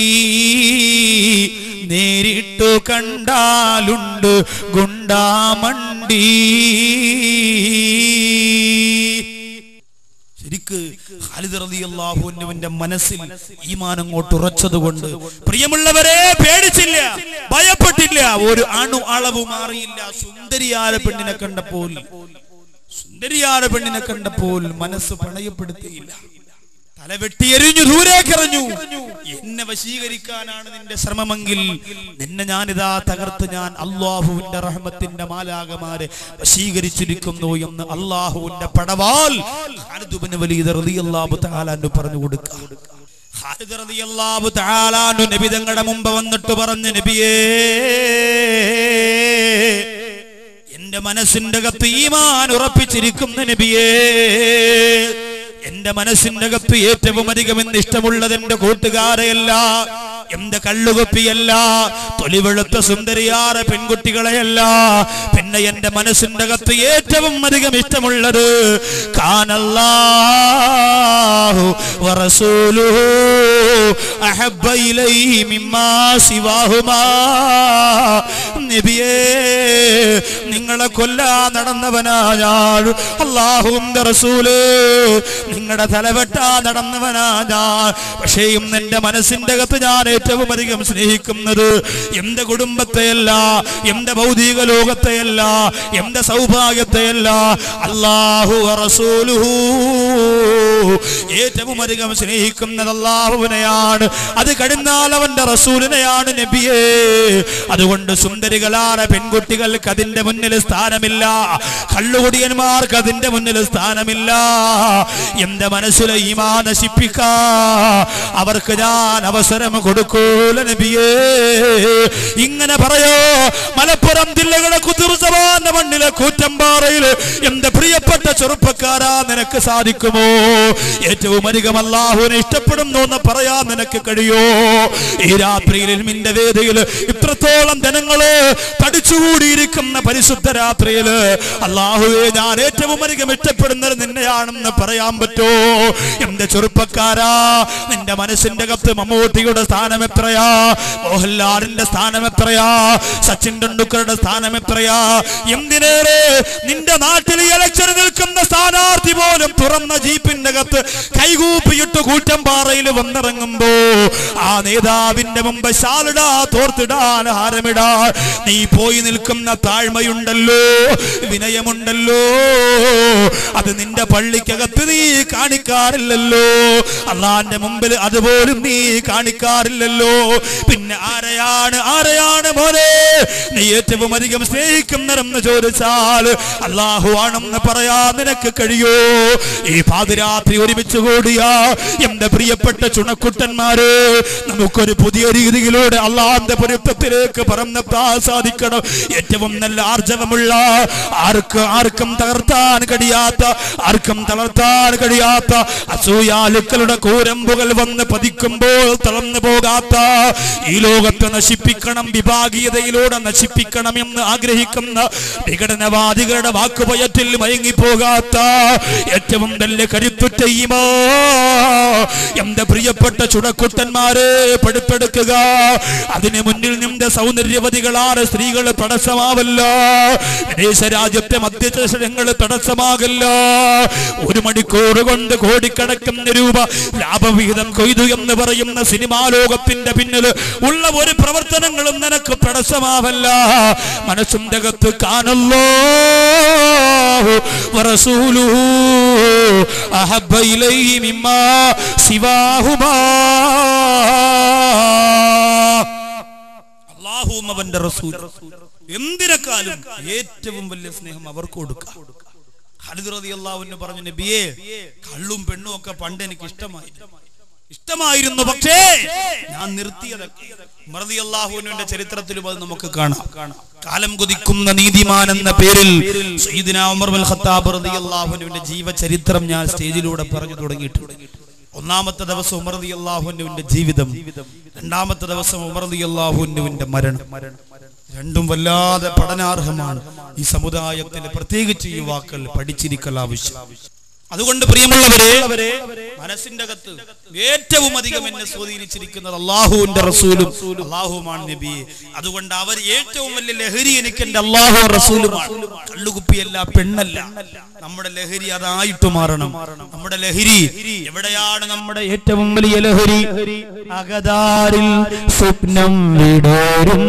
നേരിട്ടു കണ്ടാലുണ്ട് ഗുണ്ടാമണ്ടി ശരിക്ക് ഖാലിദ് റളിയല്ലാഹു അൻഹുവിന്റെ മനസ്സിൽ ഈമാൻ അങ്ങോട്ട് ഉറച്ചതുകൊണ്ട് പ്രിയമുള്ളവരെ പേടിച്ചില്ല ഭയപ്പെട്ടില്ല ഒരു അണു അളവ് മാറിയില്ല സുന്ദരിയായ പെണ്ണിനെ കണ്ടപ്പോൾ സുന്ദരിയായ പെണ്ണിനെ കണ്ടപ്പോൾ മനസ്സ് പണയപ്പെടുത്തിയില്ല തല വെട്ടിയെറിഞ്ഞു ദൂരേക്കെറിഞ്ഞു എന്നെ വശീകരിക്കാനാണ് നിന്റെ ശ്രമമെങ്കിൽ നിന്നെ ഞാനിതാ തകർത്ത് ഞാൻ അള്ളാഹുവിന്റെ റഹ്മത്തിന്റെ മാലാകമാരെ വശീകരിച്ചിരിക്കുന്നു എന്ന് അള്ളാഹുവിന്റെ പടവാൽ ഖാലിദ് ഇബ്നു വലീദ് റളിയല്ലാഹു തആല അൻഹു പറഞ്ഞു കൊടുക്കുക ഖാലിദ് റളിയല്ലാഹു തആല അൻഹു നബി തങ്ങളുടെ മുമ്പ് വന്നിട്ട് പറഞ്ഞു നബിയേ എന്റെ മനസ്സിന്റെ അകത്ത് ഈമാൻ ഉറപ്പിച്ചിരിക്കുന്ന നബിയേ എന്റെ മനസ്സിന്റെ അകത്ത് ഏറ്റവും അധികം എന്ന് ഇഷ്ടമുള്ളത് എന്റെ കൂട്ടുകാരെയല്ല എന്റെ കള്ളുകുപ്പിയല്ല തൊലിവെളുത്ത സുന്ദരിയാറെ പെൺകുട്ടികളെയല്ല പിന്നെ എന്റെ മനസ്സിന്റെ അകത്ത് ഏറ്റവും അധികം ഇഷ്ടമുള്ളത് കാനല്ലാഹു വറസൂലുഹു അഹബ്ബ ഇലൈഹി മിമ്മാ സിവാഹുമാ നബിയേ നിങ്ങളെ കൊല്ലാ നടന്നവനാ ഞാൻ അള്ളാഹുവിന്റെ റസൂല് നിങ്ങളുടെ തലവെട്ടാ നടന്നവനാ ഞാൻ പക്ഷേ ഇന്ന് എന്റെ മനസ്സിന്റെ അകത്ത് ഞാൻ ഏറ്റവും അധികം സ്നേഹിക്കുന്നത് എന്റെ കുടുംബത്തെയല്ല എന്റെ ഭൗതിക ലോകത്തെയല്ല എന്റെ സൗഭാഗ്യത്തെയല്ല അള്ളാഹു റസൂലുഹു ഏറ്റവും അധികം സ്നേഹിക്കുന്നത് അള്ളാഹുവിനെയാണ് അത് കഴിഞ്ഞാൽ അവന്റെ റസൂലിനെയാണ് നബിയേ അതുകൊണ്ട് സുന്ദരികളാണ് പെൺകുട്ടികൾക്ക് അതിന്റെ മുന്നിൽ സ്ഥാനമില്ല കള്ളുകുടിയന്മാർക്ക് അതിന്റെ മുന്നിൽ സ്ഥാനമില്ല എന്റെ മനസ്സിലെ ഈമാ നശിപ്പിക്കാ അവർക്ക് ഞാൻ അവസരം കൊടുക്കൂല നബിയേ ഇങ്ങനെ പറയോ മലപ്പുറം ജില്ലകളെ കുതിർസവാന്റെ മണ്ണിലെ കൂറ്റമ്പാറയിൽ എന്റെ പ്രിയപ്പെട്ട ചെറുപ്പക്കാരാ നിനക്ക് സാധിക്കുമോ ഏറ്റവും അധികം അള്ളാഹുവിനെ ഇഷ്ടപ്പെടുന്നു എന്ന് പറയാൻ നിനക്ക് കഴിയോ ഈ രാത്രിയിൽ നിന്റെ വേദിയിൽ ഇത്രത്തോളം ജനങ്ങള് തടിച്ചുകൂടിയിരിക്കുന്ന പരിശുദ്ധ രാത്രിയില് അള്ളാഹുവെ ഞാൻ ഏറ്റവും അധികം ഇഷ്ടപ്പെടുന്നത് നിന്നെയാണെന്ന് പറയാൻ പറ്റോ എന്റെ ചെറുപ്പക്കാരാ നിന്റെ മനസ്സിന്റെ കത്ത് മമ്മൂട്ടിയുടെ സ്ഥാനം എത്രയാ മോഹൻലാലിന്റെ സ്ഥാനം എത്രയാ സച്ചിൻ ടെണ്ടുൽക്കറുടെ സ്ഥാനം എത്രയാ എന്തിനേറെ നിന്റെ നാട്ടിൽ ഇലക്ഷൻ നിൽക്കുന്ന സ്ഥാനാർത്ഥി പോലും തുറന്ന ജീപ്പിന്റെ അകത്ത് കൈകൂപ്പിയിട്ട് കൂറ്റമ്പാറയിൽ വന്നിറങ്ങുമ്പോ ആ നേതാവിന്റെ മുമ്പ് ശാലിടാ തോർത്തിടാൻ ഹാരമിടാ നീ പോയി നിൽക്കുന്ന താഴ്മയുണ്ടല്ലോ വിനയമുണ്ടല്ലോ അത് നിന്റെ പള്ളിക്കകത്ത് നീ കാണിക്കാറില്ലല്ലോ അള്ളാന്റെ മുമ്പിൽ അതുപോലും നീ കാണിക്കാറില്ലല്ലോ പിന്നെ ആരെയാണ് ആരെയാണ് മോനെ നീ ഏറ്റവും അധികം സ്നേഹിക്കുന്നതെന്ന് ചോദിച്ചാൽ അള്ളാഹു ആണെന്ന് പറയാ നിനക്ക് കഴിയോ ഈ പാതിരാത്രി ഒരുമിച്ച് കൂടിയ എന്റെ പ്രിയപ്പെട്ട ചുണക്കുട്ടന്മാര് നമുക്കൊരു പുതിയ രീതിയിലൂടെ അള്ളാന്റെ പൊരുത്തത്തിലേക്ക് പറന്നെത്താൻ സാധിക്കണം ഏറ്റവും നല്ല ആർജവമുള്ള ആർക്ക് ആർക്കും തകർത്താൻ കഴിയാത്ത ആർക്കും തളർത്താൻ കഴിയാത്ത അസൂയാലുക്കളുടെ കൂരമ്പുകൾ വന്ന് പതിക്കുമ്പോൾ തളർന്നു പോകാത്ത ഈ ലോകത്തെ നശിപ്പിക്കണം വിഭാഗീയതയിലൂടെ നശിപ്പിക്കണം എന്ന് ആഗ്രഹിക്കുന്ന വിഘടനവാദികളുടെ വാക്കുപയറ്റിൽ മയങ്ങിപ്പോകാത്ത ഏറ്റവും നല്ല കരുത്തുറ്റ ഈമാ എന്റെ പ്രിയപ്പെട്ട ചുടക്കുട്ടന്മാരെ പെടുത്തെടുക്കുക അതിന് മുന്നിൽ നിന്റെ സൗന്ദര്യവതികളാണ് സ്ത്രീകൾ തടസ്സമാവല്ല വിദേശ രാജ്യത്തെ മധ്യചങ്ങൾ തടസ്സമാകല്ല ഒരു മണിക്കൂർ കൊണ്ട് കോടിക്കണക്കിന് രൂപ ലാഭവിഹിതം കൊയ്തു എന്ന് പറയുന്ന സിനിമാ ലോകത്തിന്റെ പിന്നിൽ ഉള്ള ഒരു പ്രവർത്തനങ്ങളും നിനക്ക് തടസ്സമാവല്ല മനസ്സിന്റെ അകത്ത് കാണല്ലോ ورسوله أحب إليه مما سواهما അള്ളാഹുവും അവന്റെ റസൂൽ എന്തിനേക്കാളും ഏറ്റവും വലിയ സ്നേഹം അവർക്ക് കൊടുക്കാം ഖാലിദ് റളിയല്ലാഹു അൻഹു പറഞ്ഞു നബിയേ കള്ളും പെണ്ണും ഒക്കെ പണ്ട് എനിക്ക് ഇഷ്ടമായിരുന്നു ഇഷ്ടമായിരുന്നു പക്ഷേ ഞാൻ നിർത്തിയതൊക്കെ മറദിയല്ലാഹുവിന്റെ ചരിത്രത്തിലും അത് നമുക്ക് കാണാം കാലം കുതിക്കുന്ന നീതിമാൻ എന്ന പേരിൽ സയ്യിദിന ഉമർ ബിൻ ഖത്താബ് റളിയല്ലാഹുവിന്റെ ജീവചരിത്രം ഞാൻ സ്റ്റേജിലൂടെ പറഞ്ഞു തുടങ്ങിയിട്ടുണ്ട് ഒന്നാമത്തെ ദിവസം ഉമർ റളിയല്ലാഹുവിന്റെ ജീവിതം രണ്ടാമത്തെ ദിവസം ഉമർ റളിയല്ലാഹുവിന്റെ മരണം രണ്ടും വല്ലാതെ പഠനാർഹമാണ് ഈ സമുദായത്തിൽ പ്രത്യേകിച്ച് ഈ വാക്കൾ പഠിച്ചിരിക്കൽ ആവശ്യം അതുകൊണ്ട് പ്രിയമുള്ളവരെ മനസ്സിന്റെ അകത്ത് ഏറ്റവും അധികം എന്നെ സ്വാധീനിച്ചിരിക്കുന്നത് അള്ളാഹുവിന്റെ റസൂലും അള്ളാഹുമാണ് നബി അതുകൊണ്ട് അവർ ഏറ്റവും വലിയ ലഹരി എനിക്ക് എന്റെ അള്ളാഹു റസൂലുമാണ് കള്ളുകുപ്പിയല്ല പെണ്ണല്ല നമ്മുടെ ലഹരി അതായിട്ട് മാറണം നമ്മുടെ ലഹരി എവിടെയാണ് നമ്മുടെ ഏറ്റവും വലിയ ലഹരി അകതാരിൽ സ്വപ്നം വിടരും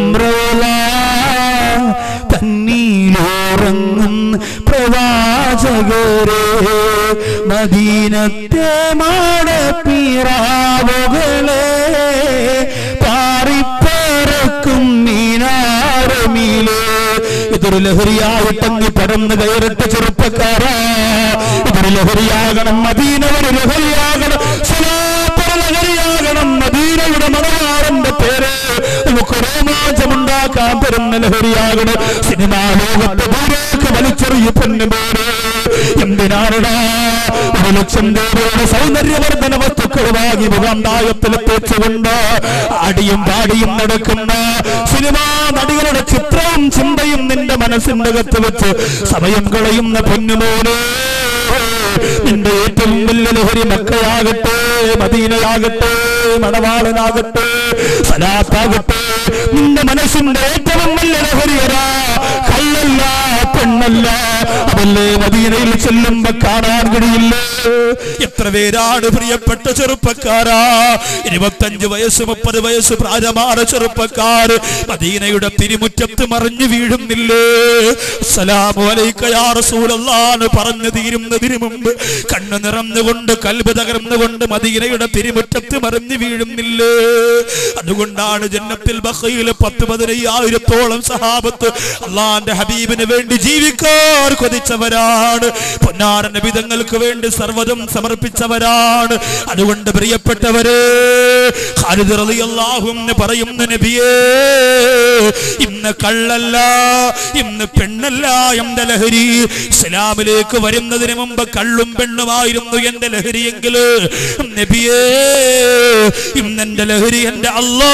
കണ്ണീലോറങ്ങും പ്രവാചകരെ മദീനത്തെ മാടപ്പീറാവുകളെ പാറിപ്പറക്കും മീനാരമിലെ ഇതൊരു ലഹരിയായിട്ടങ്ങ് പരന്ന് കയറിട്ട് ചെറുപ്പക്കാരാ ഇതൊരു ലഹരിയാകണം മദീന ഒരു ലഹരിയാകണം സ്വലാത്തൊരു ലഹരിയാകണം മദീനയുടെ മണവാളന്റെ പേര് നമുക്ക് രോമാഞ്ചമുണ്ടാക്കാൻ പറ്റുന്ന ലഹരിയാകണം സിനിമാ ലോകത്ത് ദൂരേക്ക് വലിച്ചെറിയ പൊന്നുമോനെ എന്തിനാണടാ ഒരു ലക്ഷം രൂപയുടെ സൗന്ദര്യവർദ്ധന വസ്തുക്കൾ വാങ്ങി മുഖാന്തായത്തിൽ തേച്ചുകൊണ്ട് ആടിയും പാടിയും നടക്കുന്ന സിനിമാ നടികളുടെ ചിത്രവും ചിന്തയും നിന്റെ മനസ്സിന്റെ അകത്ത് വെച്ച് സമയം കളയുന്ന പൊന്നുമോനെ നിന്റെ ഏറ്റവും വലിയ ലഹരി മക്കയാകട്ടെ മദീനയാകട്ടെ മണവാളനാകട്ടെ സലാത്താകട്ടെ നിന്റെ മനസ്സിന്റെ ഏറ്റവും വലിയ ലഹരിയരാ കള്ളല്ല പെണ്ണല്ല അതല്ലേ മദീനയിൽ ചെല്ലുമ്പോ കാണാൻ കഴിയില്ല എത്ര പേരാണ് പ്രിയപ്പെട്ട ചെറുപ്പക്കാരാ ഇരുപത്തഞ്ച് വയസ്സ് മുപ്പത് വയസ്സ് പ്രായമായ ചെറുപ്പക്കാർ മദീനയുടെ തിരുമുറ്റത്ത് മറിഞ്ഞു വീഴുന്നില്ലേ സലാമു അലൈക്ക യാ റസൂലല്ലാന്ന് പറഞ്ഞു തീരുന്നതിന് മുമ്പ് കണ്ണു നിറഞ്ഞുകൊണ്ട് കൽബ് തകർന്നുകൊണ്ട് മദീനയുടെ തിരുമുറ്റത്ത് മറിഞ്ഞു വീഴുന്നില്ലേ അതുകൊണ്ടാണ് ജന്നത്തിൽ ബഹയിൽ പത്ത് പതിനയ്യായിരത്തോളം സഹാബത്ത് അള്ളാന്റെ ഹബീബിന് വേണ്ടി ജീവിക്കാൻ കൊതിച്ചവരാണ് പൊന്നാര നബിതങ്ങൾക്ക് വേണ്ടി സർവ്വതും സമർപ്പിച്ചവരാണ് അതുകൊണ്ട് പ്രിയപ്പെട്ടവരെ ഖാലിദ് റളിയല്ലാഹു അൻഹു പറയുന്ന നബിയേ ഇന്ന് കള്ളല്ല ഇന്ന് പെണ്ണല്ല എന്റെ ലഹരി ഇസ്ലാമിലേക്ക് വരുന്നതിന് മുമ്പ് കള്ളും പെണ്ണുമായിരുന്നു എന്റെ ലഹരിയെങ്കിൽ നബിയേ ഇന്ന് എന്റെ ലഹരി എന്റെ അല്ലാ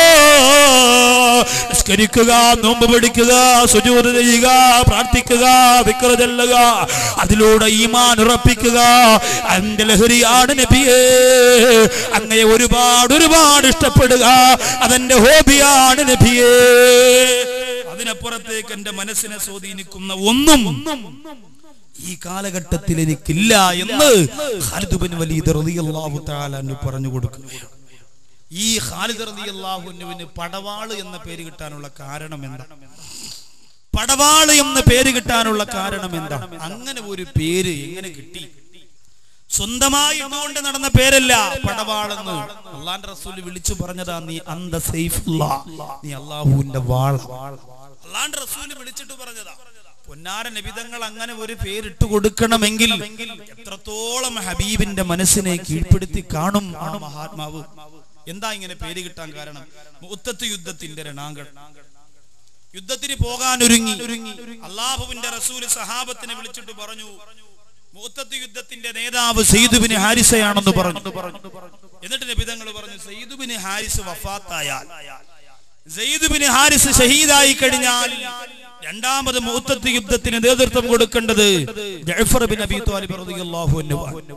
നിസ്കരിക്കുക നോമ്പ് പിടിക്കുക സുജൂത് ചെയ്യുക പ്രാർത്ഥിക്കുക വിക്ര ചെല്ലുക അതിലൂടെ ഈമാൻ ഉറപ്പിക്കുക എന്റെ ലഹരിയാണ് നബിയേ അങ്ങയെ ഒരുപാട് ഒരുപാട് ഇഷ്ടപ്പെടുക അതെന്റെ ഹോബിയാണ് നബിയേ അതിനപ്പുറത്തേക്ക് എന്റെ മനസ്സിനെ സ്വാധീനിക്കുന്ന ഒന്നും ഈ കാലഘട്ടത്തിൽ എനിക്കില്ല എന്ന് ഖാലിദ് ബിൻ വലീദ് റളിയല്ലാഹു തആല അൻഹു പറഞ്ഞു കൊടുക്കുകയാണ് ഈ ഖാലിദ് റളിയല്ലാഹു അൻഹുവിന് പടവാള് എന്ന പേര് കിട്ടാനുള്ള കാരണം എന്താ പടവാള് എന്ന പേര് കിട്ടാനുള്ള കാരണം എന്താ അങ്ങനെ ഒരു പേര് എങ്ങനെ കിട്ടി സ്വന്തമായി ഇന്നുകൊണ്ട് നടന്ന പേരല്ല പടവാളെന്ന് അള്ളാന്റെ റസൂൽ വിളിച്ചു പറഞ്ഞതാ നീ അന്ത സൈഫുള്ള നീ അള്ളാഹുവിന്റെ വാള അള്ളാന്റെ റസൂല് വിളിച്ചിട്ട് പറഞ്ഞതാ പൊന്നാര നബിതങ്ങൾ അങ്ങനെ ഒരു പേരിട്ട് കൊടുക്കണമെങ്കിൽ എത്രത്തോളം ഹബീബിന്റെ മനസ്സിനെ കീഴ്പ്പെടുത്തി കാണും ആ മഹാത്മാവ് എന്താ ഇങ്ങനെ പേര് കിട്ടാൻ കാരണം മുത്തത്ത് യുദ്ധത്തിന്റെ രണാങ്കൺ യുദ്ധത്തിന് പോകാൻ ഒരുങ്ങി അള്ളാഹുവിന്റെ റസൂല് സഹാബത്തിനെ വിളിച്ചിട്ട് പറഞ്ഞു മൂത്തത്ത് യുദ്ധത്തിന്റെ നേതാവ് സെയ്ദുബിന് ഹാരിസയാണെന്ന് പറഞ്ഞു എന്നിട്ട് നബിതങ്ങൾ പറഞ്ഞു സെയ്ദുബിന് ഹാരിസ് വഫാത്തായാൽ സെയ്ദുബിന് ഹാരിസ് ഷഹീദായി കഴിഞ്ഞാൽ രണ്ടാമത് മൂത്തത്ത് യുദ്ധത്തിന് നേതൃത്വം കൊടുക്കേണ്ടത് ജഅഫർ ബിൻ അബി ത്വാലിബ് റളിയല്ലാഹു അൻഹു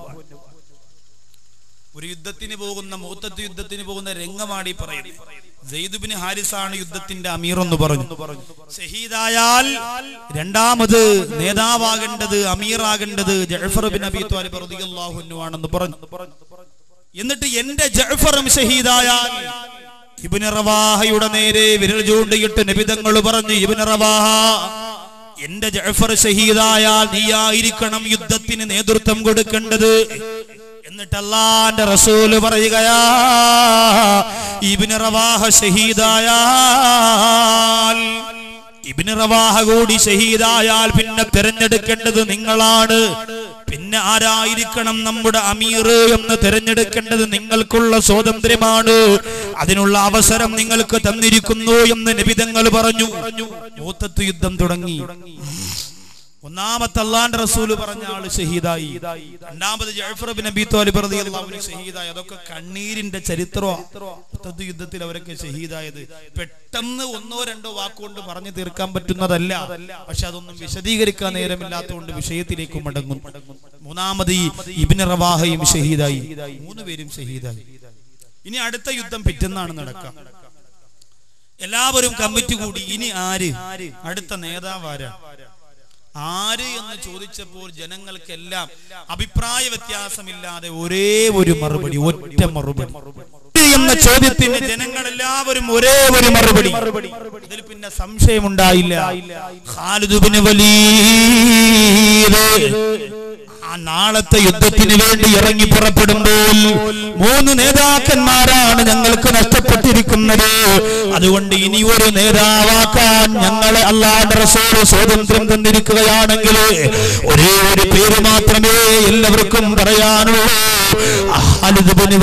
ഒരു യുദ്ധത്തിന് പോകുന്ന മൂത്തത്ത് യുദ്ധത്തിന് പോകുന്ന രംഗമാണ് ഈ പറയുന്നത് സെയ്ദുബിന് ഹാരിസാണ് യുദ്ധത്തിന്റെ അമീർ എന്ന് പറഞ്ഞു ഷഹീദായാൽ രണ്ടാമത് നേതാവാകേണ്ടത് അമീറാകേണ്ടത് ജഅഫർ ബിൻ അബി ത്വാലിബ് റളിയല്ലാഹു അൻഹു ആണെന്ന് പറഞ്ഞു എന്നിട്ട് എന്റെ ജഅഫറും ഷഹീദായാൽ ഇബ്നു റവാഹയുടെ നേരെ വിരൽ ചൂണ്ടിയിട്ട് നബിതങ്ങൾ പറഞ്ഞു ഇബ്നു റവാഹ എന്റെ ജഅഫർ ഷഹീദായാൽ നീയായിരിക്കണം യുദ്ധത്തിന് നേതൃത്വം കൊടുക്കേണ്ടത് എന്നിട്ട് അള്ളാന്റെ റസൂല് പറയുകയാ ഇബ്നു റവാഹ ഷഹീദായാൽ ഇബ്നു റവാഹ കൂടി ഷഹീദായാൽ പിന്നെ തിരഞ്ഞെടുക്കേണ്ടത് നിങ്ങളാണ് പിന്നെ ആരായിരിക്കണം നമ്മുടെ അമീർ എന്ന് തിരഞ്ഞെടുക്കേണ്ടത് നിങ്ങൾക്കുള്ള സ്വാതന്ത്ര്യമാണ് അതിനുള്ള അവസരം നിങ്ങൾക്ക് തന്നിരിക്കുന്നു എന്ന് നിബിതങ്ങൾ പറഞ്ഞു മൂത്തത്ത് യുദ്ധം തുടങ്ങി ഒന്നാമത്തെ അള്ളാന്റെ റസൂല് പറഞ്ഞ ആള് ഷഹീദായി രണ്ടാമത് ജഅഫർ ബിൻ അബി ത്വാലിബ് റളിയല്ലാഹു അൻഹു ഷഹീദായി അതൊക്കെ കണ്ണീരിന്റെ ചരിത്രമാണ് യുദ്ധത്തിൽ അവരൊക്കെ ഷഹീദായത് പെട്ടെന്ന് ഒന്നോ രണ്ടോ വാക്കുകൊണ്ട് പറഞ്ഞു തീർക്കാൻ പറ്റുന്നതല്ല പക്ഷെ അതൊന്നും വിശദീകരിക്കാൻ നേരമില്ലാത്തതുകൊണ്ട് വിഷയത്തിലേക്ക് മടങ്ങും മൂന്നാമത് ഈ ഇബ്നു റവാഹയും ഷഹീദായി മൂന്ന് പേരും ഷഹീദായി ഇനി അടുത്ത യുദ്ധം പിറ്റെന്നാണ് നടക്കുക എല്ലാവരും കമ്മിറ്റി കൂടി ഇനി ആര് അടുത്ത നേതാവ് ആരാ ആര് എന്ന് ചോദിച്ചപ്പോൾ ജനങ്ങൾക്കെല്ലാം അഭിപ്രായ വ്യത്യാസമില്ലാതെ ഒരേ ഒരു മറുപടി ഒറ്റ മറുപടി എന്ന ചോദ്യത്തിന് ജനങ്ങൾ എല്ലാവരും ഒരേ ഒരു മറുപടി ഇതിൽ പിന്നെ സംശയമുണ്ടായില്ല ഖാലിദ് ബിൻ വലീദ് ആ നാളത്തെ യുദ്ധത്തിന് വേണ്ടി ഇറങ്ങി പുറപ്പെടുമ്പോൾ മൂന്ന് നേതാക്കന്മാരാണ് ഞങ്ങൾക്ക് നഷ്ടപ്പെട്ടിരിക്കുന്നത് അതുകൊണ്ട് ഇനി ഒരു നേതാവാക്കാൻ ഞങ്ങളെ അല്ലാണ്ട് റസൂൽ സ്വാതന്ത്ര്യം തന്നിരിക്കുകയാണെങ്കിൽ ഒരേ ഒരു പേര് മാത്രമേ എല്ലാവർക്കും പറയാനുള്ളൂ ഖാലിദ് ബിൻ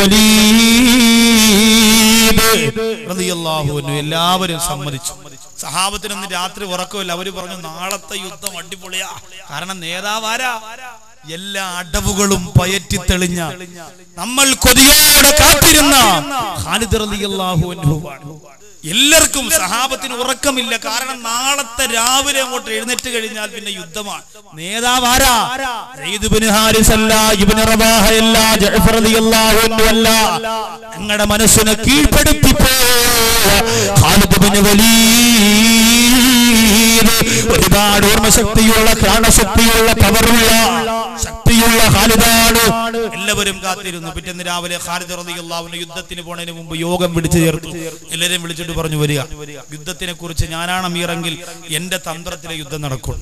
വലീദ് റളിയല്ലാഹു അൻഹു എല്ലാവരും സമ്മതിച്ചു സഹാബത്തിനൊന്ന് രാത്രി ഉറക്കമില്ല അവര് പറഞ്ഞു നാളത്തെ യുദ്ധം അടിപൊളിയാ കാരണം നേതാവാരാ എല്ലാ അടവുകളും പയറ്റി തെളിഞ്ഞ നമ്മൾ കൊതിയോടെ കാത്തിരുന്ന ഖാലിദ് റളിയല്ലാഹു അൻഹുവാണ് എല്ലാവർക്കും സഹാബത്തിന് ഉറക്കമില്ല കാരണം നാളത്തെ രാവിലെ അങ്ങോട്ട് എഴുന്നേറ്റ് കഴിഞ്ഞാൽ പിന്നെ യുദ്ധമാണ് നേതാവ് ആരാ സയ്യിദ് ഇബ്നു ഹാരിസ് അല്ല ഇബ്നു റവാഹ അല്ല ജഅഫർ റളിയല്ലാഹു അൻഹു അല്ല ഞങ്ങളുടെ മനസ്സിനെ കീഴ്പ്പെടുത്തി ഖാലിദ് ഇബ്നു വലീദ് ഒരുപാട് ഓർമ്മശക്തിയുള്ള പ്രാണശക്തിയുള്ള പവറുള്ള ശക്തിയുള്ള ഖാലിദാണ് എല്ലാവരും കാത്തിരുന്നു പിറ്റേന്ന് രാവിലെ ഖാലിദ് റളിയല്ലാഹുവിന്റെ യുദ്ധത്തിന് പോണതിന് മുമ്പ് യോഗം വിളിച്ചു ചേർത്തു എല്ലാവരെയും വിളിച്ചിട്ട് പറഞ്ഞു വരിക യുദ്ധത്തിനെ കുറിച്ച് ഞാനാണ് അമീറെങ്കിൽ എന്റെ തന്ത്രത്തിലെ യുദ്ധം നടക്കും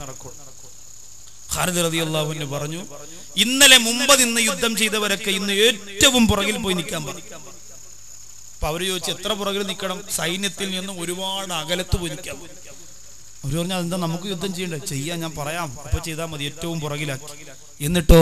ഖാലിദ് റളിയല്ലാഹുവിന് പറഞ്ഞു ഇന്നലെ മുമ്പ് നിന്ന് യുദ്ധം ചെയ്തവരൊക്കെ ഇന്ന് ഏറ്റവും പുറകിൽ പോയി നിൽക്കാൻ പറഞ്ഞു അപ്പൊ അവര് ചോദിച്ചു എത്ര പുറകിൽ നിൽക്കണം സൈന്യത്തിൽ നിന്നും ഒരുപാട് അകലത്ത് പോയി നിൽക്കാൻ അവര് പറഞ്ഞു അതെന്താ നമുക്ക് യുദ്ധം ചെയ്യണ്ടേ ചെയ്യാൻ ഞാൻ പറയാം അപ്പൊ ചെയ്താൽ മതി ഏറ്റവും പുറകിലാക്കി എന്നിട്ടോ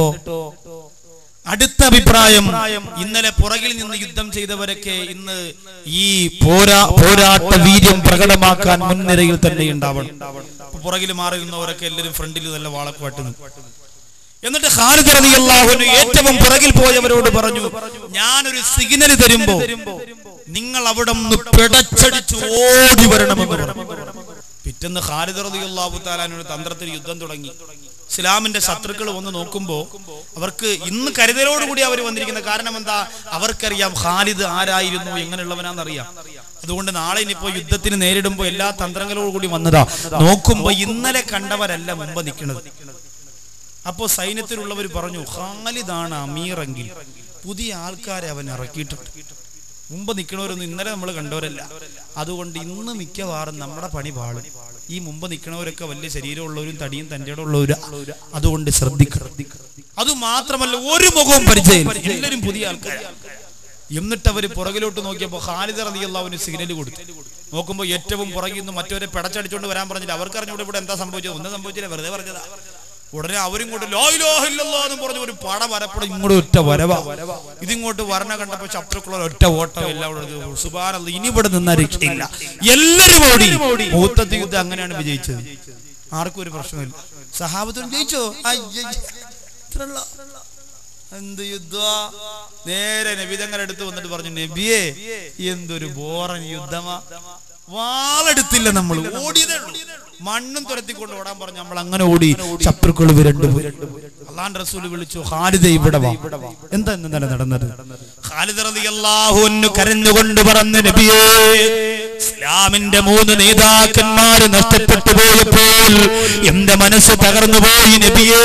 അടുത്ത അഭിപ്രായം ഇന്നലെ പുറകിൽ നിന്ന് യുദ്ധം ചെയ്തവരൊക്കെ ഇന്ന് ഈ പോരാ പോരാട്ട വീര്യം പ്രകടമാക്കാൻ മുൻനിരയിൽ തന്നെ ഉണ്ടാവണം അപ്പൊ പുറകിൽ മാറി നിന്നവരൊക്കെ എല്ലാവരും ഫ്രണ്ടിൽ നല്ല വാളക്കുമായിട്ട് നിൽക്കും എന്നിട്ട് ഖാലിദ് റളിയല്ലാഹു അൻഹു ഏറ്റവും പുറകിൽ പോയവരോട് പറഞ്ഞു ഞാനൊരു സിഗ്നൽ തരുമ്പോ നിങ്ങൾ അവിടെ നിന്ന് പിടച്ചടിച്ച് ഓടി വരണമെന്ന് പറഞ്ഞു പിറ്റേന്ന് ഖാലിദ് റളിയല്ലാഹു താലാനൊരു തന്ത്രത്തിൽ യുദ്ധം തുടങ്ങി ഇസ്ലാമിന്റെ ശത്രുക്കൾ വന്ന് നോക്കുമ്പോ അവർക്ക് ഇന്ന് കരുതലോടുകൂടി അവർ വന്നിരിക്കുന്ന കാരണം എന്താ അവർക്കറിയാം ഖാലിദ് ആരായിരുന്നു എങ്ങനെയുള്ളവനാണെന്നറിയാം അതുകൊണ്ട് നാളെ ഇനിയിപ്പോ യുദ്ധത്തിന് നേരിടുമ്പോ എല്ലാ തന്ത്രങ്ങളോടും കൂടി വന്നതാ നോക്കുമ്പോ ഇന്നലെ കണ്ടവരല്ല മുമ്പ് നിൽക്കുന്നത് അപ്പോ സൈന്യത്തിലുള്ളവർ പറഞ്ഞു ഖാലിദാണ് അമീറെങ്കിൽ പുതിയ ആൾക്കാരെ അവൻ ഇറക്കിയിട്ടുണ്ട് മുമ്പ് നിൽക്കണവരൊന്നും ഇന്നലെ നമ്മൾ കണ്ടവരല്ല അതുകൊണ്ട് ഇന്ന് മിക്കവാറും നമ്മുടെ പണി പാളും ഈ മുമ്പ് നിൽക്കണവരൊക്കെ വലിയ ശരീരമുള്ളവരും തടിയും തൻ്റെ ഉള്ളവരും അതുകൊണ്ട് ശ്രദ്ധിക്കണം അത് മാത്രമല്ല ഒരു മുഖവും പരിചയം എല്ലാവരും പുതിയ ആൾക്കാരാണ് എന്നിട്ട് അവര് പുറകിലോട്ട് നോക്കിയപ്പോ ഖാലിദ് റളിയല്ലാഹുവിന് സിഗ്നൽ കൊടുത്തു നോക്കുമ്പോ ഏറ്റവും പുറകിൽ നിന്ന് മറ്റവരെ പിടച്ചടിച്ചോണ്ട് വരാൻ പറഞ്ഞില്ല അവർക്ക് അറിഞ്ഞൂടെ ഇവിടെ എന്താ സംഭവിച്ചത് ഒന്നും സംഭവിച്ചില്ല വെറുതെ പറഞ്ഞതാ ഉടനെ അവരും കൊണ്ട് ലോ ഇലാഹ ഇല്ലല്ലാഹ് എന്ന് പറഞ്ഞ ഒരു പട വരപ്പടം ഇങ്ങോട്ട് ഒറ്റ വരവാ ഇതിങ്ങോട്ട് വരണ കണ്ടപ്പോ ശത്രുക്കളുള്ള ഒറ്റ ഓട്ടം എല്ലാം സുബാനല്ല ഇനി ഇവിടെ നിന്നാ രക്ഷയില്ല എല്ലാരും ഓടി മൂത്തത്തി യുദ്ധം അങ്ങനെയാണ് വിജയിച്ചത് ആർക്കും ഒരു പ്രശ്നമില്ല സഹാബത്തും ജയിച്ചോ അയ്യ ഇത്രയുള്ള എന്ത് യുദ്ധ നേരെ നബിതങ്ങൾ എടുത്ത് വന്നിട്ട് പറഞ്ഞു നബിയെ എന്തൊരു ബോറൻ യുദ്ധമാ വാളെടുത്തില്ല നമ്മൾ ഓടിയതേ ഉള്ളൂ മണ്ണും തുരത്തിക്കൊണ്ട് ഓടാൻ പറഞ്ഞു നമ്മൾ അങ്ങനെ ഓടി ശത്രുക്കൾ രണ്ടുപോയി അള്ളാൻ റസൂൽ വിളിച്ചു ഖാലിദ ഇവിടെ വാ എന്താ ഇന്നലെ നടന്നത് ഖാലിദ് റളിയല്ലാഹു അൻഹു കരഞ്ഞുകൊണ്ട് പറഞ്ഞു നബിയേ ഇസ്ലാമിന്റെ മൂന്ന് നേതാക്കന്മാര് നഷ്ടപ്പെട്ടു പോയപ്പോൾ എന്റെ മനസ്സ് തകർന്നു പോയി നബിയേ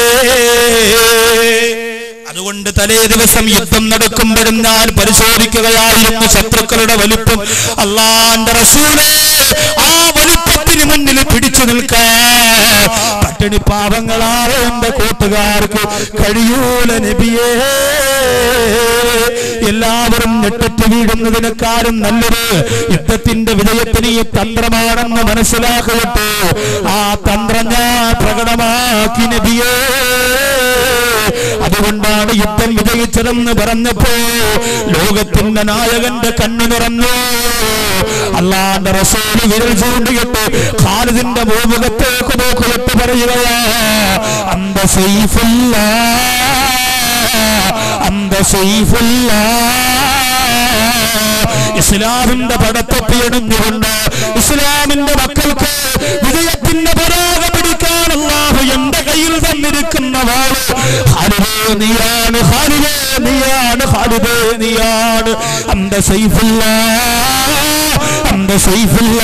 അതുകൊണ്ട് തലേ ദിവസം യുദ്ധം നടക്കുമ്പോഴും ഞാൻ പരിശോധിക്കുകയായിരുന്നു ശത്രുക്കളുടെ വലുപ്പം അള്ളാന്റെ റസൂലേ ആ വലുപ്പത്തിന് മുന്നിൽ പിടിച്ചു നിൽക്കാൻ പട്ടിണി പാവങ്ങളായ എന്റെ കൂട്ടുകാർക്ക് കഴിയൂല നബിയേ എല്ലാവരും ഞെട്ടറ്റ് വീഴുന്നതിനെക്കാളും നല്ലത് യുദ്ധത്തിന്റെ വിജയത്തിന് ഈ തന്ത്രമാണെന്ന് മനസ്സിലാക്കട്ടെ ആ തന്ത്രം ഞാൻ പ്രകടമാക്കി നബിയേ അതുകൊണ്ടാണ് യുദ്ധം വിജയിച്ചതെന്ന് പറഞ്ഞപ്പോ ലോകത്തിന്റെ നായകന്റെ കണ്ണു നിറഞ്ഞു അള്ളാന്റെ റസൂല് വിരൽ ചൂണ്ടിയിട്ട് ഖാലിദിന്റെ ഭൂമുഖത്തേക്ക് നോക്കിയിട്ട് പറയുകയാ അന്ത സൈഫുല്ല അന്ത സൈഫുല്ല ഇസ്ലാമിന്റെ പടത്തൊപ്പിയണിഞ്ഞുകൊണ്ട് ഇസ്ലാമിന്റെ മക്കൾക്ക് വിജയത്തിന്റെ പരാഗ പിടിക്കാൻ അള്ളാഹു എന്റെ കയ്യിൽ തന്നിരിക്കുന്ന വാള് ഖാലിദേ നീയാണ് ഖാലിദേ നീയാണ് ഖാലിദേ നീയാണ് അന്ത സൈഫുല്ല അന്ത സൈഫുല്ല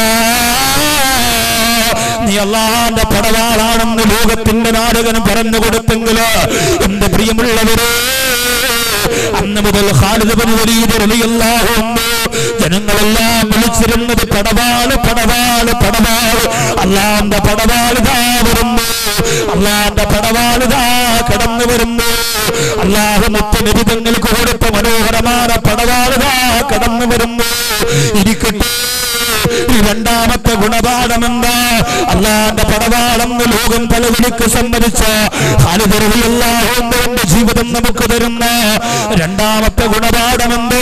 നീ അള്ളാന്റെ പടവാളാണെന്ന് ലോകത്തിന്റെ നാടകനും പറഞ്ഞു കൊടുത്തെങ്കില് എന്റെ പ്രിയമുള്ളവരെ അന്ന് മുതൽ ഖാലിദ് ബിൻ വലീദ് റളിയല്ലാഹു അൻഹു ജനങ്ങളെല്ലാം വിളിച്ചിരുന്നത് പടവാള് പടവാള് പടവാള് അള്ളാന്റെ പടവാളിതാ വരുന്നു അള്ളാന്റെ പടവാളിതാ കടന്നു വരുന്നു അള്ളാഹു മുത്തനിബിതങ്ങൾക്ക് കൊടുത്ത മനോഹരമായ പടവാളിതാ കടന്നു വരുന്നു ഇരിക്കട്ടെ ഈ രണ്ടാമത്തെ ഗുണപാഠം എന്താ അള്ളാന്റെ പടവാളെന്ന് ലോകം പലവിളിക്ക് സമ്മതിച്ച ഹാലുതറിയല്ലാഹുന്റെ ജീവിതം നമുക്ക് തരുന്ന രണ്ടാമത്തെ ഗുണപാഠം എന്തോ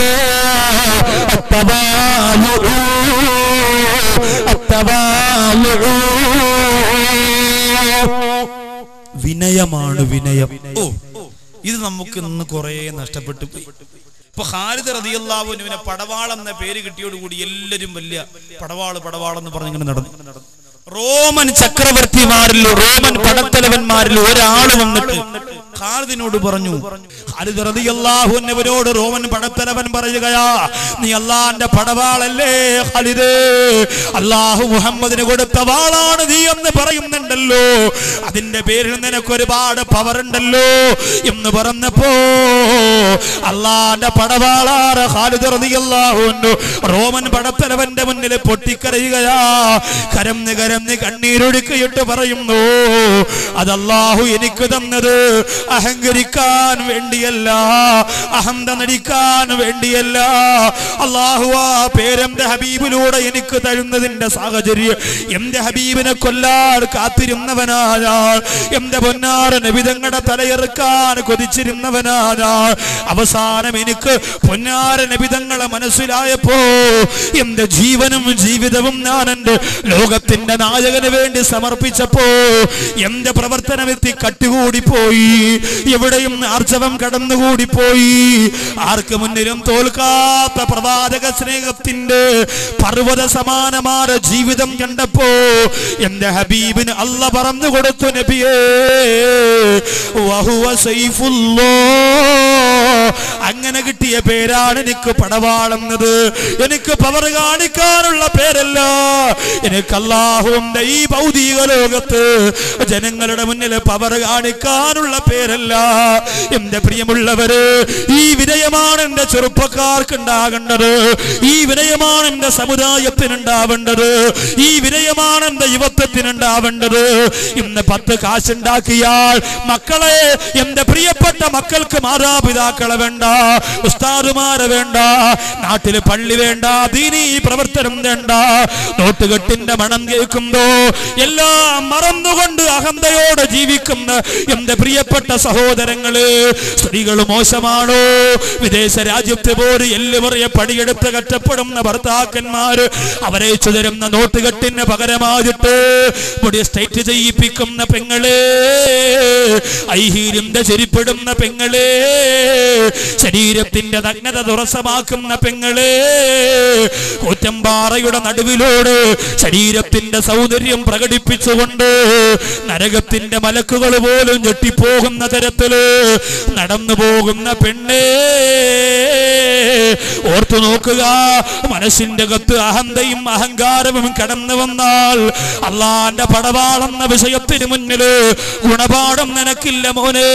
അത്തവാലു വിനയമാണ് വിനയം ഓ ഇത് നമുക്ക് ഇന്ന് കുറെ നഷ്ടപ്പെട്ടു പോയി ഇപ്പൊ ഖാലിദ് റതിയല്ലാവുനുവിനെ പടവാൾ എന്ന പേര് കിട്ടിയോടുകൂടി എല്ലാരും വലിയ പടവാള് പടവാളെന്ന് പറഞ്ഞ് ഇങ്ങനെ നടന്നു റോമൻ ചക്രവർത്തിമാരിൽ റോമൻ പടത്തലവന്മാരിൽ ഒരാൾ വന്നിട്ട് ഖാലിദിനോട് പറഞ്ഞു ഖാലിദ് റളിയല്ലാഹു അൻഹുവിനോട് റോമൻ പടത്തലവൻ പറയുകയാ നീ അള്ളാന്റെ പടവാളല്ലേ ഖാലിദ് അള്ളാഹു മുഹമ്മദിന് കൊടുത്ത വാളാണ് നീ എന്ന് പറയുന്നുണ്ടല്ലോ അതിന്റെ പേരിൽ നിനക്ക് ഒരുപാട് പവർ ഉണ്ടല്ലോ എന്ന് പറഞ്ഞപ്പോ അള്ളാന്റെ പടവാളാറ് ഖാലിദ് റളിയല്ലാഹു അൻഹു റോമൻ പടത്തലവന്റെ മുന്നിൽ പൊട്ടിക്കരയുകയാ കരഞ്ഞ് കരഞ്ഞ് കണ്ണീരൊഴുക്കിയിട്ട് പറയുന്നു അത് അള്ളാഹു എനിക്ക് തന്നത് അഹങ്കരിക്കാൻ വേണ്ടിയല്ല അഹന്ത നടിക്കാൻ വേണ്ടിയല്ല അള്ളാഹു ആ പേരെന്റെ ഹബീബിലൂടെ എനിക്ക് തരുന്നതിന്റെ സാഹചര്യം എന്റെ ഹബീബിനെ കൊല്ലാൻ കാത്തിരുന്നവനാ ഞാൻ എന്റെ പൊന്നാറ നബിതങ്ങളുടെ തലയെറുക്കാൻ കൊതിച്ചിരുന്നവനാ ഞാൻ അവസാനം എനിക്ക് പൊന്നാര നബിതങ്ങളെ മനസ്സിലായപ്പോ എന്റെ ജീവനും ജീവിതവും ഞാൻ എന്റെ ലോകത്തിന്റെ നായകന് വേണ്ടി സമർപ്പിച്ചപ്പോ എന്റെ പ്രവർത്തനമെത്തി കട്ടുകൂടിപ്പോയി എവിടെയും ആർജവം കടന്നുകൂടിപ്പോയി ആർക്ക് മുന്നിലും തോൽക്കാത്ത പ്രവാചക സ്നേഹത്തിന്റെ പർവ്വത സമാനമായ ജീവിതം കണ്ടപ്പോ എന്റെ ഹബീബിന് അല്ല പറഞ്ഞു കൊടുത്തു നബിയേ വഹുവ സൈഫുല്ലോ അങ്ങനെ കിട്ടിയ പേരാണ് എനിക്ക് പടവാളുന്നത് എനിക്ക് പവർ കാണിക്കാനുള്ള പേരല്ല എനിക്ക് അള്ളാഹുവിന്റെ ഈ ഭൗതിക ലോകത്ത് ജനങ്ങളുടെ മുന്നിൽ പവർ കാണിക്കാനുള്ള പേരല്ല എന്റെ പ്രിയമുള്ളവര് ഈ വിനയമാണ് എന്റെ ചെറുപ്പക്കാർക്ക് ഉണ്ടാകേണ്ടത് ഈ വിനയമാണ് എന്റെ സമുദായത്തിന് ഉണ്ടാവേണ്ടത് ഈ വിനയമാണ് എന്റെ യുവത്വത്തിന് ഉണ്ടാവേണ്ടത് ഇന്ന് പത്ത് കാശുണ്ടാക്കിയാൽ മക്കളെ എന്റെ പ്രിയപ്പെട്ട മക്കൾക്ക് മാതാപിതാക്കളെ വേണ്ട ഉസ്താദുമാരെ വേണ്ട നാട്ടില് പള്ളി വേണ്ട ദീനീ പ്രവർത്തനം വേണ്ട നോട്ടുകെട്ടിന്റെ മണം കേൾക്കുമ്പോ എല്ലാം മറന്നുകൊണ്ട് അഹന്തയോടെ ജീവിക്കുന്ന എന്റെ പ്രിയപ്പെട്ട സഹോദരങ്ങള് സ്ത്രീകൾ മോശമാണോ വിദേശ രാജ്യത്ത് പോലും എല്ലുമുറിയെ പടിയെടുത്ത് കഷ്ടപ്പെടുന്ന ഭർത്താക്കന്മാര് അവരെ ചുതരുന്ന നോട്ടുകെട്ടിന് പകരമായിട്ട് മുടി സ്റ്റേറ്റ് ചെയ്യിപ്പിക്കുന്ന പെങ്ങളെ ഐഹീര്യന്റെ ചെരിപ്പിടുന്ന പെങ്ങളെ ശരീരത്തിന്റെ നഗ്നത തുറസമാക്കുന്ന പെങ്ങളെ കൂറ്റമ്പാറയുടെ നടുവിലോട് ശരീരത്തിന്റെ സൗന്ദര്യം പ്രകടിപ്പിച്ചുകൊണ്ട് നരകത്തിന്റെ മലക്കുകൾ പോലും ഞെട്ടിപ്പോകുന്ന തരത്തില് നടന്നു പോകുന്ന പെണ്ണേ ഓർത്തു നോക്കുക മനസ്സിന്റെ കത്ത് അഹന്തയും അഹങ്കാരവും കടന്നു വന്നാൽ അള്ളാന്റെ പടവാളെന്ന വിഷയത്തിന് മുന്നില് ഗുണപാഠം നിനക്കില്ല മോനെ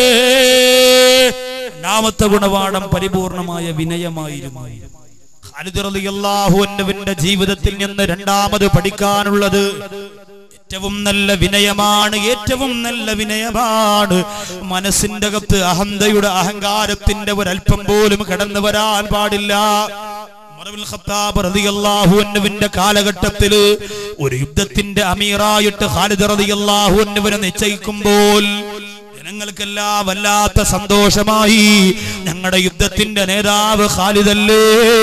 രണ്ടാമത്തെ ഗുണപാഠം പരിപൂർണമായ വിനയമായിരുന്നു ഖാലിദ് റളിയല്ലാഹു അൻഹുവിന്റെ ജീവിതത്തിൽ നിന്ന് രണ്ടാമത് പഠിക്കാനുള്ളത് ഏറ്റവും നല്ല വിനയമാണ് ഏറ്റവും നല്ല വിനയമാണ് മനസ്സിന്റെ അകത്ത് അഹന്തയുടെ അഹങ്കാരത്തിന്റെ ഒരല്പം പോലും കടന്നു വരാൻ പാടില്ല ഉമറുൽ ഖത്താബ് റളിയല്ലാഹു അൻഹുവിന്റെ കാലഘട്ടത്തില് ഒരു യുദ്ധത്തിന്റെ അമീറായിട്ട് ഖാലിദ് റളിയല്ലാഹു അൻഹുവിനെ നിശ്ചയിക്കുമ്പോൾ ജനങ്ങൾക്കെല്ലാം വല്ലാത്ത സന്തോഷമായി ഞങ്ങളുടെ യുദ്ധത്തിന്റെ നേതാവ് ഖാലിദല്ലേ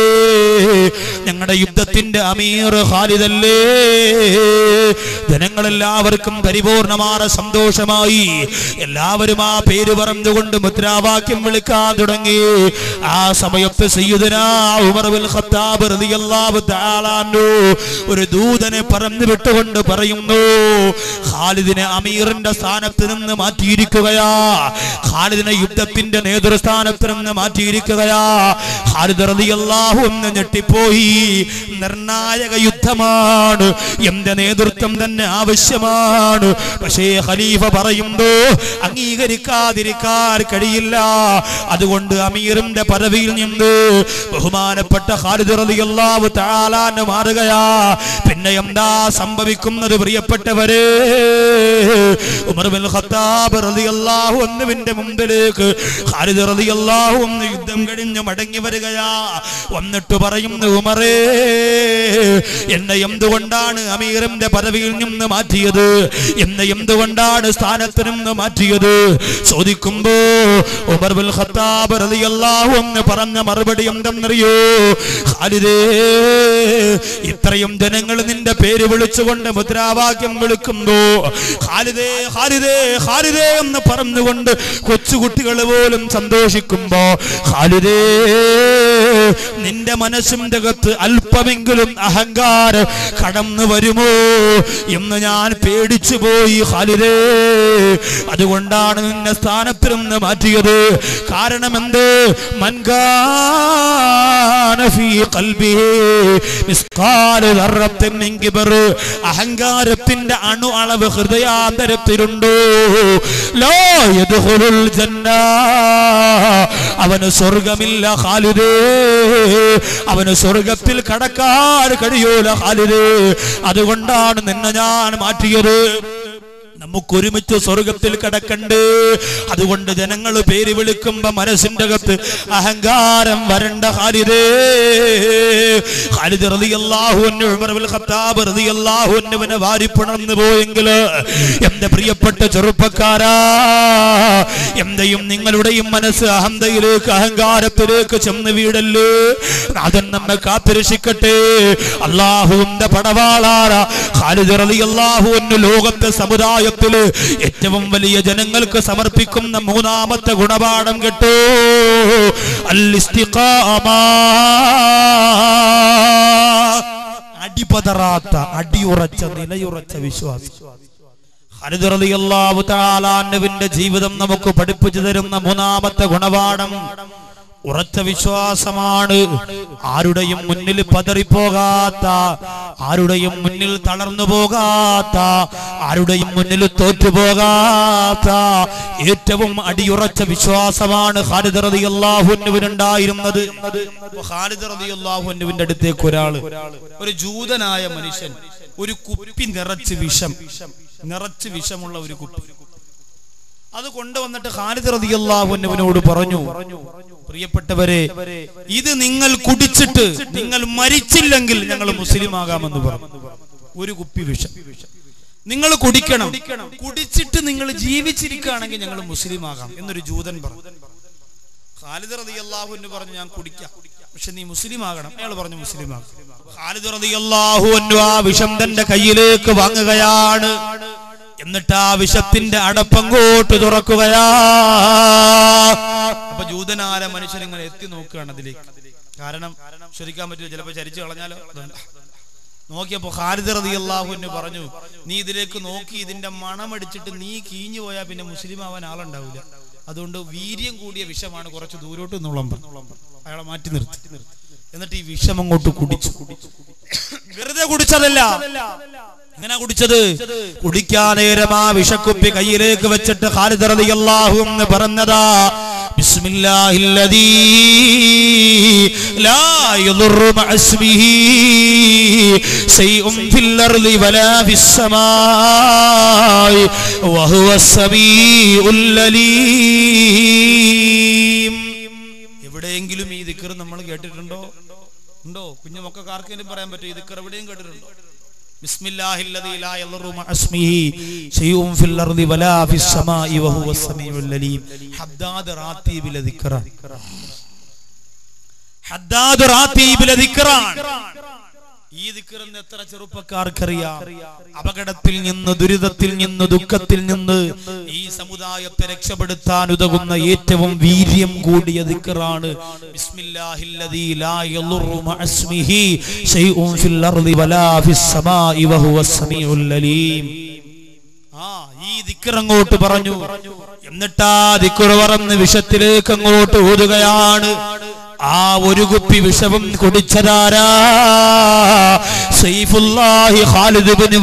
ഞങ്ങളുടെ യുദ്ധത്തിന്റെ അമീർ ഖാലിദല്ലേ ജനങ്ങളെല്ലാവർക്കും പരിപൂർണമായ സന്തോഷമായി എല്ലാവരും ആ പേര് പറഞ്ഞുകൊണ്ട് മുദ്രാവാക്യം വിളിക്കാൻ തുടങ്ങി ആ സമയത്ത് സയ്യിദുനാ ഉമർ ബിൻ ഖത്താബ് റളിയല്ലാഹു തആല അൻഹു ഒരു ദൂതനെ പറഞ്ഞു വിട്ടുകൊണ്ട് പറയുന്നു ഖാലിദിനെ അമീറിന്റെ സ്ഥാനത്ത് നിന്ന് മാറ്റിയിരിക്കുകയാ ഖാലിദിനെ യുദ്ധത്തിന്റെ നേതൃസ്ഥാനത്ത് നിന്ന് മാറ്റിയിരിക്കുകയാ ഖാലിദ് റളിയല്ലാഹു എന്ന് ഞെട്ടിപ്പോയി നിർണായക യുദ്ധമാണ് എന്റെ നേതൃത്വം തന്നെ ആവശ്യമാണ് പക്ഷേ ഖലീഫ പറയുന്നു അംഗീകരിക്കാതിരിക്കാൻ കഴിയില്ല അതുകൊണ്ട് അമീറിന്റെ പദവിയിൽ നിന്ന് ബഹുമാനപ്പെട്ട ഖാലിദ് റളിയല്ലാഹു തആലാന് മാറുകയാ പിന്നെ എന്താ സംഭവിക്കുന്നത് പ്രിയപ്പെട്ടവരെ ഉമർ ബിൻ ഖത്താബ് റളിയല്ലാഹു അൻഹുവിന്റെ മുമ്പിലേക്ക് ഖാലിദ് റളിയല്ലാഹു അൻഹു യുദ്ധം കഴിഞ്ഞ് മടങ്ങി വരികയാ വന്നിട്ട് പറയുന്നു ഉമറേ എന്നെ എന്തുകൊണ്ടാണ് അമീറിന്റെ പദവിയിൽ നിന്ന് മാറ്റിയത് എന്നെ എന്തുകൊണ്ടാണ് സ്ഥാനത്ത് നിന്ന് മാറ്റിയത് ചോദിക്കുമ്പോ ഉമർ ബിൻ ഖത്താബ് റളിയല്ലാഹു അൻഹു പറഞ്ഞ മറുപടി എന്തെന്നറിയോ ഖാലിദേ ഇത്രയും ജനങ്ങൾ നിന്റെ പേര് വിളിച്ചുകൊണ്ട് മുദ്രാവാക്യം വിളിക്കുമ്പോ ഖാലിദേ ഖാലിദേ ഖാലിദേ എന്ന് പറഞ്ഞുകൊണ്ട് കൊച്ചുകുട്ടികൾ പോലും സന്തോഷിക്കുമ്പോ ഖാലിദേ നിന്റെ മനസ്സിന്റെ അകത്ത് അല്പമെങ്കിലും അഹങ്കാരം കടന്നു വരുമോ എന്ന് ഞാൻ പേടിച്ചു പോയി ഖാലിദേ അതുകൊണ്ടാണ് നിന്നെ സ്ഥാനത്തിൽ നിന്ന് മാറ്റിയത് കാരണം എന്ത് മൻകാന ഫീ ഖൽബിഹി മിസ്ഖാല ദർറത്തിൻ മിൻ കിബർ അഹങ്കാരത്തിന്റെ അണു അളവ് ഹൃദയാന്തരത്തിലുണ്ടോ ലോ യദ്ഖുലുൽ ജന്ന അവന് സ്വർഗമില്ല ഖാലിദേ അവന് സ്വർഗത്തിൽ കടക്കാൻ കഴിയൂല ഖാലിദേ അതുകൊണ്ടാണ് നിന്നെ ഞാൻ മാറ്റിയത് നമുക്കൊരുമിച്ച് സ്വർഗത്തിൽ കിടക്കണ്ട് അതുകൊണ്ട് ജനങ്ങൾ പേര് വിളിക്കുമ്പോ മനസ്സിന്റെ അകത്ത് അഹങ്കാരം വരണ്ട ഖാലിദേ ഖാലിദ് റളിയല്ലാഹു അൻഹു ഉമർ ഇബ്നുൽ ഖത്താബ് റളിയല്ലാഹു അൻഹുവിനെ വാരിപ്പുണർന്നു പോയെങ്കിൽ എന്റെ പ്രിയപ്പെട്ട ചെറുപ്പക്കാരാ എന്റെയും നിങ്ങളുടെയും മനസ്സ് അഹന്തയിലേക്ക് അഹങ്കാരത്തിലേക്ക് ചെന്ന് വീടല്ലേ നാഥൻ നമ്മെ കാത്തുരക്ഷിക്കട്ടെ അള്ളാഹുവിന്റെ പടവാളാണ് ഖാലിദ് റളിയല്ലാഹു അൻഹു ലോകത്തെ സമുദായത്തില് ഏറ്റവും വലിയ ജനങ്ങൾക്ക് സമർപ്പിക്കുന്ന മൂന്നാമത്തെ ഗുണപാഠം കേട്ടോ അല്ലിസ്തിഖാമ അടിപതറാത്ത അടിയുറച്ച നിലയുറച്ച വിശ്വാസം ഖാലിദ് റളിയല്ലാഹു തആല അൻഹുവിന്റെ ജീവിതം നമുക്ക് പഠിപ്പിച്ചു തരുന്ന മൂന്നാമത്തെ ഗുണപാഠം ഉറച്ച വിശ്വാസമാണ് ആരുടെയും മുന്നിൽ പതറിപ്പോകാത്ത ആരുടെയും മുന്നിൽ തളർന്നു പോകാത്ത ആരുടെയും മുന്നിൽ തോറ്റുപോകാത്ത ഏറ്റവും അടിയുറച്ച വിശ്വാസമാണ് ഖാലിദ് റളിയല്ലാഹുവിനുണ്ടായിരുന്നത് ഖാലിദ് റളിയല്ലാഹുവിന്റെ അടുത്തേക്ക് ഒരാള് ഒരു ജൂതനായ മനുഷ്യൻ ഒരു കുപ്പി നിറച്ച് വിഷം നിറച്ച് വിഷമുള്ള ഒരു കുപ്പി അത് കൊണ്ടുവന്നിട്ട് ഖാലിദ് റളിയല്ലാഹുവിനോട് പറഞ്ഞു പ്രിയപ്പെട്ടവരെ ഇത് നിങ്ങൾ കുടിച്ചിട്ട് നിങ്ങൾ മരിച്ചില്ലെങ്കിൽ ഞങ്ങൾ മുസ്ലിം ആകാമെന്ന് പറഞ്ഞു ഒരു കുപ്പി വിഷം നിങ്ങൾ കുടിക്കണം കുടിച്ചിട്ട് നിങ്ങൾ ജീവിച്ചിരിക്കുകയാണെങ്കിൽ ഞങ്ങൾ മുസ്ലിം ആകാം എന്നൊരു ജൂതൻ പറഞ്ഞു ഖാലിദ് റളിയല്ലാഹു അൻഹു പറഞ്ഞു ഞാൻ കുടിക്കാം പക്ഷെ നീ മുസ്ലിം ആകണം അയാൾ പറഞ്ഞു മുസ്ലിം ആകും ഖാലിദ് റളിയല്ലാഹു അൻഹു ആ വിഷം തന്റെ കയ്യിലേക്ക് വാങ്ങുകയാണ് എന്നിട്ട് ആ വിഷത്തിന്റെ അടപ്പങ്ങോട്ട് തുറക്കുകയാ അപ്പൊ ജൂതനാര മനുഷ്യൻ ഇങ്ങനെ എത്തി നോക്കുകയാണ് അതിലേക്ക് കാരണം ശ്രദ്ധിക്കാൻ പറ്റില്ല ചിലപ്പോ ചരിച്ചു കളഞ്ഞാലോ അതുകൊണ്ട്. നോക്കിയപ്പോ ഖാലിദ് റളിയല്ലാഹു അൻഹു പറഞ്ഞു നീ ഇതിലേക്ക് നോക്കി ഇതിന്റെ മണമടിച്ചിട്ട് നീ കീഞ്ഞു പോയാൽ പിന്നെ മുസ്ലിം ആവാൻ ആളുണ്ടാവില്ല അതുകൊണ്ട് വീര്യം കൂടിയ വിഷമാണ് കുറച്ച് ദൂരോട്ട് നുളം അയാളെ മാറ്റി നിർത്തി എന്നിട്ട് ഈ വിഷം അങ്ങോട്ട് കുടിച്ചു വെറുതെ കുടിച്ചതല്ല എങ്ങനെ കുടിച്ചത് കുടിക്കാനേരം ആ വിഷക്കുപ്പി കയ്യിലേക്ക് വെച്ചിട്ട് ഖാലിദ് റളിയല്ലാഹു എന്ന് പറഞ്ഞതാ ബിസ്മില്ലാഹില്ലദീ ലാ യദുറു മഅസ്മിഹി ശൈഉൻ ഫിൽ അർളി വലാ ഫിസ് സമായി വഹുവ സമീഉൽ അലീം എവിടെയെങ്കിലും ഈ ദിക്കർ നമ്മൾ കേട്ടിട്ടുണ്ടോ ഉണ്ടോ കുഞ്ഞു മക്കൾക്ക് ആർക്കെങ്കിലും പറയാൻ പറ്റും ഈ ദിക്കർ എവിടെയും കേട്ടിട്ടുണ്ടോ ബിസ്മില്ലാഹില്ലദീ ലാ യളറു മഅസ്മിഹി ശൈഉൻ ഫിൽ അർളി വലാ ഫിസ് സമാഇ വഹുവ സമീഉൽ അലീം ഹദ്ദാദ് റാത്തീബിലെ ദിക്റാണ് ഹദ്ദാദ് റാത്തീബിലെ ദിക്റാണ് ഈ ദിക്റെന്ന് എത്ര ചെറുപ്പക്കാർക്കറിയാം അപകടത്തിൽ നിന്ന് ദുരിതത്തിൽ നിന്ന് ദുഃഖത്തിൽ നിന്ന് ഈ സമുദായത്തെ രക്ഷപ്പെടുത്താൻ ഉതകുന്ന ഏറ്റവും വീര്യം കൂടിയ ദിക്റാണ് ബിസ്മില്ലാഹില്ലദീ ലാ യളുറു മഅസ്മിഹി ശൈഉൻ ഫിൽ അർളി വലാ ഫിസ് സമാഇ വഹുവ സമീഉൽ അലീം ആ ഈ ദിക്ർ അങ്ങോട്ട് പറഞ്ഞു എന്നിട്ടാ ദിക്ർ പറന്ന് വിഷത്തിലേക്ക് അങ്ങോട്ട് ഓതുകയാണ് ആ ഒരു കുപ്പി വിഷവും കുടിച്ചതാരാ സൈഫുല്ലാഹി ഖാലിദ് ഇബ്നു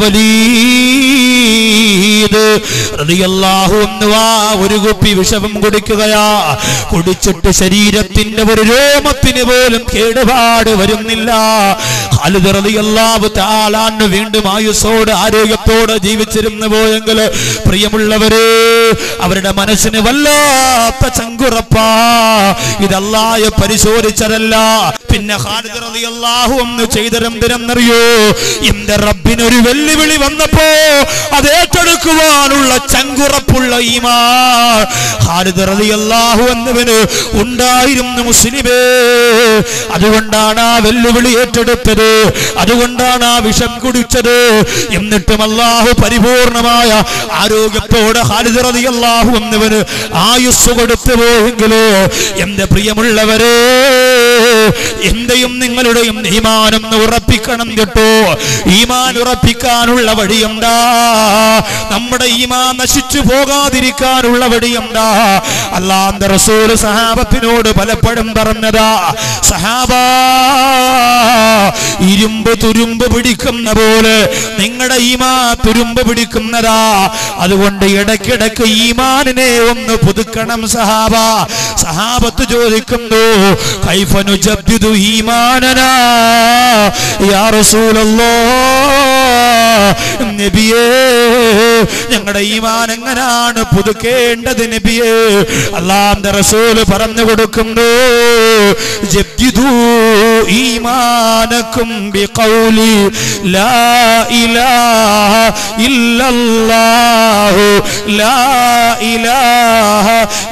വലീദ് റളിയല്ലാഹു അൻഹു ആ ഒരു കുപ്പി വിഷവും കുടിക്കുകയാ കുടിച്ചിട്ട് ശരീരത്തിന്റെ ഒരു രോമത്തിന് പോലും കേടുപാട് വരുന്നില്ല ഖാലിദ് റളിയല്ലാഹു തആല അൻഹു വീണ്ടും ആയുസ്സോട് ആരോഗ്യത്തോടെ ജീവിച്ചിരുന്നു പോയെങ്കിൽ പ്രിയമുള്ളവരെ അവരുടെ മനസ്സിന് വല്ലാത്ത ചങ്കുറപ്പാ ഇതല്ലായ പരിശോധിച്ചതല്ല പിന്നെ ഖാലിദ് റളിയല്ലാഹു അൻഹു ചെയ്തരെന്തിനെന്നറിയോ എന്റെ റബ്ബിനൊരു വെല്ലുവിളി വന്നപ്പോ അത് ഏറ്റെടുക്കുവാനുള്ള ചങ്കുറപ്പുള്ള ഈമാ ഖാലിദ് റളിയല്ലാഹു അൻഹുവിന് ഉണ്ടായിരുന്നു മുസ്ലിമേ അതുകൊണ്ടാണ് ആ വെല്ലുവിളി ഏറ്റെടുത്തത് അതുകൊണ്ടാണ് ആ വിഷം കുടിച്ചത് എന്നിട്ടും അല്ലാഹു പരിപൂർണമായ ആരോഗ്യത്തോടെ ഖാലിദ് റളിയല്ലാഹു അൻഹുവിന് ആയുസ് കൊടുത്തു പോയെങ്കിലോ എന്റെ പ്രിയമുള്ളവരെ എന്റെയും നിങ്ങളുടെയും ഈമാനം ഉറപ്പിക്കണം കേട്ടോ ഈമാൻ ഉറപ്പിക്കാനുള്ള വഴിയെന്താ നമ്മുടെ ഈമാൻ നശിച്ചു പോകാതിരിക്കാനുള്ള വഴിയെന്താ അള്ളാന്റെ റസൂൽ സഹാബത്തിനോട് പലപ്പോഴും പറഞ്ഞതാ സഹാബ ഇരുമ്പ് തുരുമ്പ് പിടിക്കുന്ന പോലെ നിങ്ങളുടെ ഈമാ തുരുമ്പ് പിടിക്കുന്നതാ അതുകൊണ്ട് ഇടയ്ക്കിടയ്ക്ക് ഈമാനിനെ ഒന്ന് പുതുക്കണം സഹാബ സഹാബത്ത് ചോദിക്കുന്നു കൈഫനു ജബ്ദിദു ഈമാനനാ യാ റസൂലല്ലാ നബിയേ ഞങ്ങളുടെ ഈമാൻ എങ്ങനാണ് പുതുക്കേണ്ടത് നബിയേ അള്ളാന്റെ റസൂല് പറഞ്ഞു കൊടുക്കുന്നു ജബ്ദിദു ഈമാനക്കും ബിഖൗലി ലാ ഇലാഹ ഇല്ലല്ലാഹു ലാ ഇലാഹ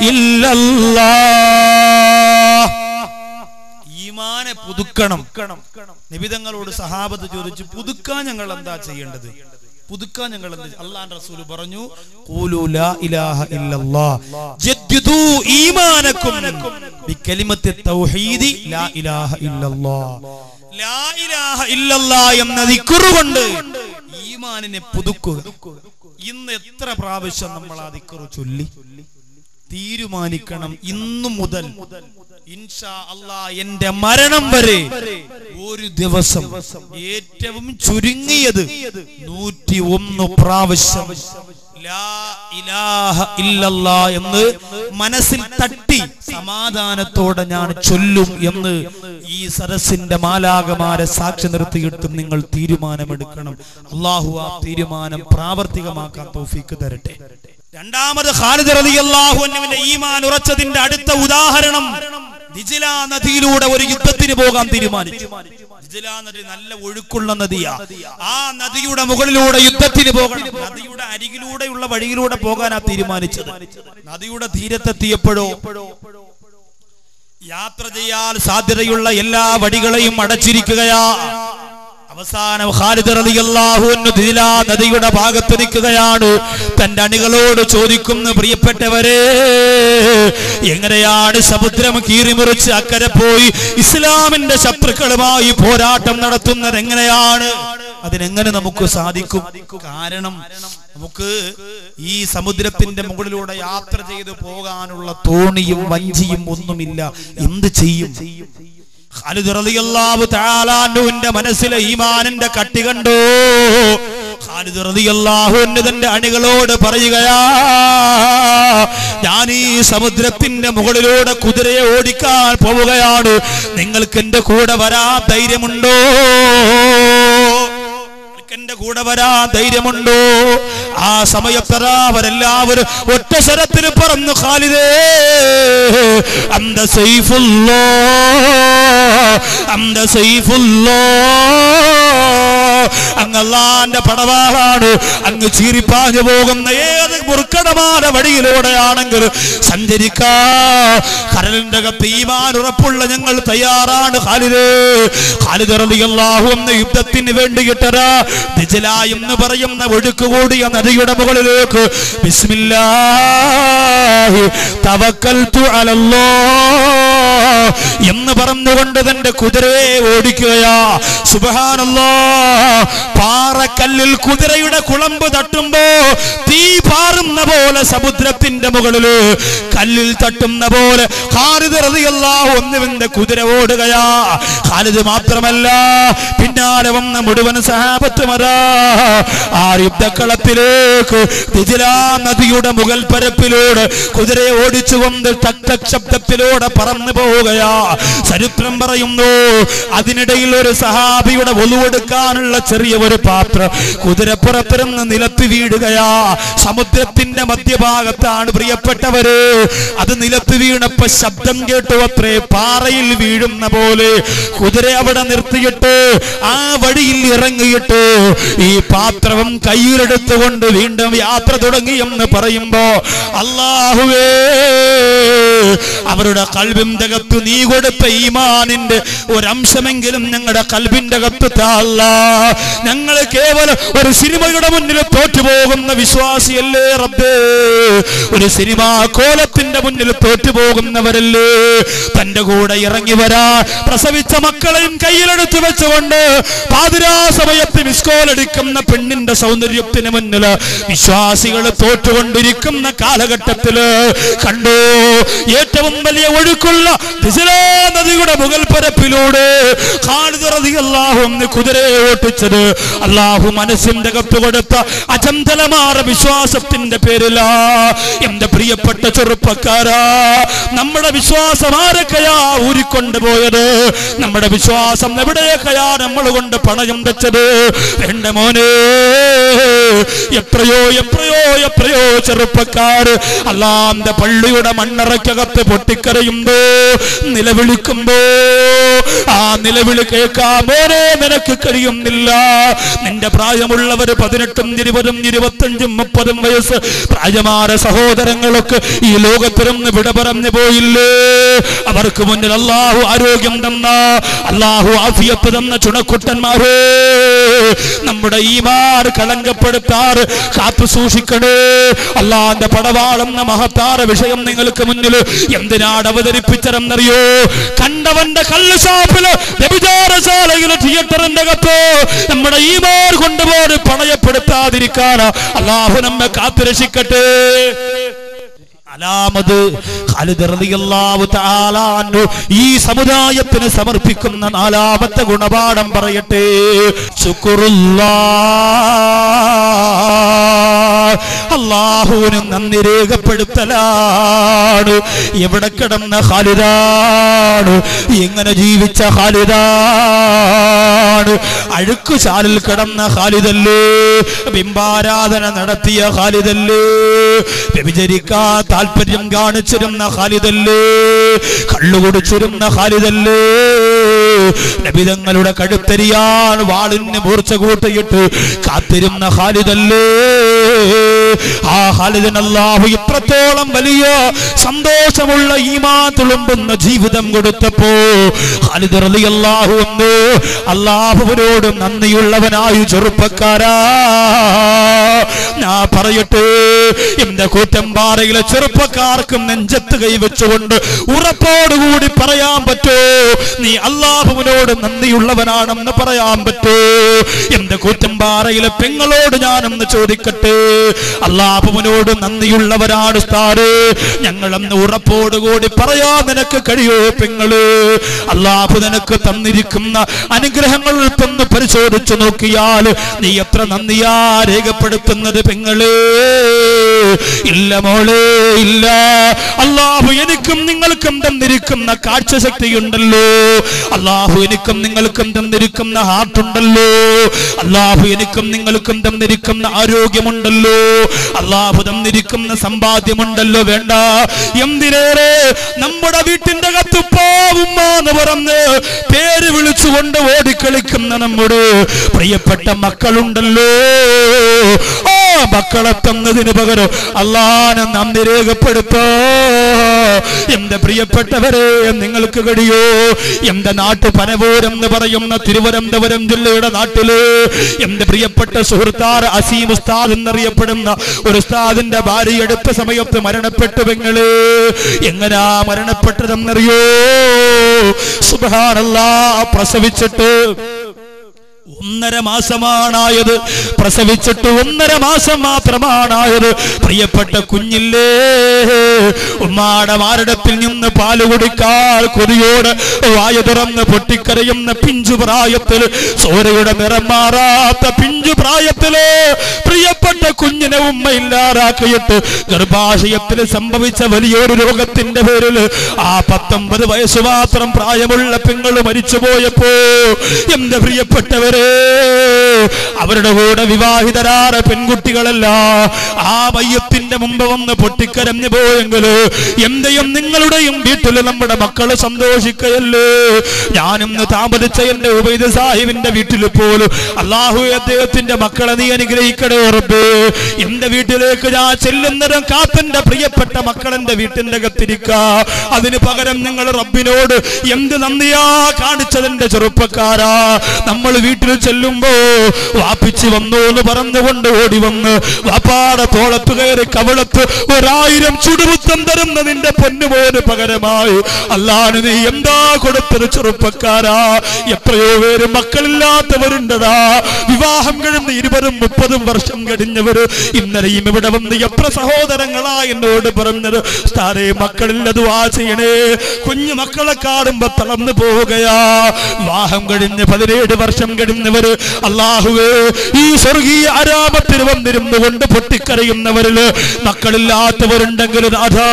ഇല്ലല്ലാഹ് ഈമാനെ പുതുക്കണം നിബിതങ്ങളോട് സഹാബത്ത് ചോദിച്ചു പുതുക്കാൻ ഞങ്ങൾ എന്താ ചെയ്യേണ്ടത് പുതുക്കാൻ ഞങ്ങൾ എന്ത് അള്ളാൻ റസൂൽ പറഞ്ഞു ഖൂലു ലാ ഇലാഹ ഇല്ലല്ലാഹ് ജദ്ദിദു ഈമാനക്കും ബികലിമത്തി തൗഹീദി ലാ ഇലാഹ ഇല്ലല്ലാഹ് ലാ ഇലാഹ ഇല്ലല്ലാഹ് എന്ന ദിക്റ് കൊണ്ട് ഈമാനിനെ പുതുക്കുക ഇന്ന് എത്ര പ്രാവശ്യം നമ്മൾ ആ ദിക്റ് ചൊല്ലി തീരുമാനിക്കണം ഇന്നു മുതൽ ഇൻഷാ അല്ലാ എന്റെ മരണം വരെ ഒരു ദിവസം ഏറ്റവും ചുരുങ്ങിയത് നൂറ്റി ഒന്ന് പ്രാവശ്യം ലാ ഇലാഹ ഇല്ലല്ലാ എന്ന് മനസ്സിൽ തട്ടി സമാധാനത്തോടെ ഞാൻ ചൊല്ലും എന്ന് ഈ സരസിന്റെ മാലാകമാരെ സാക്ഷി നിർത്തിയിട്ടും നിങ്ങൾ തീരുമാനമെടുക്കണം അള്ളാഹു ആ തീരുമാനം പ്രാവർത്തികമാക്കാൻ തൗഫീക്ക് തരട്ടെ രണ്ടാമത് ഖാലിദ് റളിയല്ലാഹു അൻഹുവിന്റെ ഈമാൻ ഉറച്ചതിന്റെ അടുത്ത ഉദാഹരണം ദിജില നദിയിലൂടെ ഒരു യുദ്ധത്തിന് പോകാൻ തീരുമാനിച്ചു ദിജില നദി നല്ല ഒഴുക്കുള്ള നദിയാ ആ നദിയുടെ മുകളിലൂടെ യുദ്ധത്തിന് പോകണം നദിയുടെ അരികിലൂടെയുള്ള വഴിയിലൂടെ പോകാനാ തീരുമാനിച്ചത് നദിയുടെ തീരത്തെത്തിയപ്പോഴോ യാത്ര ചെയ്യാൻ സാധ്യതയുള്ള എല്ലാ വഴികളെയും അടച്ചിരിക്കുകയാ അവസാനം ഖാലിദ് റളിയല്ലാഹു അൻഹു ദിലാ നദിയുടെ ഭാഗത്ത് നിൽക്കുകയാണ് തന്റെ അണികളോട് ചോദിക്കുന്നു പ്രിയപ്പെട്ടവരെ എങ്ങനെയാണ് സമുദ്രം കീറിമുറിച്ച് അക്കരെ പോയി ഇസ്ലാമിന്റെ ശത്രുക്കളുമായി പോരാട്ടം നടത്തുന്നത് എങ്ങനെയാണ് അതിനെങ്ങനെ നമുക്ക് സാധിക്കും കാരണം നമുക്ക് ഈ സമുദ്രത്തിന്റെ മുകളിലൂടെ യാത്ര ചെയ്ത് പോകാനുള്ള തോണിയും വഞ്ചിയും ഒന്നുമില്ല എന്ത് ചെയ്യും ഖാലിദ് റളിയല്ലാഹു തആല അൻഹുവിന്റെ മനസ്സിലെ ഈമാനിന്റെ കട്ടി കണ്ടു ഖാലിദ് റളിയല്ലാഹു അൻഹു തന്റെ അണികളോട് പറയുകയാ ഞാൻ ഈ സമുദ്രത്തിന്റെ മുകളിലൂടെ കുതിരയെ ഓടിക്കാൻ പോവുകയാണ് നിങ്ങൾക്ക് എന്റെ കൂടെ വരാൻ ധൈര്യമുണ്ടോ നിങ്ങൾക്ക് എന്റെ കൂടെ വരാൻ ധൈര്യമുണ്ടോ ആ സമയത്തറ അവരെല്ലാവരും ഒറ്റ സ്വരത്തിൽ പറഞ്ഞു ഖാലിദേ അന്ത സൈഫുല്ലോ അന്ത സൈഫുല്ലോ അങ്ങല്ലാന്റെ പടവാളാണ് അങ്ങ് ചീറിപ്പാഞ്ഞു പോകുന്ന ഏത് മുറുക്കടമായ വഴിയിലൂടെയാണെങ്കിൽ സഞ്ചരിക്കാ കടലിന്റെ അകത്ത് ഈമാൻ ഉറപ്പുള്ള ഞങ്ങൾ തയ്യാറാണ് ഖാലിദേ ഖാലിദ് റളിയല്ലാഹു എന്ന യുദ്ധത്തിന് വേണ്ടിയിട്ടരാ ദിജല എന്ന് പറയുന്ന ഒഴുക്ക് കൂടിയ നദിയുടെ മുകളിലേക്ക് ബിസ്മില്ലാഹി തവക്കൽതു അലല്ലാഹ് എന്ന് പറഞ്ഞുകൊണ്ട് തന്റെ കുതിരയെ ഓടിക്കുകയാ സുബഹാനല്ലാ പാറക്കല്ലിൽ കുതിരയുടെ കുളമ്പ് തട്ടുമ്പോ തീ പാറുന്ന പോലെ സമുദ്രത്തിന്റെ മുകളില് കല്ലിൽ തട്ടുന്ന പോലെ ഖാലിദ് റളിയല്ലാഹു ഒന്നുവിന്റെ കുതിര ഓടുകയാ ഖാലിദ് മാത്രമല്ല പിന്നാലെ വന്ന മുഴുവൻ സഹാബത്തുമരാ ആ യുദ്ധക്കളത്തിലേക്ക് ദിജിലാ നദിയുടെ മുകൾ പരപ്പിലൂടെ കുതിരയെ ഓടിച്ചുകൊണ്ട് തക് തക് ശബ്ദത്തിലൂടെ പറന്നു പോവുകയാ ചരിത്രം പറയുന്നു അതിനിടയിൽ ഒരു സഹാബിയുടെ ഒലുവെടുക്കാനുള്ള ചെറിയ ഒരു പാത്രം കുതിരപ്പുറത്തിരുന്ന് നിലത്ത് വീഴുകയാ സമുദ്രത്തിന്റെ മധ്യഭാഗത്താണ് പ്രിയപ്പെട്ടവര് അത് നിലത്ത് വീണപ്പോ ശബ്ദം കേട്ടു അത്രേ പാറയിൽ വീഴുന്ന പോലെ കുതിര അവിടെ നിർത്തിയിട്ട് ആ വഴിയിൽ ഇറങ്ങിയിട്ട് ഈ പാത്രവും കയ്യിലെടുത്തുകൊണ്ട് വീണ്ടും യാത്ര തുടങ്ങിയെന്ന് പറയുമ്പോ അള്ളാഹുവേ അവരുടെ കൽവിന്റെ അകത്ത് നീ കൊടുത്ത ഈമാനിന്റെ ഒരംശമെങ്കിലും ഞങ്ങളുടെ കൽബിന്റെ അകത്ത് താല്ല ഞങ്ങൾ കേവലം ഒരു സിനിമയുടെ മുന്നിൽ തോറ്റുപോകുന്ന വിശ്വാസിയല്ലേ റബ്ബേ ഒരു സിനിമാ കോലത്തിന്റെ മുന്നിൽ തോറ്റുപോകുന്നവരല്ലേ തന്റെ കൂടെ ഇറങ്ങി വരാ പ്രസവിച്ച മക്കളെയും കയ്യിലെടുത്ത് വെച്ചുകൊണ്ട് പാതിരാ സമയത്ത് മിസ്കോലടിക്കുന്ന പെണ്ണിന്റെ സൗന്ദര്യത്തിന് മുന്നിൽ വിശ്വാസികൾ തോറ്റുകൊണ്ടിരിക്കുന്ന കാലഘട്ടത്തില് കണ്ടു ഏറ്റവും വലിയ ഒഴുക്കുള്ള ദിസിലാ നദിയുടെ മുകൾ പരപ്പിലൂടെ അള്ളാഹു ഒന്ന് കുതിരയെ ഓട്ടിച്ചത് അള്ളാഹു മനസ്സിന്റെ കത്ത് കൊടുത്ത അചഞ്ചലമാറ വിശ്വാസത്തിന്റെ പേരിലാ എന്റെ പ്രിയപ്പെട്ട ചെറുപ്പക്കാരാ നമ്മുടെ വിശ്വാസം ആരൊക്കെയാ ഊരിക്കൊണ്ടുപോയത് നമ്മുടെ വിശ്വാസം എവിടെയൊക്കെയാ നമ്മൾ കൊണ്ട് പണയം വെച്ചത് എന്റെ മോനെ എത്രയോ എത്രയോ എത്രയോ ചെറുപ്പക്കാർ അല്ലാന്റെ പള്ളിയുടെ മണ്ണറയ്ക്കകത്ത് പൊട്ടിക്കരയുമ്പോ നിലവിളിക്കുമ്പോ ആ നിലവിളി കേൾക്കാൻ മോനെ നിനക്ക് കഴിയുന്നില്ല നിന്റെ പ്രായമുള്ളവർ പതിനെട്ടും ഇരുപതും ഇരുപത്തഞ്ചും മുപ്പതും വയസ്സ് പ്രായമാര സഹോദരങ്ങളൊക്കെ ഈ ലോകത്തിരുന്ന് വിട പറഞ്ഞു പോയില്ലേ അവർക്ക് മുന്നിൽ അള്ളാഹു ആരോഗ്യം തന്ന അള്ളാഹു ആഫിയത്ത് തന്ന ചുണക്കുട്ടന്മാരേ നമ്മുടെ ഈമാർ കളങ്കപ്പെടുത്താറ് കാത്തു സൂക്ഷിക്കണേ അള്ളാന്റെ പടവാളെന്ന മഹത്താറ വിഷയം നിങ്ങൾക്ക് മുന്നിൽ എന്തിനാണ് അവതരിപ്പിച്ചതെന്നറിയോ കണ്ടവന്റെ കള്ള് ഷാപ്പില് വ്യഭിചാരശാലയിലെ തിയേറ്ററിന്റെ അകത്ത് നമ്മുടെ ഈമാർ കൊണ്ടുപോയി പണയപ്പെടുത്താതിരിക്കാൻ അള്ളാഹു നമ്മെ കാത്തു രക്ഷിക്കട്ടെ അലാമത് ഖാലിദ് റളിയല്ലാഹു തആല അൻഹു ഈ സമുദായത്തിന് സമർപ്പിക്കുന്ന നാലാമത്തെ ഗുണപാഠം പറയട്ടെ ശുക്റുല്ലാ അള്ളാഹുവിന് നന്ദി രേഖപ്പെടുത്തലാണ് എവിടെ കിടന്ന ഖാലിദാണ് എങ്ങനെ ജീവിച്ച ഖാലിദാണ് അഴുക്കുചാലിൽ കിടന്ന ഖാലിദല്ലേ ബിംബാരാധന നടത്തിയ ഖാലിദല്ലേ വ്യഭിചരിക്കാൻ താല്പര്യം കാണിച്ചിരുന്ന ഖാലിദല്ലേ കള്ളു കുടിച്ചിരുന്ന ഖാലിദല്ലേ നബിതങ്ങളുടെ കഴുത്തരിയാൻ വാളിന് മൂർച്ച കൂട്ടിയിട്ട് കാത്തിരുന്ന ഖാലിദല്ലേ ആ ഖാലിദിന് അല്ലാഹു ഇത്രത്തോളം വലിയ സന്തോഷമുള്ള ഈമാ തുളുമ്പുന്ന ജീവിതം കൊടുത്തപ്പോ ഖാലിദ് റളിയല്ലാഹു അൻഹു അല്ലാഹുവിനോട് നന്ദിയുള്ളവനായി ചെറുപ്പക്കാരാ ഞാൻ പറയട്ടെ എന്റെ കൂറ്റമ്പാറയിലെ ചെറുപ്പക്കാർക്കും നെഞ്ചത്ത് കൈവച്ചുകൊണ്ട് ഉറപ്പോടുകൂടി പറയാൻ പറ്റോ നീ അള്ളാഹുവിനോട് നന്ദിയുള്ളവനാണെന്ന് പറയാൻ പറ്റോ എന്റെ കൂറ്റമ്പാറയിലെ പെങ്ങളോട് ഞാനൊന്ന് ചോദിക്കട്ടെ അള്ളാഹുവിനോട് നന്ദിയുള്ളവരാണ് സ്ഥാറ് ഞങ്ങളെന്ന് ഉറപ്പോടുകൂടി പറയാൻ നിനക്ക് കഴിയോ പെങ്ങള് അള്ളാഹു നിനക്ക് തന്നിരിക്കുന്ന അനുഗ്രഹങ്ങൾ ഒന്ന് പരിശോധിച്ചു നോക്കിയാൽ നീ എത്ര നന്ദിയാ രേഖപ്പെടുത്തുന്നത് പെങ്ങള് ഇല്ല മോളെ ഇല്ല അള്ളാഹു എനിക്കും നിങ്ങൾക്കും തന്നിരിക്കുന്ന കാഴ്ചശക്തിയുണ്ടല്ലോ അള്ളാഹു എനിക്കും നിങ്ങൾക്കും തന്നിരിക്കുന്ന ഹാർട്ടുണ്ടല്ലോ അള്ളാഹു എനിക്കും നിങ്ങൾക്കും തന്നിരിക്കുന്ന ആരോഗ്യമുണ്ടല്ലോ അള്ളാഹു തന്നിരിക്കുന്ന സമ്പാദ്യമുണ്ടല്ലോ വേണ്ട എന്തിനേറെ നമ്മുടെ വീട്ടിന്റെ അകത്ത് പോവുമ്മ എന്ന് പറഞ്ഞ് പേര് വിളിച്ചുകൊണ്ട് ഓടിക്കളിക്കുന്ന നമ്മുടെ പ്രിയപ്പെട്ട മക്കളുണ്ടല്ലോ ആ മക്കളെ തന്നതിന് പകരം അള്ളാനെ നന്ദി രേഖപ്പെടുത്തോ എന്റെ പ്രിയപ്പെട്ടവരെ നിങ്ങൾക്ക് കഴിയോ എന്റെ നാട്ടു പനപൂരം എന്ന് പറയുന്ന തിരുവനന്തപുരം ജില്ലയുടെ നാട്ടില് എന്റെ പ്രിയപ്പെട്ട സുഹൃത്താർ അസീം ഉസ്താദ് എന്നറിയപ്പെടുന്ന ഒരു ഉസ്താദിന്റെ ഭാര്യ എടുത്ത സമയത്ത് മരണപ്പെട്ടു പെങ്ങള് എങ്ങനാ മരണപ്പെട്ടതെന്നറിയോ സുബാനല്ലാ പ്രസവിച്ചിട്ട് ഒന്നര മാസമാണായത് പ്രസവിച്ചിട്ട് ഒന്നര മാസം മാത്രമാണായത് പ്രിയപ്പെട്ട കുഞ്ഞില്ലേ ഉമ്മാടെ മാരടത്തിൽ നിന്ന് പാല് കുടിക്കാൽ കൊതിയോട് വായ തുറന്ന് പൊട്ടിക്കരയുന്ന പിഞ്ചു പ്രായത്തിൽ ചോരയുടെ നിറം മാറാത്ത പിഞ്ചു പ്രായത്തില് പ്രിയപ്പെട്ട കുഞ്ഞിനെ ഉമ്മ ഇല്ലാതാക്കിയിട്ട് ഗർഭാശയത്തിൽ സംഭവിച്ച വലിയൊരു രോഗത്തിന്റെ പേരിൽ ആ പത്തൊമ്പത് വയസ്സ് മാത്രം പ്രായമുള്ള പെങ്ങള് മരിച്ചുപോയപ്പോ എന്റെ പ്രിയപ്പെട്ടവരെ മക്കളെ അവരുടെ കൂടെ വിവാഹിതരായ പെൺകുട്ടികളല്ല ആ മയ്യത്തിന്റെ മുമ്പ് വന്ന് പൊട്ടിക്കരഞ്ഞു പോയെങ്കില് എന്റെയും നിങ്ങളുടെയും വീട്ടിൽ നമ്മുടെ മക്കള് സന്തോഷിക്കയല്ലേ ഞാനിന്ന് താമസിച്ച എന്റെ ഉബൈദ് സാഹിബിന്റെ വീട്ടിൽ പോലും അള്ളാഹു അദ്ദേഹത്തിന്റെ മക്കളെ നീ അനുഗ്രഹിക്കണേ ഉറപ്പ് എന്റെ വീട്ടിലേക്ക് ഞാൻ ചെല്ലുന്നതും കാത്തന്റെ പ്രിയപ്പെട്ട മക്കളെന്റെ വീട്ടിന്റെ അകത്തിരിക്ക അതിന് പകരം നിങ്ങൾ റബ്ബിനോട് എന്ത് നന്ദിയാ കാണിച്ചതിന്റെ ചെറുപ്പക്കാരാ നമ്മൾ വീട്ടിൽ ചെല്ലുമ്പോ വാപ്പിച്ച് വന്നു എന്ന് പറഞ്ഞുകൊണ്ട് ഓടി വന്ന് വാപ്പാടെ തോളത്ത് കയറി കവളത്ത് ഒരായിരം ചുടുമുത്തം തരുന്ന നിന്റെ പൊന്നുപോന് പകരമായി അല്ലാന് നീ എന്താ കൊടുത്തത് ചെറുപ്പക്കാരാ എത്രയോ പേര് മക്കളില്ലാത്തവരുണ്ടതാ വിവാഹം കഴിഞ്ഞ് ഇരുപതും മുപ്പതും വർഷം കഴിഞ്ഞവര് ഇന്നലെയും ഇവിടെ വന്ന് എത്ര സഹോദരങ്ങളാ എന്നോട് പറഞ്ഞത് സ്ഥാനേ മക്കളില്ലത് വാ ചെയ്യണേ കുഞ്ഞു മക്കളെ കാണുമ്പോ തളർന്നു പോവുകയാ വിവാഹം കഴിഞ്ഞ് പതിനേഴ് വർഷം കഴിഞ്ഞവര് അള്ളാഹുവേ ഈ സ്വർഗീയ ആരാമത്തിൽ വന്നിരുന്നു കൊണ്ട് പൊട്ടിക്കരയുന്നവരില് മക്കളില്ലാത്തവരുണ്ടെങ്കിൽ രാധാ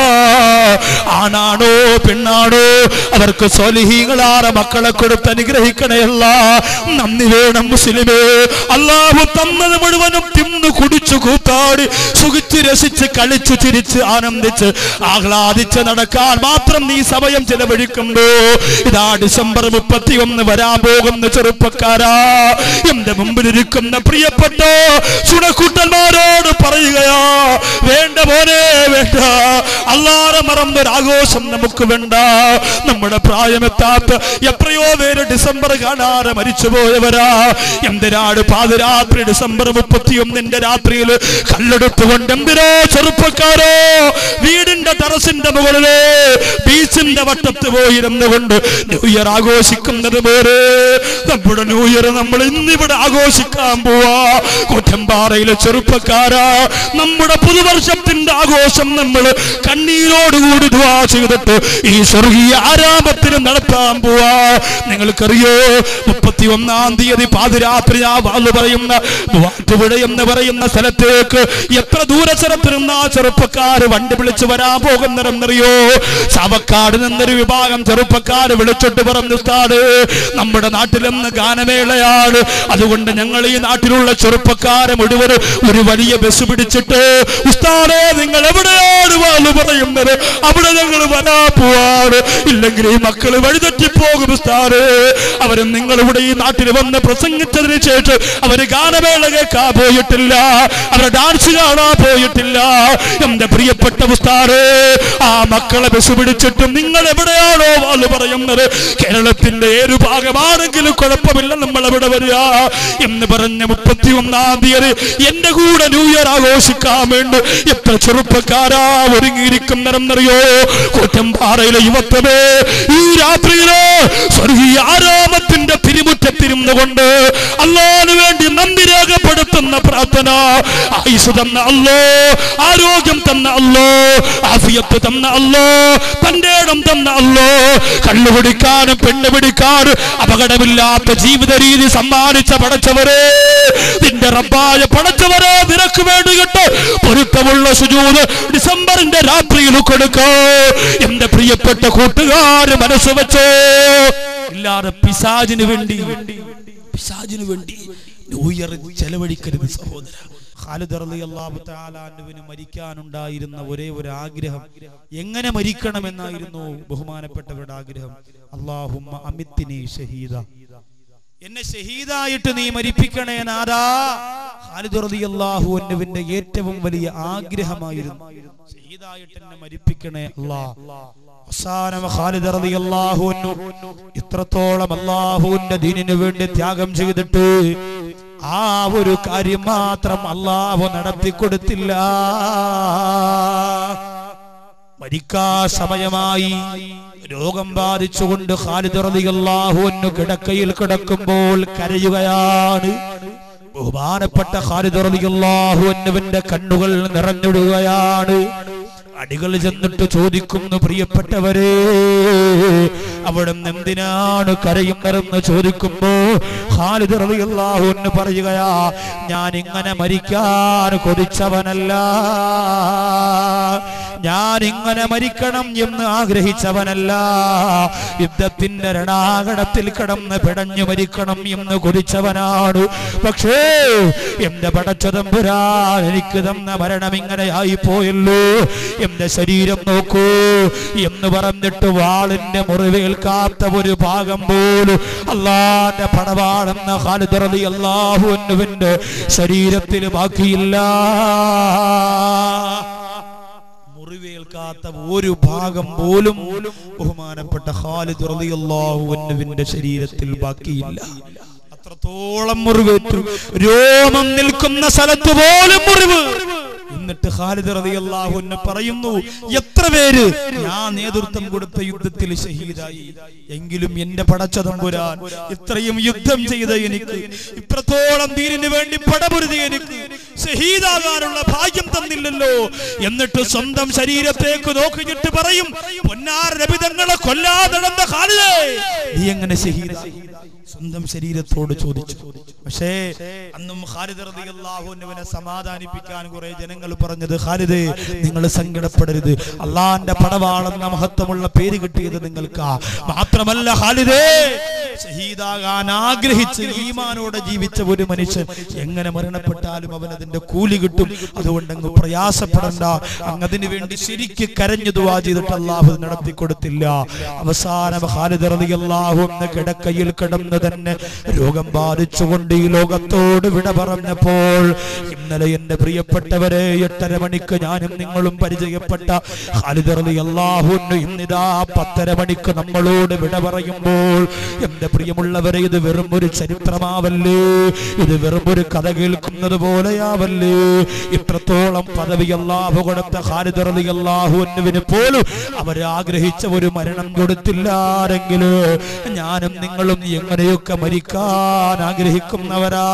ആണാണോ പെണ്ണാണോ അവർക്ക് സ്വലിഹീങ്ങളാറ മക്കളെ കൊടുത്ത് അനുഗ്രഹിക്കണയല്ല നന്ദി വേണം മുസ്ലിമേ അള്ളാഹു തന്നത് മുഴുവനും തിന്നു കുടിച്ചു കൂത്താടി സുഖിച്ച് രസിച്ച് കളിച്ചു ചിരിച്ച് ആനന്ദിച്ച് ആഹ്ലാദിച്ച് നടക്കാൻ മാത്രം നീ സമയം ചെലവഴിക്കുമ്പോ ഇതാ ഡിസംബർ മുപ്പത്തി ഒന്ന് വരാൻ പോകുന്ന ചെറുപ്പക്കാരാ എന്റെ മുമ്പിലിരിക്കുന്ന പ്രിയപ്പെട്ട ചുണക്കൂട്ടന്മാരോട് പറയുകയാ വേണ്ട മോനെ വേണ്ട അല്ലാതെ മറന്നൊരാഘോഷം നമുക്ക് വേണ്ട നമ്മുടെ പ്രായമെത്താത്ത എത്രയോ പേര് ഡിസംബർ കാണാതെ മരിച്ചുപോയവരാ എന്തിനാട് പാതിരാത്രി ഡിസംബർ മുപ്പത്തിയൊന്നിന്റെ രാത്രിയിൽ കല്ലെടുത്തുകൊണ്ട് എന്തിനോ ചെറുപ്പക്കാരോ വീടിന്റെ ടെറസിന്റെ മുകളില് ബീച്ചിന്റെ വട്ടത്ത് പോയിരുന്നുകൊണ്ട് ന്യൂ ഇയർ ആഘോഷിക്കുന്നത് പോലെ നമ്മുടെ ന്യൂ ഇയർ നമ്മൾ ഇന്നിവിടെ ആഘോഷിക്കാൻ പോവാ കുറ്റമ്പാറയിലെ ചെറുപ്പക്കാരാ നമ്മുടെ പുതുവർഷത്തിന്റെ ആഘോഷം നമ്മൾ കണ്ണീരോടുകൂടി ദ്വാ ചെയ്തിട്ട് ഈ സ്വർഗീയ ആരാമത്തിന് നടത്താൻ പോവാ നിങ്ങൾക്കറിയോ മുപ്പത്തി ഒന്നാം തീയതി പാതിരാത്രി ആ വാള് പറയുന്ന വാട്ടുപുഴ എന്ന് പറയുന്ന സ്ഥലത്തേക്ക് എത്ര ദൂരസ്ഥലത്ത് നിന്ന് ആ ചെറുപ്പക്കാർ വണ്ടി വിളിച്ചു വരാൻ പോകുന്നതെന്നറിയോ ചാവക്കാട് നിന്നൊരു വിഭാഗം ചെറുപ്പക്കാർ വിളിച്ചിട്ട് പറഞ്ഞു ഉസ്താദ് നമ്മുടെ നാട്ടിലെന്ന് ഗാനമേളയാണ് അതുകൊണ്ട് ഞങ്ങൾ ഈ നാട്ടിലുള്ള ചെറുപ്പക്കാരെ മുഴുവൻ ഒരു വലിയ ബസ് പിടിച്ചിട്ട് ഉസ്താദേ നിങ്ങൾ എവിടെയാണ് വാള് പറയുന്നത് അവിടെ ഞങ്ങൾ വരാ പോവാണ് ഇല്ലെങ്കിൽ ഈ മക്കള് വഴിതെറ്റിപ്പോകും ഉസ്താദ് അവരും നിങ്ങൾ ഇവിടെ ഈ നാട്ടിൽ വന്ന് പ്രസംഗിച്ചതിന് ശേഷം അവര് ഗാനമേള കേൾക്കാൻ പോയിട്ടില്ല അവരുടെ ഡാൻസ് കാണാൻ പോയിട്ടില്ല എന്റെ പ്രിയപ്പെട്ട ഉസ്താദ് ആ മക്കളെ ബസ് പിടിച്ചിട്ടും നിങ്ങൾ എവിടെയാണോ വാള് പറയുന്നത് കേരളത്തിന്റെ ഏതു ഭാഗമാണെങ്കിലും കുഴപ്പമില്ല നമ്മൾ എവിടെ വരിക എന്ന് പറഞ്ഞ മുപ്പത്തി ഒന്നാം തീയതി എന്റെ കൂടെ ന്യൂ ഇയർ ആഘോഷിക്കാൻ വേണ്ടി എത്ര ചെറുപ്പക്കാരാ ഒരുങ്ങിയിരിക്കുന്നറിയോ കൂറ്റമ്പാറയിലെ യുവത്വമേ ഈ രാത്രിയില് സ്വർഗീയ ആരാമത്തിന്റെ തിരുമുറ്റത്തിരുന്നു കൊണ്ട് അള്ളാന് വേണ്ടി നന്ദി രേഖപ്പെടുത്തുന്ന പ്രാർത്ഥന ആയുസ് തന്ന അല്ലോ ആരോഗ്യം തന്ന അല്ലോ ആഫിയത്ത് തന്ന അല്ലോ തന്റെ ഇടം തന്ന അല്ലോ കള്ളു പിടിക്കാനും പെണ്ണ് പിടിക്കാനും അപകടമില്ലാത്ത ജീവിത രീതി സമ്മാനിച്ച പടച്ചവരെ നിന്റെ റബ്ബായ പടച്ചവരെ നിനക്ക് വേണ്ടി കേട്ട് പൊരുത്തമുള്ള സുജൂത് ഡിസംബറിന്റെ രാത്രിയിൽ കൊടുക്കോ എന്റെ പ്രിയപ്പെട്ട കൂട്ടുകാര് മനസ്സ് വെച്ചോ ഇല്ലാതെ പിശാജിന് വേണ്ടി പിശാജിന് വേണ്ടി ന്യൂ ഇയർ ചെലവഴിക്കരുത് സഹോദര ഖാലിദ് റളിയല്ലാഹു തആല അൻഹുവിന് മരിക്കാനുണ്ടായിരുന്ന ഒരേ ഒരു ആഗ്രഹം എങ്ങനെ മരിക്കണമെന്നായിരുന്നു ബഹുമാനപ്പെട്ടവരുടെ ആഗ്രഹം അല്ലാഹുമ്മ അമിത്തിനി ഷഹീദ എന്നെ ഷഹീദായിട്ട് നീ മരിപ്പിക്കണേ നാദാ ഖാലിദ് റളിയല്ലാഹു അൻഹുവിന്റെ ഏറ്റവും വലിയ ആഗ്രഹമായിരുന്നു ഷഹീദായിട്ട് എന്നെ മരിപ്പിക്കണേ അല്ലാ അവസാനം ഖാലിദ് റളിയല്ലാഹു അൻഹു ഇത്രത്തോളം അല്ലാഹുവിന്റെ ദീനിനു വേണ്ടി ത്യാഗം ചെയ്തിട്ട് ആ ഒരു കാര്യം മാത്രം അള്ളാഹു നടത്തി കൊടുത്തില്ല മരിക്കാ സമയമായി രോഗം ബാധിച്ചുകൊണ്ട് ഖാലിദ് റളിയല്ലാഹു അൻഹു കിടക്കയിൽ കിടക്കുമ്പോൾ കരയുകയാണ് ബഹുമാനപ്പെട്ട ഖാലിദ് റളിയല്ലാഹു അൻഹുവിന്റെ കണ്ണുകൾ നിറഞ്ഞിടുകയാണ് അടികൾ ചെന്നിട്ട് ചോദിക്കുന്നു പ്രിയപ്പെട്ടവരെ അവിടെ എന്തിനാണ് കരയുന്നതെന്ന് ചോദിക്കുമ്പോ ഖാലിദ് റളിയല്ലാഹു അൻഹു പറയുകയാ ഞാൻ ഇങ്ങനെ മരിക്കാൻ കൊതിച്ചവനല്ല ഞാൻ ഇങ്ങനെ മരിക്കണം എന്ന് ആഗ്രഹിച്ചവനല്ല യുദ്ധത്തിന്റെ രണാകടത്തിൽ കിടന്ന് പിടഞ്ഞു മരിക്കണം എന്ന് കൊതിച്ചവനാണ് പക്ഷേ എന്റെ പടച്ചതമ്പുരാൻ എനിക്ക് തന്ന മരണം ഇങ്ങനെ ആയി പോയല്ലോ എന്റെ ശരീരം നോക്കൂ എന്ന് പറഞ്ഞിട്ട് വാളിന്റെ മുറിവേൽക്കാത്ത ഒരു ഭാഗം പോലും അള്ളാന്റെ പടവാളെന്ന ഖാലിദ് അള്ളാഹുവിന്റെ ശരീരത്തിൽ ബാക്കിയില്ല മുറിവേൽക്കാത്ത ഒരു ഭാഗം പോലും ബഹുമാനപ്പെട്ട ഖാലിദ് റളിയല്ലാഹുവിന്റെ ശരീരത്തിൽ ബാക്കിയില്ല അത്രത്തോളം മുറിവേറ്റു രോമം നിൽക്കുന്ന സ്ഥലത്ത് പോലും മുറിവ് എന്നിട്ട് ഖാലിദ് റളിയല്ലാഹു അൻഹു പറയുന്നു എത്ര പേര് ഞാൻ നേതൃത്വം കൊടുത്ത യുദ്ധത്തിൽ ഷഹീദായി എങ്കിലും എന്റെ പടച്ചതമ്പുരാൻ ഇത്രയും യുദ്ധം ചെയ്ത എനിക്ക് ഇത്രത്തോളം ദീനിന് വേണ്ടി പടപൊരുതി എനിക്ക് ഷഹീദാകാനുള്ള ഭാഗ്യം തന്നില്ലല്ലോ എന്നിട്ട് സ്വന്തം ശരീരത്തേക്ക് നോക്കിയിട്ട് പറയും പൊന്നാർ രബിതങ്ങളെ കൊല്ലാതെ നടന്ന ഖാലിദേ നീ എങ്ങനെ ഷഹീദായി സ്വന്തം ശരീരത്തോട് ചോദിച്ചു പക്ഷേ അന്നും ഖാലിദ് റളിയല്ലാഹുവിനെ സമാധാനിപ്പിക്കാൻ കുറെ ജനങ്ങൾ പറഞ്ഞത് ഖാലിദേ നിങ്ങൾ സങ്കടപ്പെടരുത് അള്ളാന്റെ പടവാളെന്ന മഹത്വമുള്ള പേര് കിട്ടിയത് നിങ്ങൾക്ക് മാത്രമല്ല ഖാലിദേ ഷഹീദാകാൻ ആഗ്രഹിച്ച് ഈമാനോടെ ജീവിച്ച ഒരു മനുഷ്യൻ എങ്ങനെ മരണപ്പെട്ടാലും അവൻ അതിന്റെ കൂലി കിട്ടും അതുകൊണ്ട് അങ്ങ് പ്രയാസപ്പെടണ്ട അങ്ങ് അതിനു വേണ്ടി ശരിക്ക് കരഞ്ഞു ദുവാ ചെയ്തിട്ട് അള്ളാഹു നടത്തി കൊടുത്തില്ല അവസാനം ഖാലിദ് റളിയല്ലാഹു എന്ന കിടക്കയിൽ കിടന്ന് തന്നെ രോഗം ബാധിച്ചുകൊണ്ട് ഈ ലോകത്തോട് വിട പറഞ്ഞപ്പോൾ ഇന്നലെ എന്റെ പ്രിയപ്പെട്ടവരെ എട്ടര മണിക്ക് ഞാനും നിങ്ങളും പരിചയപ്പെട്ട ഖാലിദ് റളിയല്ലാഹു അൻഹു ഇന്നിതാ പത്തര മണിക്ക് നമ്മളോട് വിട പറയുമ്പോൾ എന്റെ പ്രിയമുള്ളവരെ ഇത് വെറും ഒരു ചരിത്രമാവല്ലേ ഇത് വെറും ഒരു കഥ കേൾക്കുന്നത് പോലെയാവല്ലേ ഇത്രത്തോളം പദവി അല്ലാഹു കൊടുത്ത ഖാലിദ് റളിയല്ലാഹു അൻഹുവിന് പോലും അവർ ആഗ്രഹിച്ച ഒരു മരണം കൊടുത്തില്ലാരെങ്കിൽ ഞാനും നിങ്ങളും എങ്ങനെയൊക്കെ മരിക്കാൻ ആഗ്രഹിക്കുന്നവരാ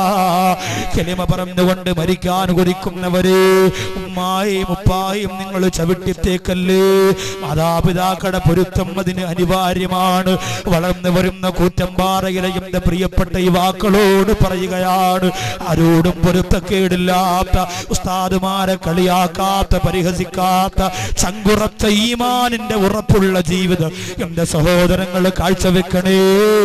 കെലിമ പറഞ്ഞുകൊണ്ട് മരിക്കാൻ കൊതിക്കുന്നവര് ഉമ്മായും ഉപ്പായും നിങ്ങൾ ചവിട്ടിത്തേക്കല്ലേ മാതാപിതാക്കളുടെ പൊരുത്തം അതിന് അനിവാര്യമാണ് വളർന്നു വരുന്ന കൂറ്റമ്പാറയിലെ എന്റെ പ്രിയപ്പെട്ട യുവാക്കളോട് പറയുകയാണ് ആരോടും പൊരുത്തക്കേടില്ലാത്ത ഉസ്താദുമാരെ കളിയാക്കാത്ത പരിഹസിക്കാത്ത ചങ്കുറച്ച ഈമാനിന്റെ ഉറപ്പുള്ള ജീവിതം എന്റെ സഹോദരങ്ങൾ കാഴ്ചവെക്കണേ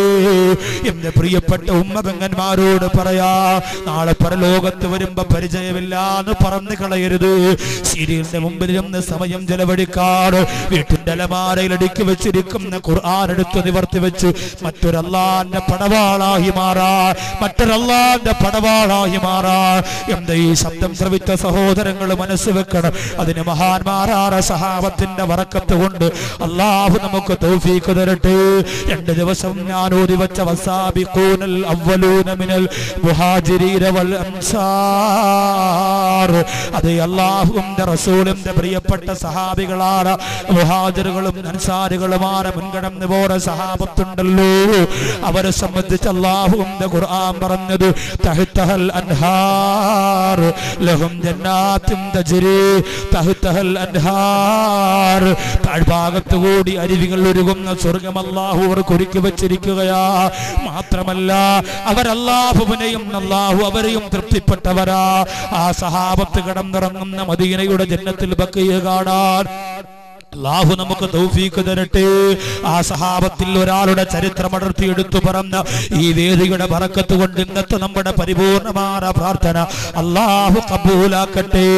എന്റെ പ്രിയപ്പെട്ട ഉമ്മപെങ്ങന്മാരോട് പറയാ നാളെ പരലോകത്ത് വരുമ്പോ പരിചയമില്ല എന്ന് പറഞ്ഞു കളയരുത് സീരിയലിന്റെ മുമ്പിൽ നിന്ന് സമയം ചെലവഴിക്കാറ് വീട്ടിന്റെ അലമാരയിൽ അടുക്കി വെച്ചിരിക്കുന്ന ഖുർആൻ എടുത്ത് നിവർത്തി വെച്ച് മറ്റൊരല്ലാന്റെ പടവാളായി മാറാ മറ്റൊരല്ലാന്റെ പടവാളായി മാറാ എന്റെ ഈ ശബ്ദം ശ്രവിച്ച സഹോദരങ്ങൾ മനസ്സ് വെക്കണം അതിന് മഹാന്മാരാറ സഹാബത്തിന്റെ വറക്കത്ത് കൊണ്ട് അള്ളാഹു നമുക്ക് തൗഫീഖ് തരട്ടെ രണ്ട് ദിവസം ഞാൻ ഓതി വെച്ച വസാബിഖൂനൽ അവ്വലൂന മിനൽ മുഹാജിരീന വൽ അൻസാർ അത് അള്ളാഹുവിന്റെ റസൂലിന്റെ പ്രിയപ്പെട്ട സഹാബികളാണ് മുഹാജിറുകളും അൻസാരികളുമാണ് മുൻകടന്ന് പോറ സഹാബത്തുണ്ടല്ലോ അവരെ സംബന്ധിച്ച് അള്ളാഹുവിന്റെ ഖുർആൻ പറഞ്ഞത് തഹ്തഹൽ അൻഹാർ ലഹും ജന്നാത്തും തജ്രി തഹ്തഹൽ അൻഹാർ താഴ്ഭാഗത്ത് കൂടി അരുവികൾ ഒഴുകുന്ന സ്വർഗം അള്ളാഹു അവർക്ക് ഒരുക്കി വെച്ചിരിക്കുകയാ മാത്രമല്ല അവരല്ലാഹുവിനെയും അള്ളാഹു അവരെയും തൃപ്തിപ്പെട്ടവരാ ആ സഹാബത്ത് കിടന്നിറങ്ങുന്ന മദീനയുടെ ജന്നത്തിൽ ബക്കയെ കാണാൻ അള്ളാഹു നമുക്ക് തൗഫീക്ക് തരട്ടെ ആ സഹാബത്തിൽ ഒരാളുടെ ചരിത്രം അടർത്തി എടുത്തു പറഞ്ഞ ഈ വേദിയുടെ ബറക്കത്ത് കൊണ്ട് ഇന്നത്തെ നമ്മുടെ പരിപൂർണമായ പ്രാർത്ഥന അള്ളാഹു കബൂലാക്കട്ടെ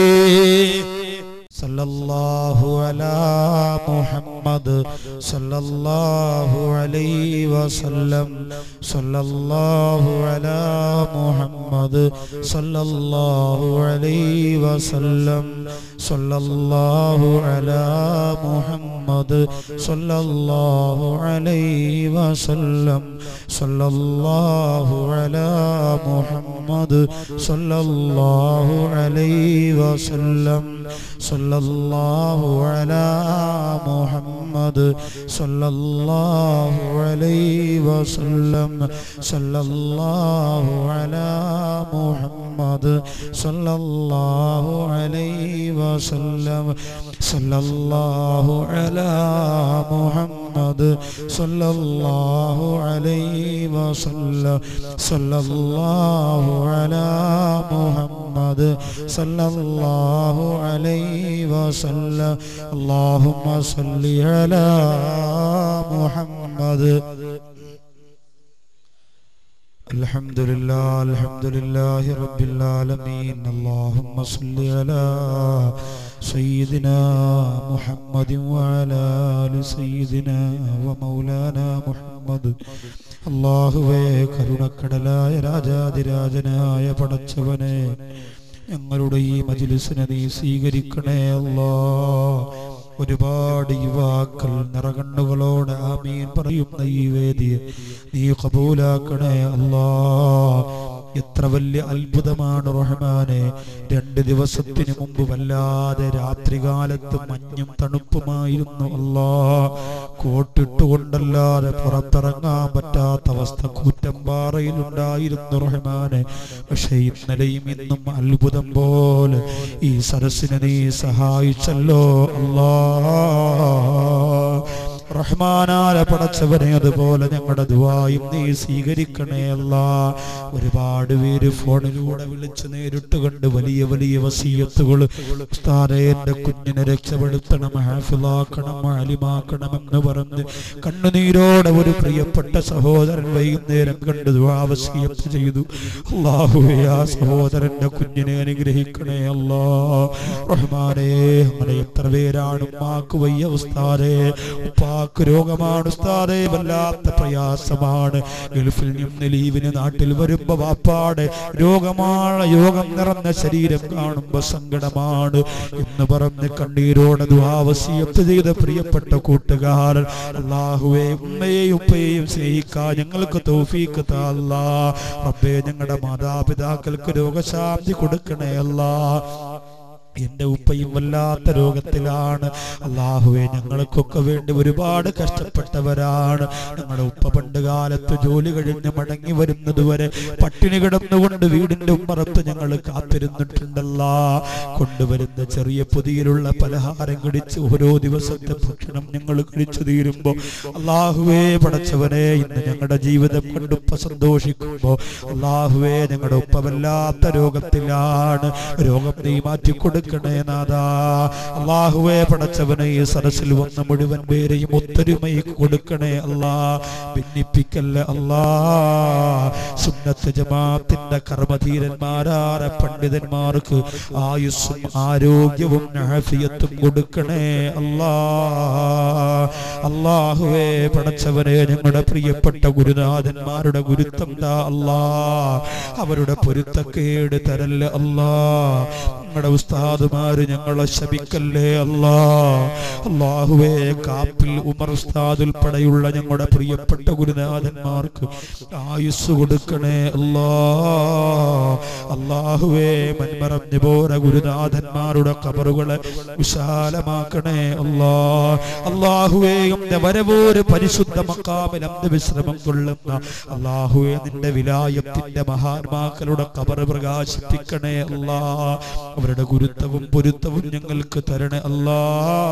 സല്ലല്ലാഹു അലാ മുഹമ്മദ് സല്ലല്ലാഹു അലൈഹി വസല്ലം സല്ലല്ലാഹു അലാ മുഹമ്മദ് സല്ലല്ലാഹു അലൈഹി വസല്ലം സല്ലല്ലാഹു അലാ മുഹമ്മദ് സല്ലല്ലാഹു അലൈഹി വസല്ലം സല്ലല്ലാഹു അലാ മുഹമ്മദ് സല്ലല്ലാഹു അലൈഹി വസല്ലം സല്ലല്ലാഹു അലാ മുഹമ്മദ് സല്ലല്ലാഹു അലൈഹി വസല്ലം സല്ലല്ലാഹു അലാ മുഹമ്മദ് സല്ലല്ലാഹു അലൈഹി വസല്ലം സല്ലല്ലാഹു അലാ മുഹമ്മദ് محمد صلى الله عليه وسلم صلى الله على محمد صلى الله عليه وسلم اللهم صل على محمد الحمد لله الحمد لله رب العالمين اللهم صل على سيدنا محمد وعلى آل سيدنا ومولانا محمد അള്ളാഹുവേ കരുണക്കടലായ രാജാതിരാജനായ പടച്ചവനെ ഞങ്ങളുടെ ഈ മജിലിസിനെ നീ സ്വീകരിക്കണേ അല്ലാ ഒരുപാട് യുവാക്കൾ നിറകണ്ണുകളോടെ ആമീൻ പറയുന്ന ഈ വേദിയെ നീ കബൂലാക്കണേ അല്ലാ എത്ര വലിയ അത്ഭുതമാണ് റഹ്മാനെ രണ്ട് ദിവസത്തിന് മുമ്പ് വല്ലാതെ രാത്രികാലത്ത് മഞ്ഞും തണുപ്പുമായിരുന്നു അല്ലാ കോട്ടിട്ടുകൊണ്ടല്ലാതെ പുറത്തിറങ്ങാൻ പറ്റാത്ത അവസ്ഥ കൂറ്റമ്പാറയിലുണ്ടായിരുന്നു റഹ്മാനെ പക്ഷെ ഇന്നലെയും ഇന്നും അത്ഭുതം പോലെ ഈ സരസിനെ നീ സഹായിച്ചല്ലോ അല്ലാ റഹ്മാനാല പടച്ചവനെ അതുപോലെ ഞങ്ങളുടെ ദുവായും നീ സ്വീകരിക്കണേ അല്ല ഒരുപാട് പേര് ഫോണിലൂടെ വിളിച്ച് നേരിട്ട് കണ്ട് വലിയ വലിയ വസീയത്തുകൾ ഉസ്താദേ എന്റെ കുഞ്ഞിനെ രക്ഷപ്പെടുത്തണം ഹാഫിലാക്കണം ആലിമാക്കണം എന്ന് പറഞ്ഞ് കണ്ണുനീരോടെ ഒരു പ്രിയപ്പെട്ട സഹോദരൻ വൈകുന്നേരം കണ്ട് ദുവാ വസീയത്ത് ചെയ്തു അള്ളാഹുവേ ആ സഹോദരന്റെ കുഞ്ഞിനെ അനുഗ്രഹിക്കണേ അല്ലാ റഹ്മാനേ അങ്ങനെ എത്ര പേരാണ് ഉമ്മാക്ക് വയ്യ ഉസ്താദേ ഉപ്പാക്ക് രോഗമാണ് ഉസ്താദേ വല്ലാത്ത പ്രയാസമാണ് ഗൾഫിൽ നിന്ന് ലീവിന് നാട്ടിൽ വരുമ്പോ വാപ്പാടെ രോഗമാണ് യോഗം നിറഞ്ഞ ശരീരം കാണുമ്പോ സങ്കടമാണ് എന്ന് പറഞ്ഞ് കണ്ണീരോടെ ദുആവസിയത്ത് ചെയ്ത പ്രിയപ്പെട്ട കൂട്ടുകാരൻ അള്ളാഹുവേ ഉമ്മയെയും ഉപ്പയെയും സ്നേഹിക്കാൻ ഞങ്ങൾക്ക് തൗഫീക്ക് താ അല്ലാ റബ്ബേ ഞങ്ങളുടെ മാതാപിതാക്കൾക്ക് രോഗശാന്തി കൊടുക്കണേ അല്ലാ എന്റെ ഉപ്പയും വല്ലാത്ത രോഗത്തിലാണ് അള്ളാഹുവെ ഞങ്ങൾക്കൊക്കെ വേണ്ടി ഒരുപാട് കഷ്ടപ്പെട്ടവരാണ് ഞങ്ങളുടെ ഉപ്പ പണ്ട് കാലത്ത് ജോലി കഴിഞ്ഞ് മടങ്ങി വരുന്നത് വരെ പട്ടിണി കിടന്നുകൊണ്ട് വീടിന്റെ ഉമ്മറത്ത് ഞങ്ങൾ കാത്തിരുന്നിട്ടുണ്ടല്ല കൊണ്ടുവരുന്ന ചെറിയ പൊതിയിലുള്ള പലഹാരം കഴിച്ച് ഓരോ ദിവസത്തെ ഭക്ഷണം ഞങ്ങൾ കഴിച്ചു തീരുമ്പോ അള്ളാഹുവേ പടച്ചവനെ ഇന്ന് ഞങ്ങളുടെ ജീവിതം കണ്ട് ഉപ്പ സന്തോഷിക്കുമ്പോ അള്ളാഹുവേ ഞങ്ങളുടെ ഉപ്പ വല്ലാത്ത രോഗത്തിലാണ് രോഗം നീ മാറ്റി കൊടുക്കണേ നാദാ അള്ളാഹുവേ പടച്ചവനെ ഈ സരസിൽ വന്ന മുഴുവൻ പേരെയും ഒത്തൊരുമയി കൊടുക്കണേ അല്ലാ ഭിന്നിപ്പിക്കല്ലേ അല്ലാ സുന്നത്ത് ജമാത്തിന്റെ കർമ്മധീരന്മാരാര പണ്ഡിതന്മാർക്ക് ആയുസ്സും ആരോഗ്യവും ആഫിയത്തും കൊടുക്കണേ അല്ലാ അള്ളാഹുവേ പടച്ചവനെ ഞങ്ങളുടെ പ്രിയപ്പെട്ട ഗുരുനാഥന്മാരുടെ ഗുരുത്തം താ അല്ലാ അവരുടെ പൊരുത്തക്കേട് തരല്ല അല്ലാ ഞങ്ങളുടെ ഉസ്താദുമാര് ഞങ്ങളെ ശപിക്കല്ലേ അല്ലാ അള്ളാഹുവേ കാപ്പിൽ ഉമർ ഉസ്താദ് ഉൾപ്പെടെയുള്ള ഞങ്ങളുടെ പ്രിയപ്പെട്ട ഗുരുനാഥന്മാർക്ക് ആയുസ് കൊടുക്കണേ അല്ലാ അള്ളാഹുവേ മന്മറഞ്ഞു പോര ഗുരുനാഥന്മാരുടെ കബറുകളെ വിശാലമാക്കണേ അല്ലാ അള്ളാഹുവേയും വരവോര് പരിശുദ്ധ മക്കാമിൽ അന്ത്യവിശ്രമം കൊള്ളുന്ന അള്ളാഹുവേ നിന്റെ വിലായത്തിന്റെ മഹാന്മാക്കളുടെ കബറ് പ്രകാശിപ്പിക്കണേ അല്ലാ അവരുടെ ഗുരുത്വവും പൊരുത്തവും ഞങ്ങൾക്ക് തരണേ അല്ലാ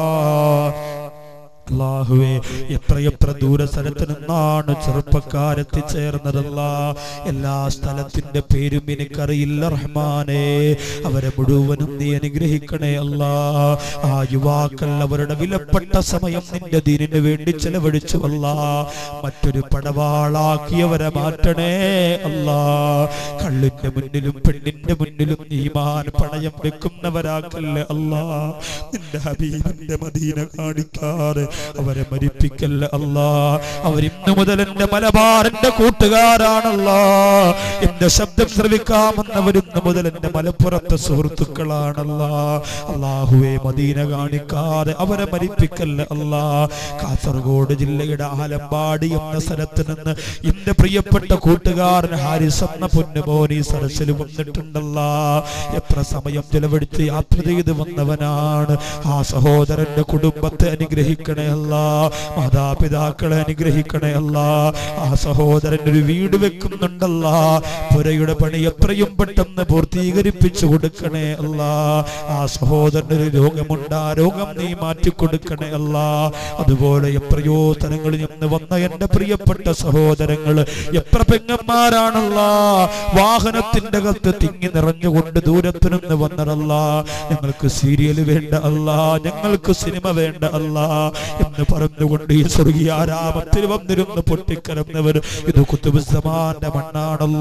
അള്ളാഹുവേ എത്രയെത്ര ദൂര സ്ഥലത്ത് നിന്നാണ് ചെറുപ്പക്കാരെത്തിച്ചേർന്നതല്ല എല്ലാ സ്ഥലത്തിന്റെ പേരും എനിക്കറിയില്ല റഹ്മാനെ അവരെ മുഴുവനും നീ അനുഗ്രഹിക്കണേ അല്ലാ ആ യുവാക്കൾ അവരുടെ വിലപ്പെട്ട സമയം നിന്റെ ദീനിന് വേണ്ടി ചെലവഴിച്ചു അല്ല മറ്റൊരു പടവാളാക്കിയവരെ മാറ്റണേ അല്ലാ കള്ളിന്റെ മുന്നിലും പെണ്ണിന്റെ മുന്നിലും ഈമാൻ പണയം വെക്കുന്നവരാക്കല്ലേ അല്ലാ നിന്റെ ഹബീബിന്റെ മദീന കാണിക്കാതെ അവരെ മരിപ്പിക്കല്ല അല്ലാ അവരിന്നു മുതൽ എന്റെ മലബാറിന്റെ കൂട്ടുകാരാണല്ലോ എന്റെ ശബ്ദം ശ്രവിക്കാമെന്നവരിന്ന് മുതൽ എന്റെ മലപ്പുറത്തെ സുഹൃത്തുക്കളാണല്ലോ അള്ളാഹുവെ മദീന കാണിക്കാതെ അവരെ മരിപ്പിക്കല്ല അല്ലാ കാസർഗോഡ് ജില്ലയുടെ ആലമ്പാടി എന്ന സ്ഥലത്ത് നിന്ന് എന്റെ പ്രിയപ്പെട്ട കൂട്ടുകാരൻ ഹാരിസ് എന്ന പൊന്നുമോൻ ഈ സരസിൽ വന്നിട്ടുണ്ടല്ല എത്ര സമയം ചെലവഴിച്ച് യാത്ര ചെയ്ത് വന്നവനാണ് ആ സഹോദരന്റെ കുടുംബത്തെ അനുഗ്രഹിക്കണേ അല്ല മാതാപിതാക്കളെ അനുഗ്രഹിക്കണേ അല്ല ആ സഹോദരൻ ഒരു വീട് വെക്കുന്നുണ്ടല്ല പുരയുടെ പണി എത്രയും പെട്ടെന്ന് പൂർത്തീകരിപ്പിച്ചു കൊടുക്കണേ അല്ല ആ സഹോദരന് ഒരു രോഗമുണ്ട് ആ രോഗം നീ മാറ്റിക്കൊടുക്കണേ അല്ല അതുപോലെ എത്രയോ തലങ്ങളിൽ നിന്ന് വന്ന എന്റെ പ്രിയപ്പെട്ട സഹോദരങ്ങൾ എത്ര പെങ്ങന്മാരാണല്ല വാഹനത്തിന്റെ അകത്ത് തിങ്ങി നിറഞ്ഞുകൊണ്ട് ദൂരത്തു നിന്ന് വന്നതല്ല ഞങ്ങൾക്ക് സീരിയൽ വേണ്ട അല്ല ഞങ്ങൾക്ക് സിനിമ വേണ്ട അല്ല എന്ന് പറഞ്ഞുകൊണ്ട് ഈ സ്വർഗീയ ആരാമത്തിൽ വന്നിരുന്ന് പൊട്ടിക്കരന്നവർ ഇത് കുത്തുബുസമാന്റെ മണ്ണാണല്ല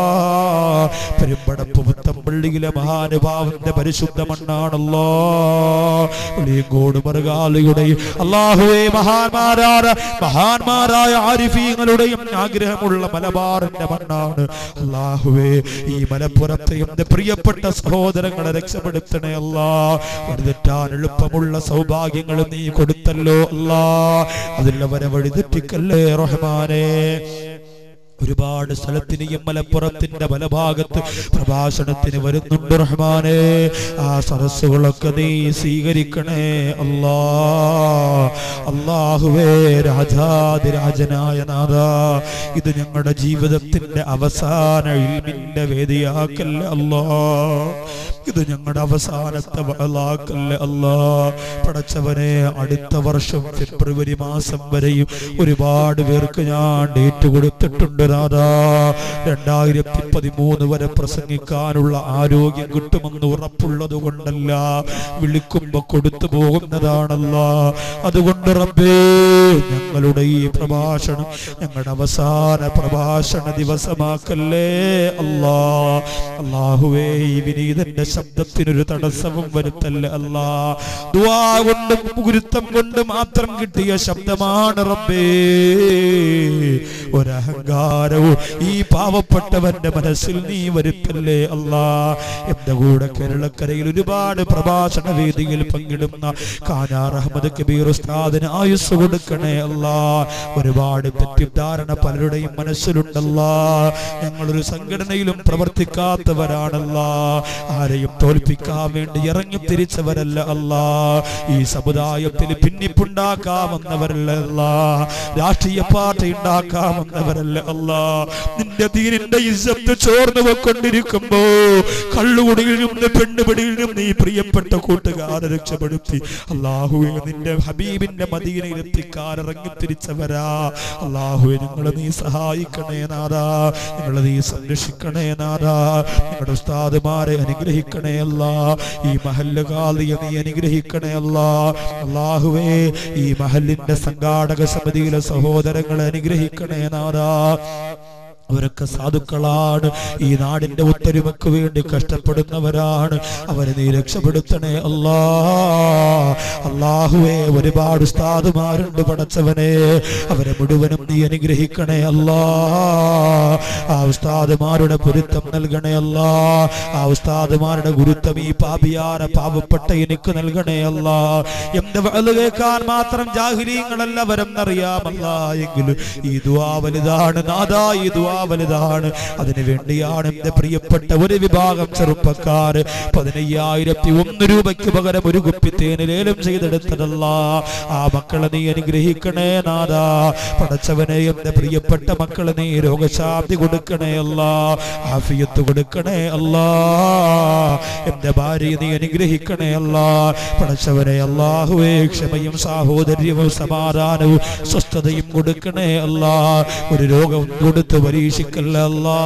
പെരുമ്പടപ്പ് പുത്തമ്പള്ളിയിലെ മഹാനുഭാവന്റെ പരിശുദ്ധ മണ്ണാണല്ലോ വെളിയങ്കോട് മറുകാലിയുടെ അള്ളാഹുവേ മഹാന്മാരായ മഹാന്മാരായ ആരിഫീങ്ങളുടെയും ആഗ്രഹമുള്ള മലബാറിന്റെ മണ്ണാണ് അള്ളാഹുവേ ഈ മലപ്പുറത്തെ എന്റെ പ്രിയപ്പെട്ട സഹോദരങ്ങളെ രക്ഷപ്പെടുത്തണേ അല്ലാ വഴിതെറ്റാൻ എളുപ്പമുള്ള സൗഭാഗ്യങ്ങൾ നീ കൊടുത്തല്ലോ അല്ലാ അതിലുള്ളവരെ വഴിതെറ്റിക്കല്ലേ റഹ്മാനേ ഒരുപാട് സ്ഥലത്തിനെയും മലപ്പുറത്തിന്റെ പലഭാഗത്ത് പ്രഭാഷണത്തിന് വരുന്നുണ്ട് റഹ്മാനെ ആ സരസ്സുകളൊക്കെ നീ സ്വീകരിക്കണേ അല്ലാ അള്ളാഹുവേ രാജാതിരാജനായ നാഥ ഇത് ഞങ്ങളുടെ ജീവിതത്തിന്റെ അവസാന ഇൽമിന്റെ വേദിയാക്കല്ലേ അല്ലാ ഇത് ഞങ്ങളുടെ അവസാനത്തെ വഴലാക്കല്ലേ അല്ലാ പടച്ചവനെ അടുത്ത വർഷം ഫെബ്രുവരി മാസം വരെയും ഒരുപാട് പേർക്ക് ഞാൻ ഡേറ്റ് കൊടുത്തിട്ടുണ്ട് നാഥാ രണ്ടായിരത്തി പതിമൂന്ന് വരെ പ്രസംഗിക്കാനുള്ള ആരോഗ്യം കിട്ടുമെന്ന് ഉറപ്പുള്ളത് കൊണ്ടല്ല വിളിക്കുമ്പോ കൊടുത്തു പോകുന്നതാണല്ല അതുകൊണ്ട് റബ്ബേ ഞങ്ങളുടെ ഈ പ്രഭാഷണം ഞങ്ങളുടെ അവസാന പ്രഭാഷണ ദിവസമാക്കല്ലേ അല്ലാ അള്ളാഹുവേ ഈ വിനീതന്റെ ശബ്ദത്തിനൊരു തടസ്സവും വരുത്തല്ലേ അല്ലാ ദുആ കൊണ്ടും ഗുരുത്വം കൊണ്ട് മാത്രം കിട്ടിയ ശബ്ദമാണ് റബ്ബേ ഒരഹങ്കാരവും ഈ പാവപ്പെട്ടവന്റെ മനസ്സിൽ നീ വരുത്തല്ലേ അല്ലാ എന്റെ കൂടെ കേരളക്കരയിൽ ഒരുപാട് പ്രഭാഷണ വേദിയിൽ പങ്കിടുന്ന കാനാർ അഹമ്മദ് കബീർ ഉസ്താദിന് ആയുസ് കൊടുക്കണേ അല്ലാ ഒരുപാട് തെറ്റിദ്ധാരണ പലരുടെയും മനസ്സിലുണ്ടല്ല ഞങ്ങളൊരു സംഘടനയിലും പ്രവർത്തിക്കാത്തവരാണല്ല ആരെയും തോൽപ്പിക്കാൻ വേണ്ടി ഇറങ്ങി തിരിച്ചവരല്ല അല്ല ഈ സമുദായത്തിൽ ഭിന്നിപ്പുണ്ടാക്കാമെന്നവരല്ല അല്ല രാഷ്ട്രീയ പാർട്ടി ഉണ്ടാക്കാമെന്നവരല്ല അല്ല നിന്റെ ദീനിന്റെ ഇസ്സത്ത് ചോർന്നു വെക്കൊണ്ടിരിക്കുമ്പോ കള്ളുകുടിയിലും പെണ്ണുപിടിയിലും നീ പ്രിയപ്പെട്ട കൂട്ടുകാരെ രക്ഷപ്പെടുത്തി അള്ളാഹുവെ നിന്റെ ഹബീബിന്റെ മദീനയിൽ എത്തിക്കാൻ ഇറങ്ങി തിരിച്ചവരാ അള്ളാഹുവെ നിങ്ങളെ നീ സഹായിക്കണേ നാദാ നിങ്ങളെ നീ സംരക്ഷിക്കണേ നാദാ നിങ്ങളുടെ ഉസ്താദുമാരെ അനുഗ്രഹിക്കണേ അല്ല ഈ മഹല്ല് കാലിയെ നീ അനുഗ്രഹിക്കണേ അല്ല അള്ളാഹുവേ ഈ മഹല്ലിന്റെ സംഘാടക സമിതിയിലെ സഹോദരങ്ങളെ അനുഗ്രഹിക്കണേ നാദാ അവരൊക്കെ സാധുക്കളാണ് ഈ നാടിന്റെ ഒത്തൊരുമക്ക് വേണ്ടി കഷ്ടപ്പെടുന്നവരാണ് അവരെ നീ രക്ഷപ്പെടുത്തണേ അല്ലാ അള്ളാഹുവേ ഒരുപാട് ഉസ്താദുമാരുണ്ട് പടച്ചവനെ അവരെ മുഴുവനും നീ അനുഗ്രഹിക്കണേ അല്ലാ ആ ഉസ്താദുമാരുടെ പൊരുത്തം നൽകണേ അല്ലാ ആ ഉസ്താദുമാരുടെ ഗുരുത്വം ഈ പാപിയാര പാവപ്പെട്ട എനിക്ക് നൽകണേ അല്ലാ എന്റെ വലു കേൾക്കാൻ മാത്രം ജാഹിരീങ്ങളല്ല വരെന്നറിയാമല്ല എങ്കിലും ഈ ദുആ വലുതാണ് നാദാ ഈ ദുആ വലുതാണ് അതിനു വേണ്ടിയാണ് എന്റെ പ്രിയപ്പെട്ട ഒരു വിഭാഗം ചെറുപ്പക്കാര് പതിനയ്യായിരത്തി ഒന്ന് രൂപയ്ക്ക് പകരം ഒരു കുപ്പി തേന് ലേലം ചെയ്തെടുത്തതല്ല ആ മക്കളെ നീ അനുഗ്രഹിക്കണേ നാദാ പടച്ചവനെ എന്റെ പ്രിയപ്പെട്ട മക്കളെ നീ രോഗശാന്തി കൊടുക്കണേ അല്ല ആഫിയത്ത് കൊടുക്കണേ അല്ല എന്റെ ഭാര്യ നീ അനുഗ്രഹിക്കണേ അല്ല പടച്ചവനെ അള്ളാഹുവേ ക്ഷമയും സാഹോദര്യവും സമാധാനവും സ്വസ്ഥതയും കൊടുക്കണേ അല്ല ഒരു രോഗം കൊടുത്ത് പരീക്ഷിക്കല്ല അല്ലാ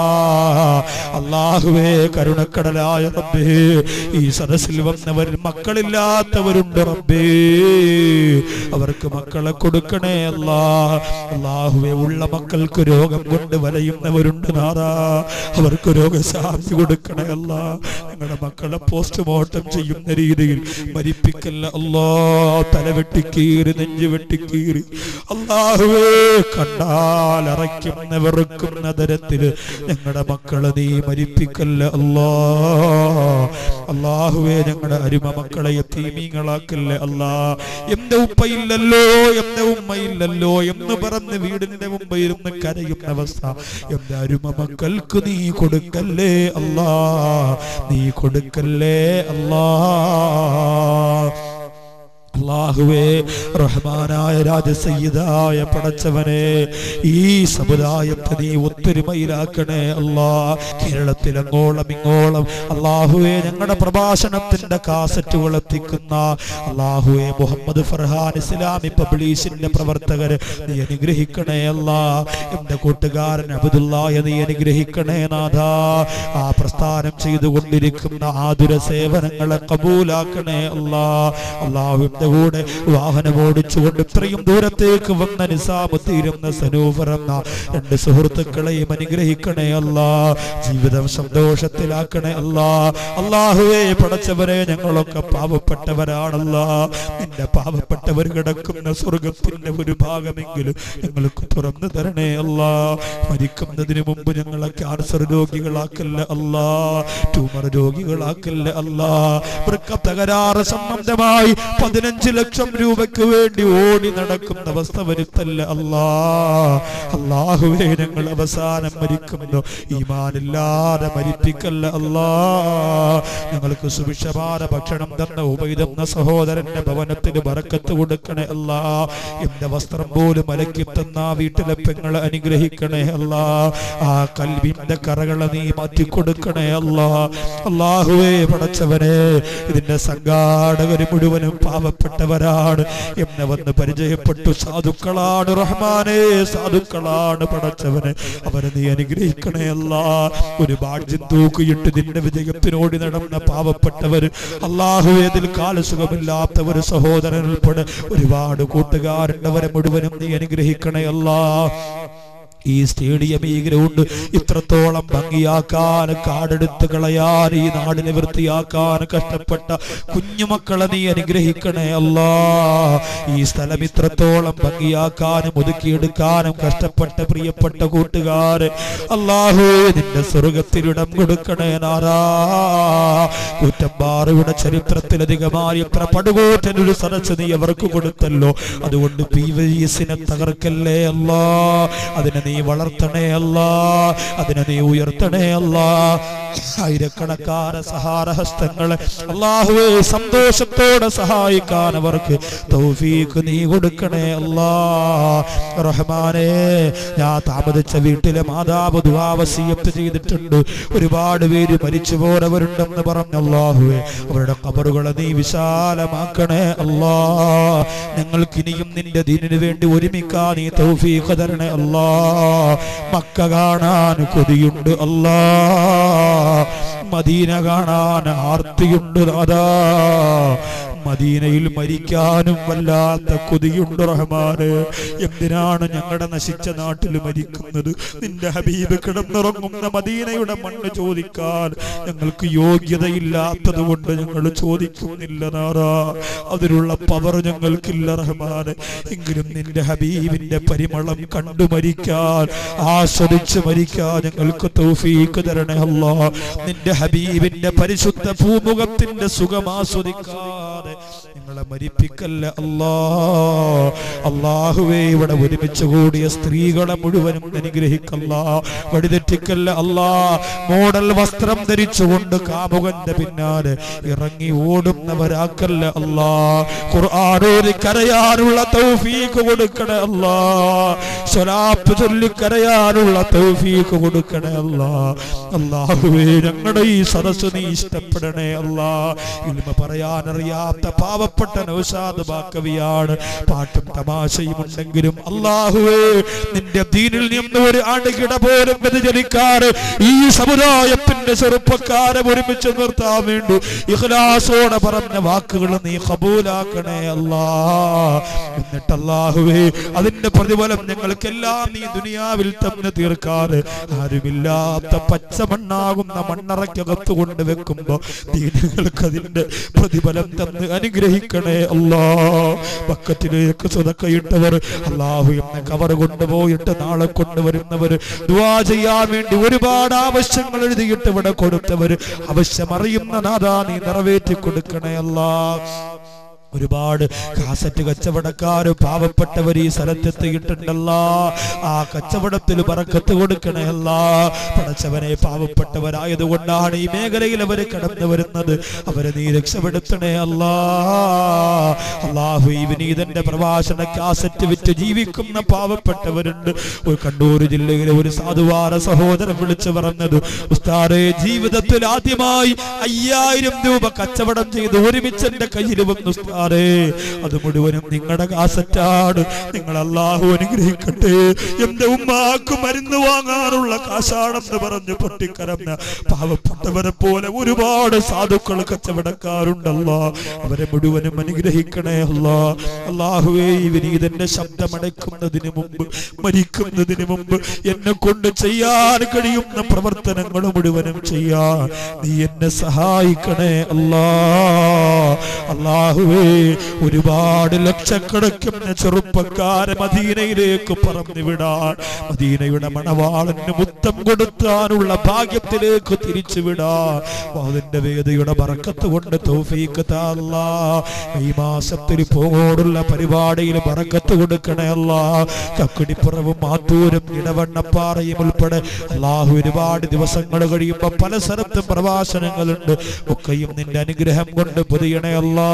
അള്ളാഹുവേ കരുണക്കടലായ റബ്ബേ ഈ സദസ്സിൽ വന്നവർ മക്കളില്ലാത്തവരുണ്ട് റബ്ബേ അവർക്ക് മക്കളെ കൊടുക്കണേ അല്ലാ അള്ളാഹുവേ ഉള്ള മക്കൾക്ക് രോഗം കൊണ്ട് വലയുന്നവരുണ്ട് നാദാ അവർക്ക് രോഗശാന്തി കൊടുക്കണേ അല്ല ഞങ്ങളുടെ മക്കളെ പോസ്റ്റ്മോർട്ടം ചെയ്യുന്ന രീതിയിൽ മരിപ്പിക്കല്ല അല്ലാ തല വെട്ടിക്കീറി നെഞ്ചു വെട്ടിക്കീറി അള്ളാഹുവേ കണ്ടാൽ അറയ്ക്കുന്ന വെറുക്കുന്ന തരത്തില് ഞങ്ങളുടെ മക്കളെ നീ മരിപ്പിക്കല്ല അല്ലാ അള്ളാഹുവേ ഞങ്ങളുടെ അരുമ മക്കളെ എത്തീമീങ്ങളാക്കല്ലേ അല്ലാ എന്റെ ഉപ്പയില്ലല്ലോ എന്റെ ഉമ്മയില്ലല്ലോ എന്ന് പറഞ്ഞ് വീടിന്റെ മുമ്പ് ഇരുന്ന് കരയുന്ന അവസ്ഥ എന്റെ അരുമ മക്കൾക്ക് നീ കൊടുക്കല്ലേ അല്ലാ നീ കൊടുക്കല്ലേ അല്ലാ അള്ളാഹുവേ റഹ്മാനായ രാജസയ്യിദായ പടച്ചവനെ ഈ സമുദായത്തെ നീ ഒത്തൊരുമയിലാക്കണേ അല്ലാ കേരളത്തിൽ അങ്ങോളം ഇങ്ങോളം അള്ളാഹുവെ ഞങ്ങളുടെ പ്രഭാഷണത്തിന്റെ കാസറ്റുകൾ എത്തിക്കുന്ന അള്ളാഹുവെ മുഹമ്മദ് ഫർഹാൻ ഇസ്ലാമി പബ്ലീഷിന്റെ പ്രവർത്തകർ നീ അനുഗ്രഹിക്കണേ അല്ല എന്റെ കൂട്ടുകാരൻ അബുദുല്ലായ നീ അനുഗ്രഹിക്കണേ നാഥ ആ പ്രസ്ഥാനം ചെയ്തുകൊണ്ടിരിക്കുന്ന ആതുര സേവനങ്ങളെ കബൂലാക്കണേ അല്ല അള്ളാഹുവിന്റെ കൂടെ വാഹനം ഓടിച്ചുകൊണ്ട് ഇത്രയും ദൂരത്തേക്ക് വന്ന നിസാബ് തീരുന്ന സനൂഫർ എന്ന രണ്ട് സുഹൃത്തുക്കളെയും അനുഗ്രഹിക്കണേ അല്ല ജീവിതം സന്തോഷത്തിലാക്കണേ അല്ല അള്ളാഹുവേ പടച്ചവരെ ഞങ്ങളൊക്കെ പാവപ്പെട്ടവരാണല്ല നിന്റെ പാവപ്പെട്ടവർ കിടക്കുന്ന സ്വർഗത്തിന്റെ ഒരു ഭാഗമെങ്കിലും ഞങ്ങൾക്ക് തുറന്നു തരണേ അല്ല മരിക്കുന്നതിന് മുമ്പ് ഞങ്ങളെ ക്യാൻസർ രോഗികളാക്കല്ല അല്ല ട്യൂമർ രോഗികളാക്കല്ല അല്ല വൃക്ക തകരാറ് സംബന്ധമായി പതിനഞ്ച് ലക്ഷം രൂപയ്ക്ക് വേണ്ടി ഓടി നടക്കുന്ന അവസ്ഥ വരുത്തല്ല അല്ലാ അള്ളാഹുവേ ഞങ്ങൾ അവസാനം മരിക്കുന്നു ഈമാനില്ലാതെ മരിപ്പിക്കല്ല അല്ലാ ഞങ്ങൾക്ക് സുഭിക്ഷമായ ഭക്ഷണം തന്ന ഉപൈതെന്ന സഹോദരന്റെ ഭവനത്തിന് ബറക്കത്ത് കൊടുക്കണേ അല്ല എന്റെ വസ്ത്രം പോലും അലക്കി തന്ന ആ വീട്ടിലെ പെങ്ങളെ അനുഗ്രഹിക്കണേ അല്ല ആ കൽവിന്റെ കറകളെ നീ മാറ്റി കൊടുക്കണേ അല്ല അള്ളാഹുവേ പടച്ചവനെ ഇതിന്റെ സംഘാടകർ മുഴുവനും പാവപ്പെട്ടവരാണ് എന്നെ വന്ന് പരിചയപ്പെട്ടു സാധുക്കളാണ് റഹ്മാനെ സാധുക്കളാണ് പടച്ചവന് അവരെ നീ അനുഗ്രഹിക്കണേ അല്ല ഒരു ബാഡ്യം തൂക്കിയിട്ട് നിന്റെ വിജയത്തിനോടി നടന്ന പാവപ്പെട്ടവർ അള്ളാഹുവേതിൽ കാലസുഖമില്ലാത്ത ഒരു സഹോദരൻ ഉൾപ്പെടെ ഒരുപാട് കൂട്ടുകാരുണ്ടവരെ മുഴുവനും നീ അനുഗ്രഹിക്കണേ അല്ലാ ഈ സ്റ്റേഡിയം ഈ ഗ്രൗണ്ട് ഇത്രത്തോളം ഭംഗിയാക്കാൻ കാടെടുത്ത് കളയാൻ ഈ നാടിനെ വൃത്തിയാക്കാൻ കഷ്ടപ്പെട്ട കുഞ്ഞുമക്കളെ നീ അനുഗ്രഹിക്കണേ അല്ലാ ഈ സ്ഥലം ഇത്രത്തോളം ഭംഗിയാക്കാനും ഒതുക്കിയെടുക്കാനും കഷ്ടപ്പെട്ട പ്രിയപ്പെട്ട കൂട്ടുകാര് അള്ളാഹു നിന്റെ സ്വർഗത്തിലിടം കൊടുക്കണേ നാരാ കൂറ്റമ്പാറയുടെ ചരിത്രത്തിലധികമായി എത്ര പടുകൂറ്റനൊരു സദസ് നീ അവർക്ക് കൊടുത്തല്ലോ അതുകൊണ്ട് പി വി എസിനെ തകർക്കല്ലേ അല്ലാ അതിനെ നീ വളർത്തണേ അല്ല അതിനെ നീ ഉയർത്തണേ അല്ല ആയിരക്കണക്കാര സഹാരഹസ്തങ്ങളെ അള്ളാഹുവെ സന്തോഷത്തോടെ സഹായിക്കാൻ അവർക്ക് തൗഫീഖ് നീ കൊടുക്കണേ അല്ലാ റഹ്മാനെ ഞാൻ താമസിച്ച വീട്ടിലെ മാതാവ് ദുവാവസീയത്ത് ചെയ്തിട്ടുണ്ട് ഒരുപാട് പേര് മരിച്ചു പോരവരുണ്ടെന്ന് പറഞ്ഞ അള്ളാഹുവെ അവരുടെ കബറുകളെ നീ വിശാലമാക്കണേ അല്ലാ ഞങ്ങൾക്ക് ഇനിയും നിന്റെ ദീനിന് വേണ്ടി ഒരുമിക്കാൻ നീ തൗഫീഖ് തരണേ അല്ലാ മക്ക കാണാൻ കൊതിയുണ്ട് അല്ലാ മദീന കാണാൻ ആർത്തിയുണ്ട് അതാ മദീനയിൽ മരിക്കാനും വല്ലാത്ത കൊതിയുണ്ട് റഹ്മാന് എന്തിനാണ് ഞങ്ങളുടെ നശിച്ച നാട്ടിൽ മരിക്കുന്നത് നിന്റെ ഹബീബ് കിടന്നിറങ്ങുന്ന മദീനയുടെ മണ്ണ് ചോദിക്കാൻ ഞങ്ങൾക്ക് യോഗ്യതയില്ലാത്തത് കൊണ്ട് ഞങ്ങൾ ചോദിക്കുന്നില്ല നാറാ അതിനുള്ള പവർ ഞങ്ങൾക്കില്ല റഹ്മാന് എങ്കിലും നിന്റെ ഹബീബിന്റെ പരിമളം കണ്ടു മരിക്കാൻ ആസ്വദിച്ച് മരിക്കാൻ ഞങ്ങൾക്ക് തൗഫീക്ക് തരണേ അല്ലാ നിന്റെ ഹബീബിന്റെ പരിശുദ്ധ ഭൂമുഖത്തിന്റെ സുഖം ആസ്വദിക്കാതെ ഞങ്ങളെ മരിപ്പിക്കല്ല അല്ലാ അള്ളാഹുവേ ഇവിടെ ഒരുമിച്ച് കൂടിയ സ്ത്രീകളെ മുഴുവനും അനുഗ്രഹിക്കല്ല വഴിതെറ്റിക്കല്ല അല്ലാ മോഡൽ വസ്ത്രം ധരിച്ചുകൊണ്ട് കാമുകന്റെ പിന്നാലെ ഇറങ്ങി ഓടുന്നവരാക്കല്ല അല്ലാ ഖുർആാനോരി കരയാനുള്ള തൗഫീക്ക് കൊടുക്കണേ അല്ലാ സ്വലാപ്പ് ചൊല്ലി കരയാനുള്ള തൗഫീക്ക് കൊടുക്കണേ അല്ലാ അല്ലാഹുവേ ഞങ്ങളുടെ ഈ സദസ്സ് നീ ഇഷ്ടപ്പെടണേ അല്ലാ ഇൽമ പറയാനറിയാത്ത പാവപ്പെട്ട നൗഷാദ് ബാക്കവിയാണ് പാട്ടും തമാശയും ഉണ്ടെങ്കിലും അല്ലാഹുവേ നിന്റെ ദീനിൽ നിന്ന് ഒരു അണുകിട പോലും വ്യതിചലിക്കാറ് ഈ സമുദായത്തിന്റെ ചെറുപ്പക്കാരെ ഒരുമിച്ച് നിർത്താൻ വേണ്ടി ഇഖ്ലാസോടെ പറഞ്ഞ വാക്കുകൾ നീ കബൂലാക്കണേ അല്ലാ എന്നിട്ട് അല്ലാഹുവേ അതിന്റെ പ്രതിഫലം ഞങ്ങൾക്കെല്ലാം നീ ദുനിയാവിൽ തന്നെ തീർക്കാറ് ആരുമില്ലാത്ത പച്ചമണ്ണാകുന്ന മണ്ണറയ്ക്കകത്ത് കൊണ്ട് വെക്കുമ്പോ ദീനങ്ങൾക്ക് അതിന്റെ പ്രതിഫലം തന്ന് അനുഗ്രഹിക്കണേ അല്ലാ ബക്കറ്റിലേക്ക് സ്വതക്കയിട്ടവർ അള്ളാഹു എന്ന കവർ കൊണ്ടുപോയിട്ട് നാളെ കൊണ്ടുവരുന്നവർ ദുവാ ചെയ്യാൻ വേണ്ടി ഒരുപാട് ആവശ്യങ്ങൾ എഴുതിയിട്ട് ഇവിടെ കൊടുത്തവർ ആവശ്യം അറിയുന്ന നാഥാ നീ നിറവേറ്റി കൊടുക്കണേ അല്ലാ ഒരുപാട് കാസറ്റ് കച്ചവടക്കാര് പാവപ്പെട്ടവർ ഈ സ്ഥലത്തെത്തിയിട്ടുണ്ടല്ല ആ കച്ചവടത്തിൽ പറക്കത്ത് കൊടുക്കണയല്ല പടച്ചവനെ പാവപ്പെട്ടവരായതുകൊണ്ടാണ് ഈ മേഖലയിൽ അവർ കടന്നു വരുന്നത് അവരെ നീ രക്ഷപ്പെടുത്തണേ അല്ലാ അള്ളാഹു ഈ വിനീതന്റെ പ്രഭാഷണ കാസറ്റ് വിറ്റ് ജീവിക്കുന്ന പാവപ്പെട്ടവരുണ്ട് ഒരു കണ്ണൂർ ജില്ലയിലെ ഒരു സാധുവാര സഹോദരൻ വിളിച്ചു പറഞ്ഞത് ഉസ്താദെ ജീവിതത്തിൽ ആദ്യമായി അയ്യായിരം രൂപ കച്ചവടം ചെയ്ത് ഒരുമിച്ച് എന്റെ കയ്യിൽ വന്നു ഉസ്താദേ അത് മുഴുവനും നിങ്ങളുടെ കാസറ്റാണ് നിങ്ങൾ അള്ളാഹു അനുഗ്രഹിക്കട്ടെ എന്റെ ഉമ്മാക്ക് മരുന്ന് വാങ്ങാനുള്ള കാശാണെന്ന് പറഞ്ഞ് പൊട്ടിക്കരഞ്ഞ പാവപ്പെട്ടവരെ പോലെ ഒരുപാട് സാധുക്കൾ കച്ചവടക്കാരുണ്ടല്ലോ അവരെ മുഴുവനും അനുഗ്രഹിക്കണേ അല്ലാ അള്ളാഹുവേ ഈ വിനീതന്റെ ശബ്ദമടക്കുന്നതിന് മുമ്പ് മരിക്കുന്നതിന് മുമ്പ് എന്നെ കൊണ്ട് ചെയ്യാൻ കഴിയുന്ന പ്രവർത്തനങ്ങൾ മുഴുവനും ചെയ്യാൻ നീ എന്നെ സഹായിക്കണേ അല്ലാ അള്ളാഹുവേ ഒരുപാട് ലക്ഷക്കണക്കിന് ചെറുപ്പക്കാരെ മദീനയിലേക്ക് പറഞ്ഞു വിടാൻ മദീനയുടെ മണവാളന് മുത്തം കൊടുക്കാനുള്ള ഭാഗ്യത്തിലേക്ക് തിരിച്ചു വിടാൻ അതിന്റെ വേദയുടെ പറക്കത്ത് കൊണ്ട് തൗഫീക്ക് താ അല്ലാ ഈ മാസത്തിൽ പോകോടുള്ള പരിപാടിയിൽ പറക്കത്ത് കൊടുക്കണേ അല്ല കക്കിടിപ്പുറവും മാത്തൂരും ഇടവണ്ണപ്പാറയും ഉൾപ്പെടെ അള്ളാഹു ഒരുപാട് ദിവസങ്ങൾ കഴിയുമ്പോ പല സ്ഥലത്തും പ്രഭാഷണങ്ങളുണ്ട് ഒക്കെയും നിന്റെ അനുഗ്രഹം കൊണ്ട് പൊതിയണേ അല്ലാ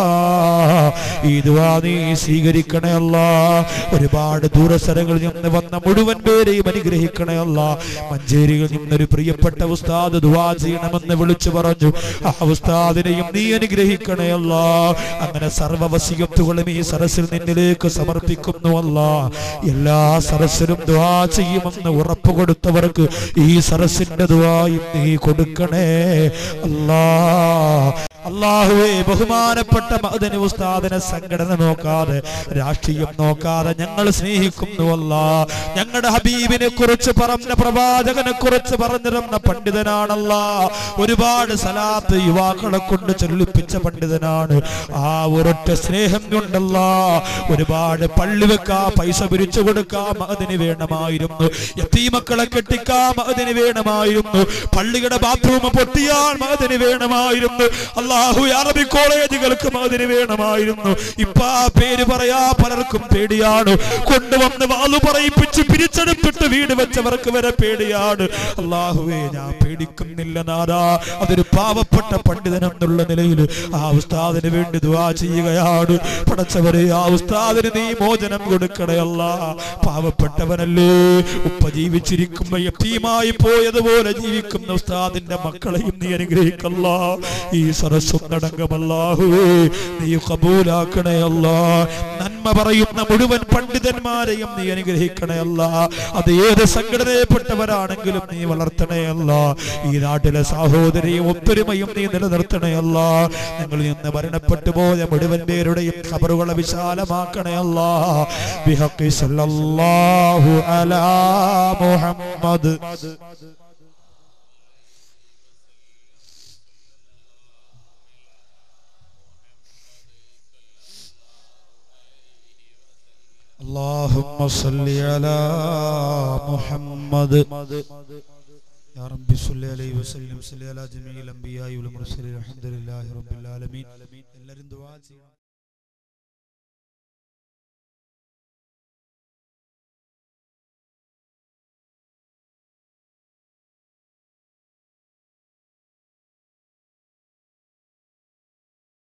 ഈ ദുആ നീ സ്വീകരിക്കണേ അല്ല ഒരുപാട് ദൂരസ്ഥലങ്ങളിൽ നിന്ന് വന്ന മുഴുവൻ പേരെയും അനുഗ്രഹിക്കണേ അല്ല മഞ്ചേരിയിൽ നിന്നൊരു പ്രിയപ്പെട്ട ഉസ്താദ് ദുആ ചെയ്യണമെന്ന് വിളിച്ചു പറഞ്ഞു ആ ഉസ്താദിനെയും നീ അനുഗ്രഹിക്കണേ അല്ല അങ്ങനെ സർവവസിയത്തുകളും ഈ സരസിൽ നിന്നിലേക്ക് സമർപ്പിക്കുന്നു അല്ല എല്ലാ സരസിലും ദുആ ചെയ്യുമെന്ന് ഉറപ്പ് കൊടുത്തവർക്ക് ഈ സരസിന്റെ ദുആയും നീ കൊടുക്കണേ അല്ലാ അള്ളാഹുവെ ബഹുമാനപ്പെട്ട മഹദനി ഉസ്താദിനെ സംഘടന നോക്കാതെ രാഷ്ട്രീയം നോക്കാതെ ഞങ്ങൾ സ്നേഹിക്കുന്നുവല്ല ഞങ്ങളുടെ ഹബീബിനെ കുറിച്ച് പറഞ്ഞ പ്രവാചകനെ കുറിച്ച് പറഞ്ഞിരുന്ന പണ്ഡിതനാണല്ല ഒരുപാട് സലാത്ത് യുവാക്കളെ കൊണ്ട് ചൊല്ലിപ്പിച്ച പണ്ഡിതനാണ് ആ ഒരൊറ്റ സ്നേഹം കൊണ്ടല്ല ഒരുപാട് പള്ളി വെക്കാ പൈസ പിരിച്ചു കൊടുക്കാം അതിന് വേണമായിരുന്നു എത്തീമക്കളെ കെട്ടിക്കാം അതിന് വേണമായിരുന്നു പള്ളിയുടെ ബാത്റൂം പൊട്ടിയാൽ അതിന് വേണമായിരുന്നു അള്ളാഹു അറബി കോളേജുകൾക്ക് അതിന് വേണമായിരുന്നു ഇപ്പൊ ആ പേര് പറയാ പലർക്കും പേടിയാണ് കൊണ്ടുവന്ന് വാളു പറയിപ്പിച്ച് പിരിച്ചെടുത്തിട്ട് വീട് വെച്ചവർക്ക് വരെ പേടിയാണ് അള്ളാഹുവേ ഞാൻ പേടിക്കുന്നില്ല നാരാ അതൊരു പാവപ്പെട്ട പണ്ഡിതൻ എന്നുള്ള നിലയിൽ ആ ഉസ്താദിന് വേണ്ടി ദുവാ ചെയ്യുകയാണ് പടച്ചവരെ ആ ഉസ്താദിന് നീ മോചനം കൊടുക്കണയല്ല പാവപ്പെട്ടവനല്ലേ ഉപ്പ ജീവിച്ചിരിക്കുമ്പോ യത്തീമായി പോയതുപോലെ ജീവിക്കുന്ന ഉസ്താദിന്റെ മക്കളെയും നീ അനുഗ്രഹിക്കല്ല ഈ സരസ്വം നടങ്കമല്ലാഹുവേ നീ കബൂലാക്കണേ അല്ല നന്മ പറയുന്ന മുഴുവൻ പണ്ഡിതന്മാരെയും നീ അനുഗ്രഹിക്കണേ അല്ല അത് ഏത് സംഘടനയിൽപ്പെട്ടവരാണെങ്കിലും നീ വളർത്തണേ അല്ല ഈ നാട്ടിലെ സാഹോദരിയും ഒത്തൊരുമയും നീ നിലനിർത്തണേ അല്ല ഞങ്ങളിൽ നിന്ന് മരണപ്പെട്ടു പോയ മുഴുവൻ പേരുടെയും ഖബറുകളെ വിശാലമാക്കണേ അല്ല ബിഹഖി സല്ലല്ലാഹു അലാ മുഹമ്മദ് اللهم صل على محمد يا رب صل عليه وسلم صل على جميع الانبياء والمرسلين الحمد لله رب العالمين എല്ലാവരും ദുആ ചെയ്യണം